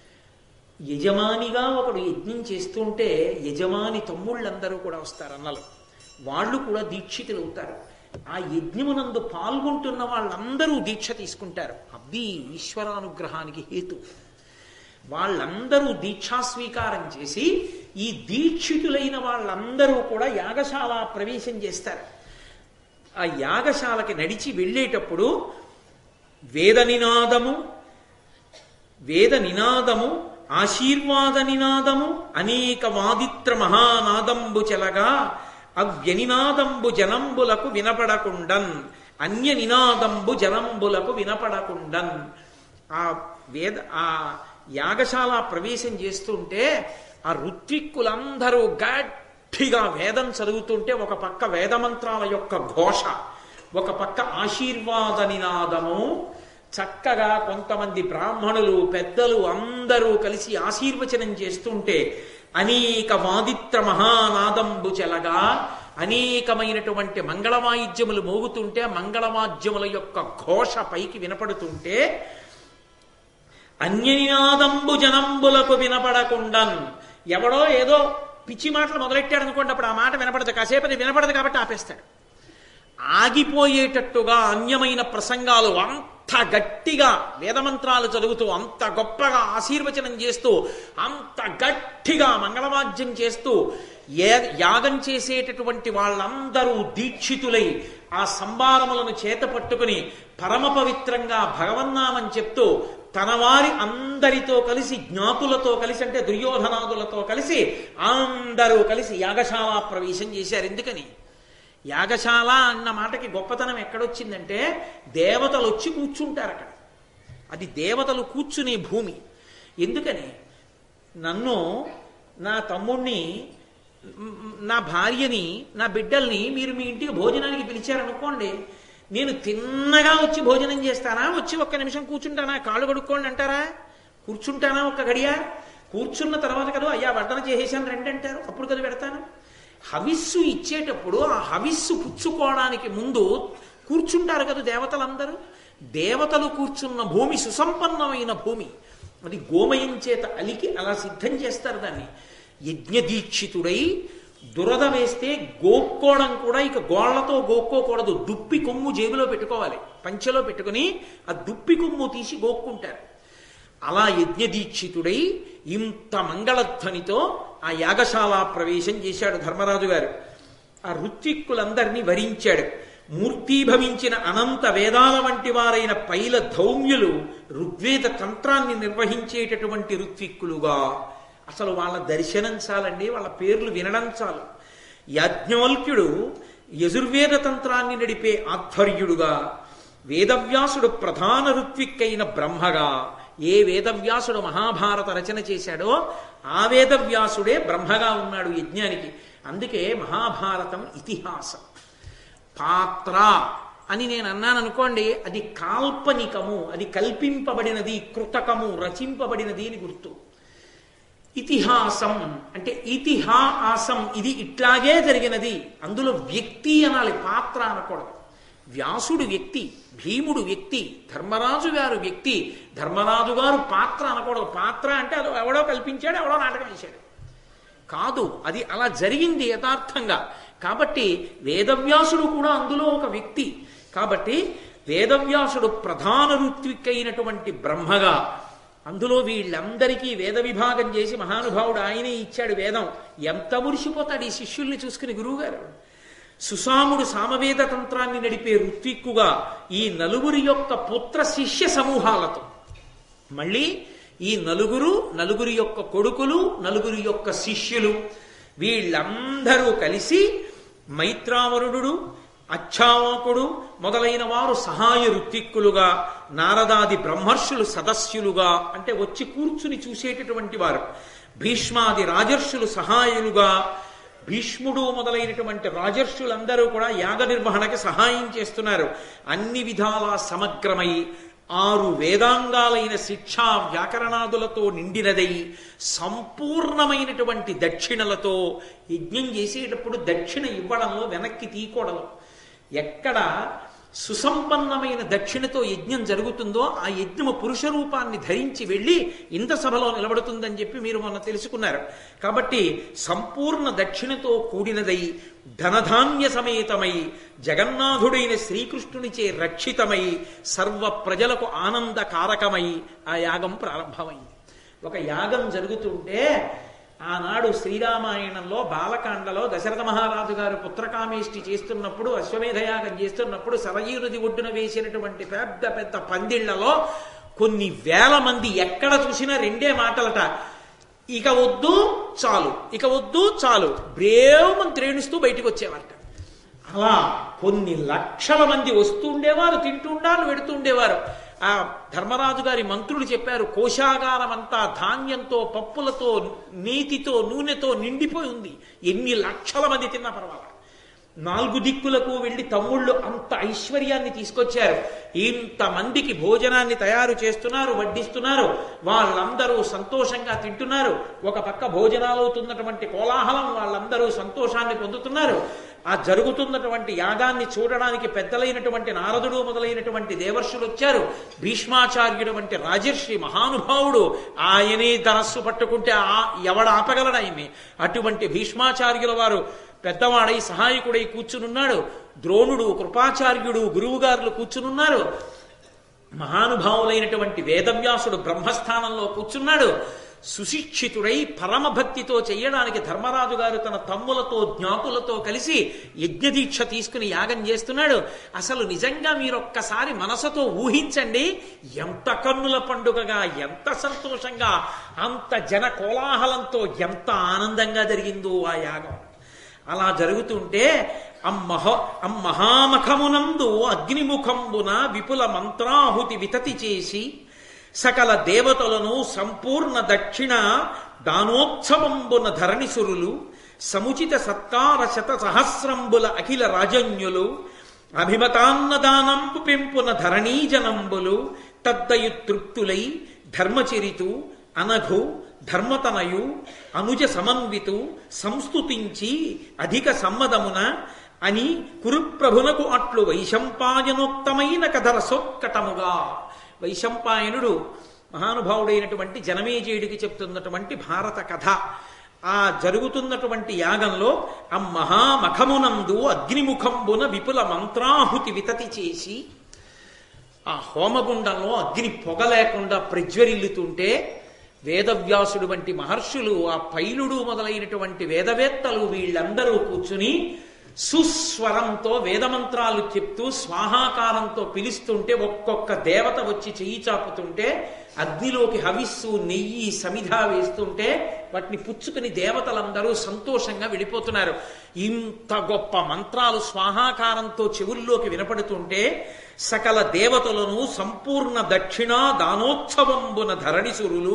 యజమానిగా ఒకడు యజ్ఞం చేస్తుంటే యజమాని తమ్ముళ్ళందరూ కూడా వస్తారు అన్నలు వాళ్ళు కూడా దీక్షితులు అవుతారు ఆ యజ్ఞమునందు పాల్గొంటున్న వాళ్ళందరూ దీక్ష తీసుకుంటారు అబ్బి ఈశ్వరానుగ్రహానికి హేతు వాళ్ళందరూ దీక్షా స్వీకారం చేసి ఈ దీక్షితులైన వాళ్ళందరూ కూడా యాగశాల ప్రవేశం చేస్తారు ఆ యాగశాలకి నడిచి వెళ్ళేటప్పుడు వేద నినాదము వేద నినాదము ఆశీర్వాద నినాదము అనేక వాదిత్ర మహానాదంబు చెలగా అవ్యనినాదంబు జనంబులకు వినపడకుండన్ అన్య నినాదంబు జనంబులకు వినపడకుండన్ ఆ వేద ఆ యాగశాల ప్రవేశం చేస్తుంటే ఆ ఋత్విక్కులందరూ గట్టిగా వేదం చదువుతుంటే ఒక పక్క వేదమంత్రాల యొక్క ఘోష ఒక పక్క ఆశీర్వాద నినాదము చక్కగా కొంతమంది బ్రాహ్మణులు పెద్దలు అందరూ కలిసి ఆశీర్వచనం చేస్తుంటే అనేక వాదిత్ర మహానాదంబు చెలగా అనేకమైనటువంటి మంగళవాయిద్యములు మోగుతుంటే మంగళవాద్యముల యొక్క ఘోష పైకి వినపడుతుంటే అన్యనినాదంబు జనంబులకు వినపడకుండన్ ఎవడో ఏదో పిచ్చి మాటలు మొదలెట్టాడు అనుకోండి అప్పుడు ఆ మాట వినపడదు కాసేపు అది వినపడదు కాబట్టి ఆపేస్తాడు ఆగిపోయేటట్టుగా అన్యమైన ప్రసంగాలు అంత గట్టిగా వేదమంత్రాలు చదువుతూ అంత గొప్పగా ఆశీర్వచనం చేస్తూ అంత గట్టిగా మంగళవాద్యం చేస్తూ ఏ యాగం చేసేటటువంటి వాళ్ళందరూ దీక్షితులై ఆ సంభారములను చేత పట్టుకుని పరమ పవిత్రంగా భగవన్నామని చెప్తూ తన వారి అందరితో కలిసి జ్ఞాతులతో కలిసి అంటే దుర్యోధనాదులతో కలిసి అందరూ కలిసి యాగశాల ప్రవేశం చేశారు ఎందుకని యాగశాల అన్న మాటకి గొప్పతనం ఎక్కడొచ్చిందంటే దేవతలు వచ్చి కూర్చుంటారు అక్కడ అది దేవతలు కూర్చునే భూమి ఎందుకని నన్ను నా తమ్ముణ్ణి మ్, నా భార్యని నా బిడ్డల్ని మీరు మీ ఇంటికి భోజనానికి పిలిచారనుకోండి నేను తిన్నగా వచ్చి భోజనం చేస్తానా వచ్చి ఒక్క నిమిషం కూర్చుంటానా కాళ్ళు కడుక్కోండి అంటారా కూర్చుంటానా ఒక్క గడియ కూర్చున్న తర్వాత కదా అయ్యా వడ్డన చేసేసాను రండి అంటారు అప్పుడు కదా పెడతాను హవిస్సు ఇచ్చేటప్పుడు ఆ హవిస్సు పుచ్చుకోవడానికి ముందు కూర్చుంటారు కదా దేవతలందరూ దేవతలు కూర్చున్న భూమి సుసంపన్నమైన భూమి అది గోమయం చేత అలికి అలా సిద్ధం చేస్తారు దాన్ని యజ్ఞదీక్షితుడై దురద వేస్తే గోక్కోవడం కూడా ఇక గోళ్లతో గోక్కోకూడదు దుప్పి కొమ్ము జేబులో పెట్టుకోవాలి పంచెలో పెట్టుకుని ఆ దుప్పి కొమ్ము తీసి గోక్కుంటారు అలా యజ్ఞదీక్షితుడై ఇంత మంగళధ్వనితో ఆ యాగశాల ప్రవేశం చేశాడు ధర్మరాజు గారు ఆ ఋత్విక్కులందరినీ వరించాడు మూర్తీభవించిన అనంత వేదాల వంటి వారైన పైల ధౌమ్యులు ఋగ్వేద తంత్రాన్ని నిర్వహించేటటువంటి ఋత్విక్కులుగా అసలు వాళ్ళ దర్శనం చాలండి వాళ్ళ పేర్లు వినడం చాలు యాజ్ఞవల్క్యుడు యజుర్వేద తంత్రాన్ని నడిపే ఆధ్వర్యుడుగా వేదవ్యాసుడు ప్రధాన ఋత్విక్కైన బ్రహ్మగా ఏ వేదవ్యాసుడు మహాభారత రచన చేశాడో ఆ వేదవ్యాసుడే బ్రహ్మగా ఉన్నాడు యజ్ఞానికి అందుకే మహాభారతం ఇతిహాసం పాత్ర అని నేను అన్నాను అనుకోండి అది కాల్పనికము అది కల్పింపబడినది కృతకము రచింపబడినది అని గుర్తు ఇతిహాసం అంటే ఇతిహాసం ఇది ఇట్లాగే జరిగినది అందులో వ్యక్తి అనాలి పాత్ర అనకూడదు వ్యాసుడు వ్యక్తి భీముడు వ్యక్తి ధర్మరాజు గారు వ్యక్తి ధర్మరాజు గారు పాత్ర అనకూడదు పాత్ర అంటే అది ఎవడో కల్పించాడు ఎవడో నాటకం వేశాడు కాదు అది అలా జరిగింది యథార్థంగా కాబట్టి వేదవ్యాసుడు కూడా అందులో ఒక వ్యక్తి కాబట్టి వేదవ్యాసుడు ప్రధాన ఋత్వికైనటువంటి బ్రహ్మగా అందులో వీళ్ళందరికీ వేద విభాగం చేసి మహానుభావుడు ఆయనే ఇచ్చాడు వేదం ఎంత మురిసిపోతాడు ఈ శిష్యుల్ని చూసుకుని గురువుగారు సుసాముడు సామవేద తంత్రాన్ని నడిపే ఋత్విక్కుగా ఈ నలుగురి యొక్క పుత్ర శిష్య సమూహాలతో మళ్ళీ ఈ నలుగురు నలుగురి యొక్క కొడుకులు నలుగురి యొక్క శిష్యులు వీళ్ళందరూ కలిసి మైత్రావరుడు అచ్చావకుడు మొదలైన వారు సహాయ ఋత్విక్కులుగా నారదాది బ్రహ్మర్షులు సదస్యులుగా అంటే వచ్చి కూర్చుని చూసేటటువంటి వారు భీష్మాది రాజర్షులు సహాయులుగా భీష్ముడు మొదలైనటువంటి రాజర్షులందరూ కూడా యాగ నిర్వహణకి సహాయం చేస్తున్నారు అన్ని విధాల సమగ్రమై ఆరు వేదాంగాలైన శిక్షా వ్యాకరణాదులతో నిండినదై సంపూర్ణమైనటువంటి దక్షిణలతో యజ్ఞం చేసేటప్పుడు దక్షిణ ఇవ్వడంలో వెనక్కి తీయకూడదు ఎక్కడ సుసంపన్నమైన దక్షిణతో యజ్ఞం జరుగుతుందో ఆ యజ్ఞము పురుష రూపాన్ని ధరించి వెళ్ళి ఇంత సభలో నిలబడుతుందని చెప్పి మీరు మొన్న తెలుసుకున్నారు కాబట్టి సంపూర్ణ దక్షిణతో కూడినదై ధనధాన్య సమేతమై జగన్నాథుడైన శ్రీకృష్ణునిచే రక్షితమై సర్వ ప్రజలకు ఆనందకారకమై ఆ యాగం ప్రారంభమైంది ఒక యాగం జరుగుతుంటే ఆనాడు శ్రీరామాయణంలో బాలకాండలో దశరథ మహారాజు గారు పుత్రకామేష్టి చేస్తున్నప్పుడు అశ్వమేధయాగం చేస్తున్నప్పుడు సరయూ నది ఒడ్డున వేసినటువంటి పెద్ద పెద్ద పందిళ్లలో కొన్ని వేల మంది ఎక్కడ చూసినా రెండే మాటలట ఇక వద్దు చాలు ఇక వద్దు చాలు బ్రేవమని త్రేణిస్తూ బయటికి వచ్చేవారట అలా కొన్ని లక్షల మంది వస్తూ ఉండేవారు తింటుండారు వెడుతూ ఉండేవారు ఆ ధర్మరాజు గారి మంత్రులు చెప్పారు కోశాగారం అంతా ధాన్యంతో పప్పులతో నీతితో నూనెతో నిండిపోయి ఉంది ఎన్ని లక్షల మంది తిన్నా పర్వాలేదు నాలుగు దిక్కులకు వెళ్ళి తమ్ముళ్ళు అంత ఐశ్వర్యాన్ని తీసుకొచ్చారు ఇంతమందికి భోజనాన్ని తయారు చేస్తున్నారు వడ్డిస్తున్నారు వాళ్ళందరూ సంతోషంగా తింటున్నారు ఒక పక్క భోజనాలు అవుతున్నటువంటి కోలాహలం వాళ్ళందరూ సంతోషాన్ని పొందుతున్నారు ఆ జరుగుతున్నటువంటి యాగాన్ని చూడడానికి పెద్దలైనటువంటి నారదుడు మొదలైనటువంటి దేవర్షులు వచ్చారు భీష్మాచార్యుడు వంటి రాజర్షి మహానుభావుడు ఆయనే ధనస్సు పట్టుకుంటే ఆ ఎవడ ఆపగలడు ఆయన్ని అటువంటి భీష్మాచార్యుల వారు పెద్దవాడై సహాయకుడై కూర్చునున్నాడు ద్రోణుడు కృపాచార్యుడు గురువుగారులు కూర్చునున్నారు మహానుభావులైనటువంటి వేదవ్యాసుడు బ్రహ్మస్థానంలో కూర్చున్నాడు సుశిక్షితుడై పరమభక్తితో చెయ్యడానికి ధర్మరాజు గారు తన తమ్ములతో జ్ఞాతులతో కలిసి యజ్ఞదీక్ష తీసుకుని యాగం చేస్తున్నాడు అసలు నిజంగా మీరు ఒక్కసారి మనసుతో ఊహించండి ఎంత కన్నుల పండుగగా ఎంత సంతోషంగా అంత జన కోలాహలంతో ఎంత ఆనందంగా జరిగిందో ఆ యాగం అలా జరుగుతుంటే అమ్మహ అమ్మహామఖమునందు అగ్నిముఖంబున విపుల మంత్రాహుతి వితతి చేసి సకల దేవతలను సంపూర్ణ దక్షిణ దానోత్సవంబున ధరణిసురులు సముచిత సత్కార శత సహస్రంబుల అఖిల రాజన్యులు అభిమతాన్నదానంబు పెంపున ధరణీజనంబులు తద్దయు తృప్తులై ధర్మచరితు అనఘు ధర్మతనయు అనుజ సమన్వితు సంస్తుతించి అధిక సమ్మదమున అని కురుప్రభునకు అట్లు వైశంపాయనోక్తమైన కథర సొక్కటముగా వైశంపాయనుడు మహానుభావుడైనటువంటి జనమేజయుడికి చెప్తున్నటువంటి భారత కథ ఆ జరుగుతున్నటువంటి యాగంలో ఆ మహామఖమునందు అగ్నిముఖంబున విపుల మంత్రాహుతి వితతి చేసి ఆ హోమగుండంలో అగ్ని పొగ లేకుండా ప్రజ్వరిల్లుతుంటే వేదవ్యాసుడు వంటి మహర్షులు ఆ పైలుడు మొదలైనటువంటి వేదవేత్తలు వీళ్ళందరూ కూర్చుని సుస్వరంతో వేదమంత్రాలు చెప్తూ స్వాహాకారంతో పిలుస్తుంటే ఒక్కొక్క దేవత వచ్చి చెయ్యి చాపుతుంటే అగ్నిలోకి హవిస్సు నెయ్యి సమిధ వేస్తుంటే వాటిని పుచ్చుకుని దేవతలందరూ సంతోషంగా వెళ్ళిపోతున్నారు ఇంత గొప్ప మంత్రాలు స్వాహాకారంతో చెవుల్లోకి వినపడుతుంటే సకల దేవతలను సంపూర్ణ దక్షిణ దానోత్సవంబున ధరణిసురులు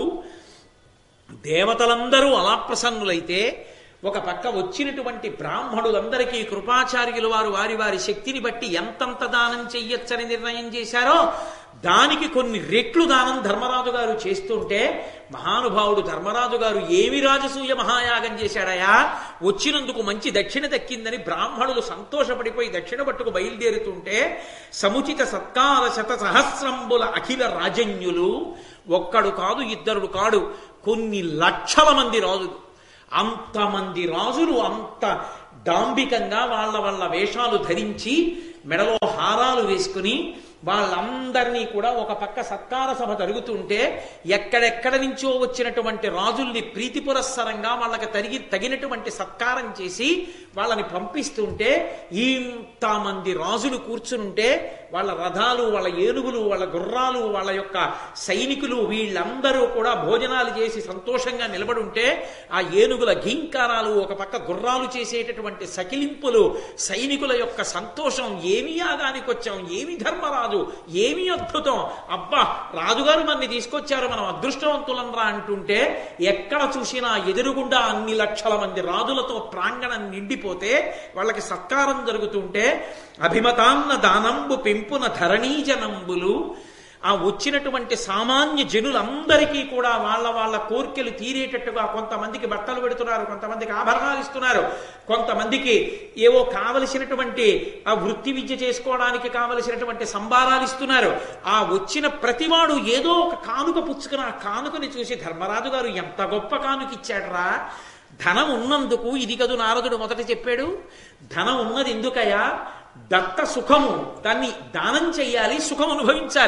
దేవతలందరూ అలా ప్రసన్నులైతే ఒక పక్క వచ్చినటువంటి బ్రాహ్మణులందరికీ కృపాచార్యులు వారు వారి వారి శక్తిని బట్టి ఎంతంత దానం చెయ్యొచ్చని నిర్ణయం చేశారో దానికి కొన్ని రెట్లు దానం ధర్మరాజు గారు చేస్తుంటే మహానుభావుడు ధర్మరాజు గారు ఏమి రాజసూయ మహాయాగం చేశాడయా వచ్చినందుకు మంచి దక్షిణ దక్కిందని బ్రాహ్మణులు సంతోషపడిపోయి దక్షిణ పట్టుకు బయలుదేరుతుంటే సముచిత సత్కార శత సహస్రంబుల అఖిల రాజన్యులు ఒక్కడు కాదు ఇద్దరుడు కాడు కొన్ని లక్షల మంది రాజులు అంతమంది రాజులు అంత డాంబికంగా వాళ్ళ వాళ్ళ వేషాలు ధరించి మెడలో హారాలు వేసుకుని వాళ్ళందరినీ కూడా ఒక పక్క సత్కార సభ జరుగుతుంటే ఎక్కడెక్కడ నుంచో వచ్చినటువంటి రాజుల్ని ప్రీతి పురస్సరంగా వాళ్ళకి తరిగి తగినటువంటి సత్కారం చేసి వాళ్ళని పంపిస్తుంటే ఇంతమంది రాజులు కూర్చునుంటే వాళ్ళ రథాలు వాళ్ళ ఏనుగులు వాళ్ళ గుర్రాలు వాళ్ళ యొక్క సైనికులు వీళ్ళందరూ కూడా భోజనాలు చేసి సంతోషంగా నిలబడుంటే ఆ ఏనుగుల ఘీంకారాలు ఒక పక్క గుర్రాలు చేసేటటువంటి సకిలింపులు సైనికుల యొక్క సంతోషం ఏమి యాగానికి వచ్చాం ఏమి ధర్మరాజు ఏమి అద్భుతం అబ్బా రాజుగారు మనని తీసుకొచ్చారు మనం అదృష్టవంతులం రా అంటుంటే ఎక్కడ చూసినా ఎదురుగుండా అన్ని లక్షల మంది రాజులతో ప్రాంగణం నిండిపోతే వాళ్ళకి సత్కారం జరుగుతుంటే అభిమతాన్న దానంబు పెంపున ధరణీజనంబులు ఆ వచ్చినటువంటి సామాన్య జనులందరికీ కూడా వాళ్ళ వాళ్ళ కోరికలు తీరేటట్టుగా కొంతమందికి బట్టలు పెడుతున్నారు కొంతమందికి ఆభరణాలు ఇస్తున్నారు కొంతమందికి ఏవో కావలసినటువంటి ఆ వృత్తి విద్య చేసుకోవడానికి కావలసినటువంటి సంబారాలు ఇస్తున్నారు ఆ వచ్చిన ప్రతివాడు ఏదో ఒక కానుక పుచ్చుకుని ఆ కానుకని చూసి ధర్మరాజు గారు ఎంత గొప్ప కానుక ఇచ్చాడ్రా ధనం ఉన్నందుకు ఇది కదు నారదుడు మొదట చెప్పాడు ధనం ఉన్నది ఎందుకయా దత్త సుఖము దాన్ని దానం చెయ్యాలి సుఖం అనుభవించాలి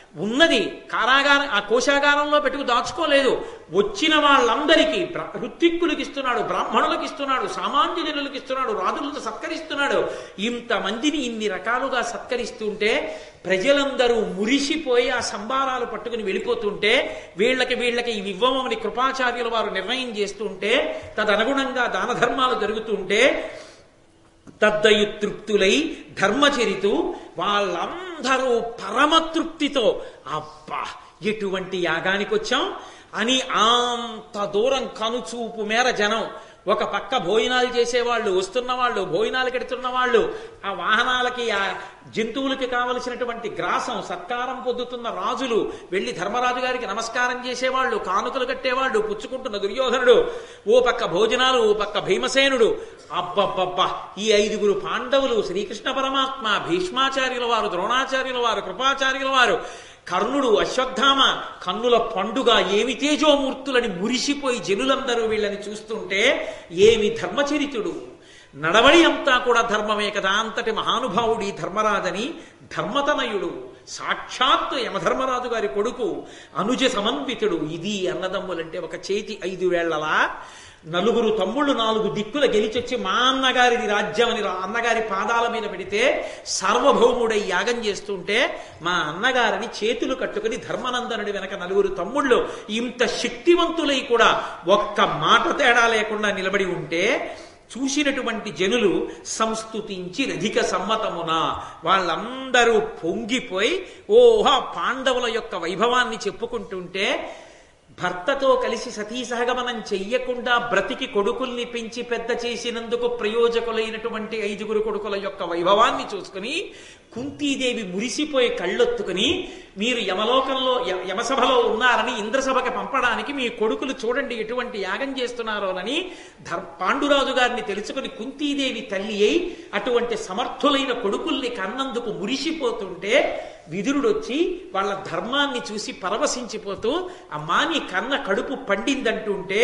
ఉన్నది కారాగారం ఆ కోశాగారంలో పెట్టుకు దాచుకోలేదు వచ్చిన వాళ్ళందరికీ బ్ర- ఋత్విక్కులకి ఇస్తున్నాడు బ్రాహ్మణులకు ఇస్తున్నాడు సామాన్య జనులకు ఇస్తున్నాడు రాజులకు సత్కరిస్తున్నాడు ఇంతమందిని ఇన్ని రకాలుగా సత్కరిస్తుంటే ప్రజలందరూ మురిసిపోయి ఆ సంబారాలు పట్టుకుని వెళ్ళిపోతుంటే వీళ్ళకి వీళ్ళకి ఇవి ఇవ్వమని కృపాచార్యుల వారు నిర్ణయం చేస్తుంటే తదనుగుణంగా దాన ధర్మాలు జరుగుతుంటే తద్దయు తృప్తులై ధర్మచరితు వాళ్ళందరూ పరమతృప్తితో అబ్బా ఎటువంటి యాగానికి వచ్చాం అని అంత దూరం కనుచూపు మేర జనం ఒక పక్క భోజనాలు చేసేవాళ్ళు వస్తున్న వాళ్ళు భోజనాలు కెడుతున్న వాళ్ళు ఆ వాహనాలకి ఆ జంతువులకి కావలసినటువంటి గ్రాసం సత్కారం పొందుతున్న రాజులు వెళ్ళి ధర్మరాజు గారికి నమస్కారం చేసేవాళ్ళు కానుకలు కట్టేవాళ్ళు పుచ్చుకుంటున్న దుర్యోధనుడు ఓ పక్క భోజనాలు ఓ పక్క భీమసేనుడు అబ్బబ్బబ్బా ఈ ఐదుగురు పాండవులు శ్రీకృష్ణ పరమాత్మ భీష్మాచార్యుల వారు ద్రోణాచార్యుల వారు కృపాచార్యుల వారు కర్ణుడు అశ్వత్థామ కన్నుల పండుగ ఏమి తేజోమూర్తులని మురిసిపోయి జనులందరూ వీళ్ళని చూస్తుంటే ఏమి ధర్మచరితుడు నడవడి అంతా కూడా ధర్మమే కదా అంతటి మహానుభావుడి ధర్మరాజని ధర్మతనయుడు సాక్షాత్ యమధర్మరాజు గారి కొడుకు అనుజ సమన్వితుడు ఇది అన్నదమ్ములంటే ఒక చేతి ఐదు వేళ్లలా నలుగురు తమ్ముళ్ళు నాలుగు దిక్కుల గెలిచొచ్చి మా అన్నగారిది రాజ్యం అని రా- అన్నగారి పాదాల మీద పెడితే సార్వభౌముడై యాగం చేస్తుంటే మా అన్నగారిని చేతులు కట్టుకుని ధర్మనందనుడి వెనక నలుగురు తమ్ముళ్ళు ఇంత శక్తివంతులై కూడా ఒక్క మాట తేడా లేకుండా నిలబడి ఉంటే చూసినటువంటి జనులు సంస్తుతించి రధిక సమ్మతమున వాళ్ళందరూ పొంగిపోయి ఓహా పాండవుల యొక్క వైభవాన్ని చెప్పుకుంటుంటే భర్తతో కలిసి సతీ సహగమనం చెయ్యకుండా బ్రతికి కొడుకుల్ని పెంచి పెద్ద చేసినందుకు ప్రయోజకులైనటువంటి ఐదుగురు కొడుకుల యొక్క వైభవాన్ని చూసుకుని కుంతీదేవి మురిసిపోయి కళ్ళొత్తుకుని మీరు యమలోకంలో య- యమసభలో ఉన్నారని ఇంద్రసభకి పంపడానికి మీ కొడుకులు చూడండి ఎటువంటి యాగం చేస్తున్నారోనని ధర్ పాండురాజు గారిని తెలుసుకుని కుంతీదేవి తల్లి అయి అటువంటి సమర్థులైన కొడుకుల్ని కన్నందుకు మురిసిపోతుంటే విదురుడు వచ్చి వాళ్ళ ధర్మాన్ని చూసి పరవశించిపోతూ అమ్మా నీ కన్న కడుపు పండిందంటుంటే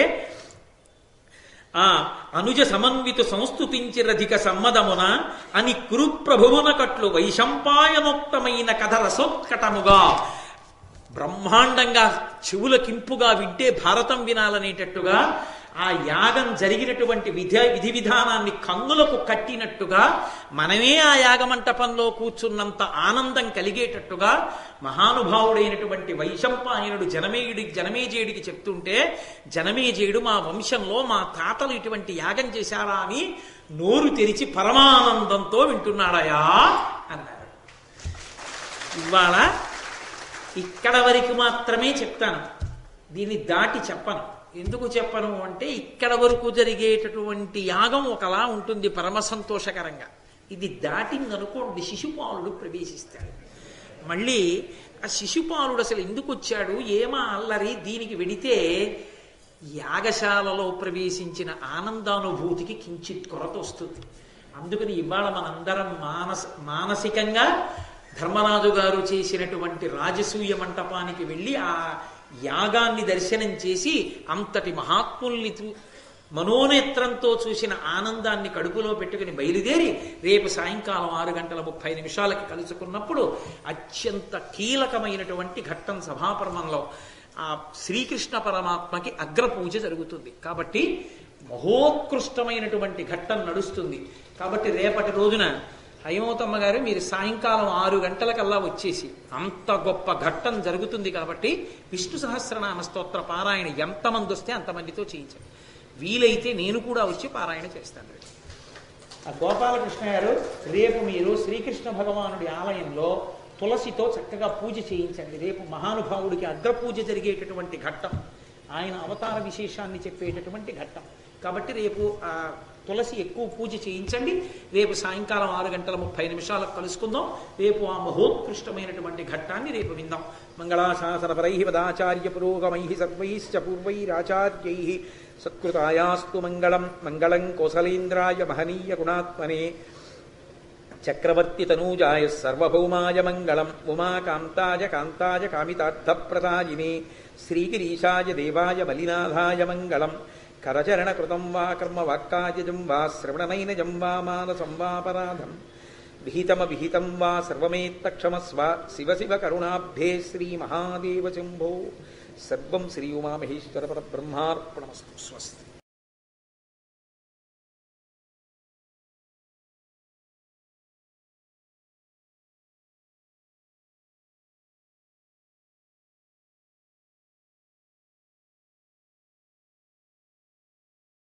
ఆ అనుజ సమన్విత సంస్థుతించిరధిక సమ్మదమున అని కురుప్రభువున కట్లు వైశంపాయనోక్తమైన కథ రసోత్కటముగా బ్రహ్మాండంగా చెవులకింపుగా వింటే భారతం వినాలనేటట్టుగా ఆ యాగం జరిగినటువంటి విధి విధి విధానాన్ని కన్నులకు కట్టినట్టుగా మనమే ఆ యాగమంటపంలో కూర్చున్నంత ఆనందం కలిగేటట్టుగా మహానుభావుడైనటువంటి వైశంపాయనుడు జనమేయుడి జనమేజయుడికి చెప్తుంటే జనమేజయుడు మా వంశంలో మా తాతలు ఇటువంటి యాగం చేశారా అని నోరు తెరిచి పరమానందంతో వింటున్నాడయా అన్నారు ఇవాళ ఇక్కడ వరకు మాత్రమే చెప్తాను దీన్ని దాటి చెప్పను ఎందుకు చెప్పను అంటే ఇక్కడ వరకు జరిగేటటువంటి యాగం ఒకలా ఉంటుంది పరమ సంతోషకరంగా ఇది దాటిందనుకోండి శిశుపాలుడు ప్రవేశిస్తాడు మళ్ళీ ఆ శిశుపాలుడు అసలు ఎందుకు వచ్చాడు ఏమా అల్లరి దీనికి వెడితే యాగశాలలో ప్రవేశించిన ఆనందానుభూతికి కించిత్ కొరత వస్తుంది అందుకని ఇవాళ మనందరం మానస మానసికంగా ధర్మరాజు గారు చేసినటువంటి రాజసూయ మంటపానికి వెళ్ళి ఆ యాగాన్ని దర్శనం చేసి అంతటి మహాత్ముల్ని చూ- మనోనేత్రంతో చూసిన ఆనందాన్ని కడుపులో పెట్టుకుని బయలుదేరి రేపు సాయంకాలం ఆరు గంటల ముప్పై నిమిషాలకి కలుసుకున్నప్పుడు అత్యంత కీలకమైనటువంటి ఘట్టం సభాపర్మంలో ఆ శ్రీకృష్ణ పరమాత్మకి అగ్రపూజ జరుగుతుంది కాబట్టి మహోత్కృష్టమైనటువంటి ఘట్టం నడుస్తుంది కాబట్టి రేపటి రోజున హైమవతమ్మ గారు మీరు సాయంకాలం ఆరు గంటలకల్లా వచ్చేసి అంత గొప్ప ఘట్టం జరుగుతుంది కాబట్టి విష్ణు సహస్రనామ స్తోత్ర పారాయణ ఎంతమంది వస్తే అంతమందితో చేయించండి వీలైతే నేను కూడా వచ్చి పారాయణ చేస్తాను రేపు. ఆ గోపాలకృష్ణ గారు రేపు మీరు శ్రీకృష్ణ భగవానుడి ఆలయంలో తులసితో చక్కగా పూజ చేయించండి రేపు మహానుభావుడికి అగ్రపూజ జరిగేటటువంటి ఘట్టం ఆయన అవతార విశేషాన్ని చెప్పేటటువంటి ఘట్టం కాబట్టి రేపు ఆ తులసి ఎక్కువ పూజ చేయించండి రేపు సాయంకాలం ఆరు గంటల ముప్పై నిమిషాలకు కలుసుకుందాం రేపు ఆ మహోత్కృష్టమైనటువంటి ఘట్టాన్ని రేపు విందాం మంగళాశాసనపరై పదాచార్య పురోగమై సర్వైశ్చ పూర్వైరాచార్యై సత్కృతాయాస్తు మంగళం మంగళం కోసలేంద్రాయ మహనీయ గుణాత్మనే చక్రవర్తి తనూజాయ సర్వభౌమాయ మంగళం ఉమాకాంతాయ కాంతాయ కామితార్థప్రదాయినే శ్రీగిరీశాయ దేవాయ బలినాథాయ మంగళం కరచరణకృతం వా కర్మ వాక్కాయజం వా శ్రవణనైనజం వా మానసం వాపరాధం విహితమ విహితం వా సర్వమేత్తక్షమస్వ శివ శివ కరుణాభ్యే శ్రీ మహాదేవ శంభో సర్వం శ్రీ ఉమామహేశ్వర పరబ్రహ్మార్పణమస్తు స్వస్తి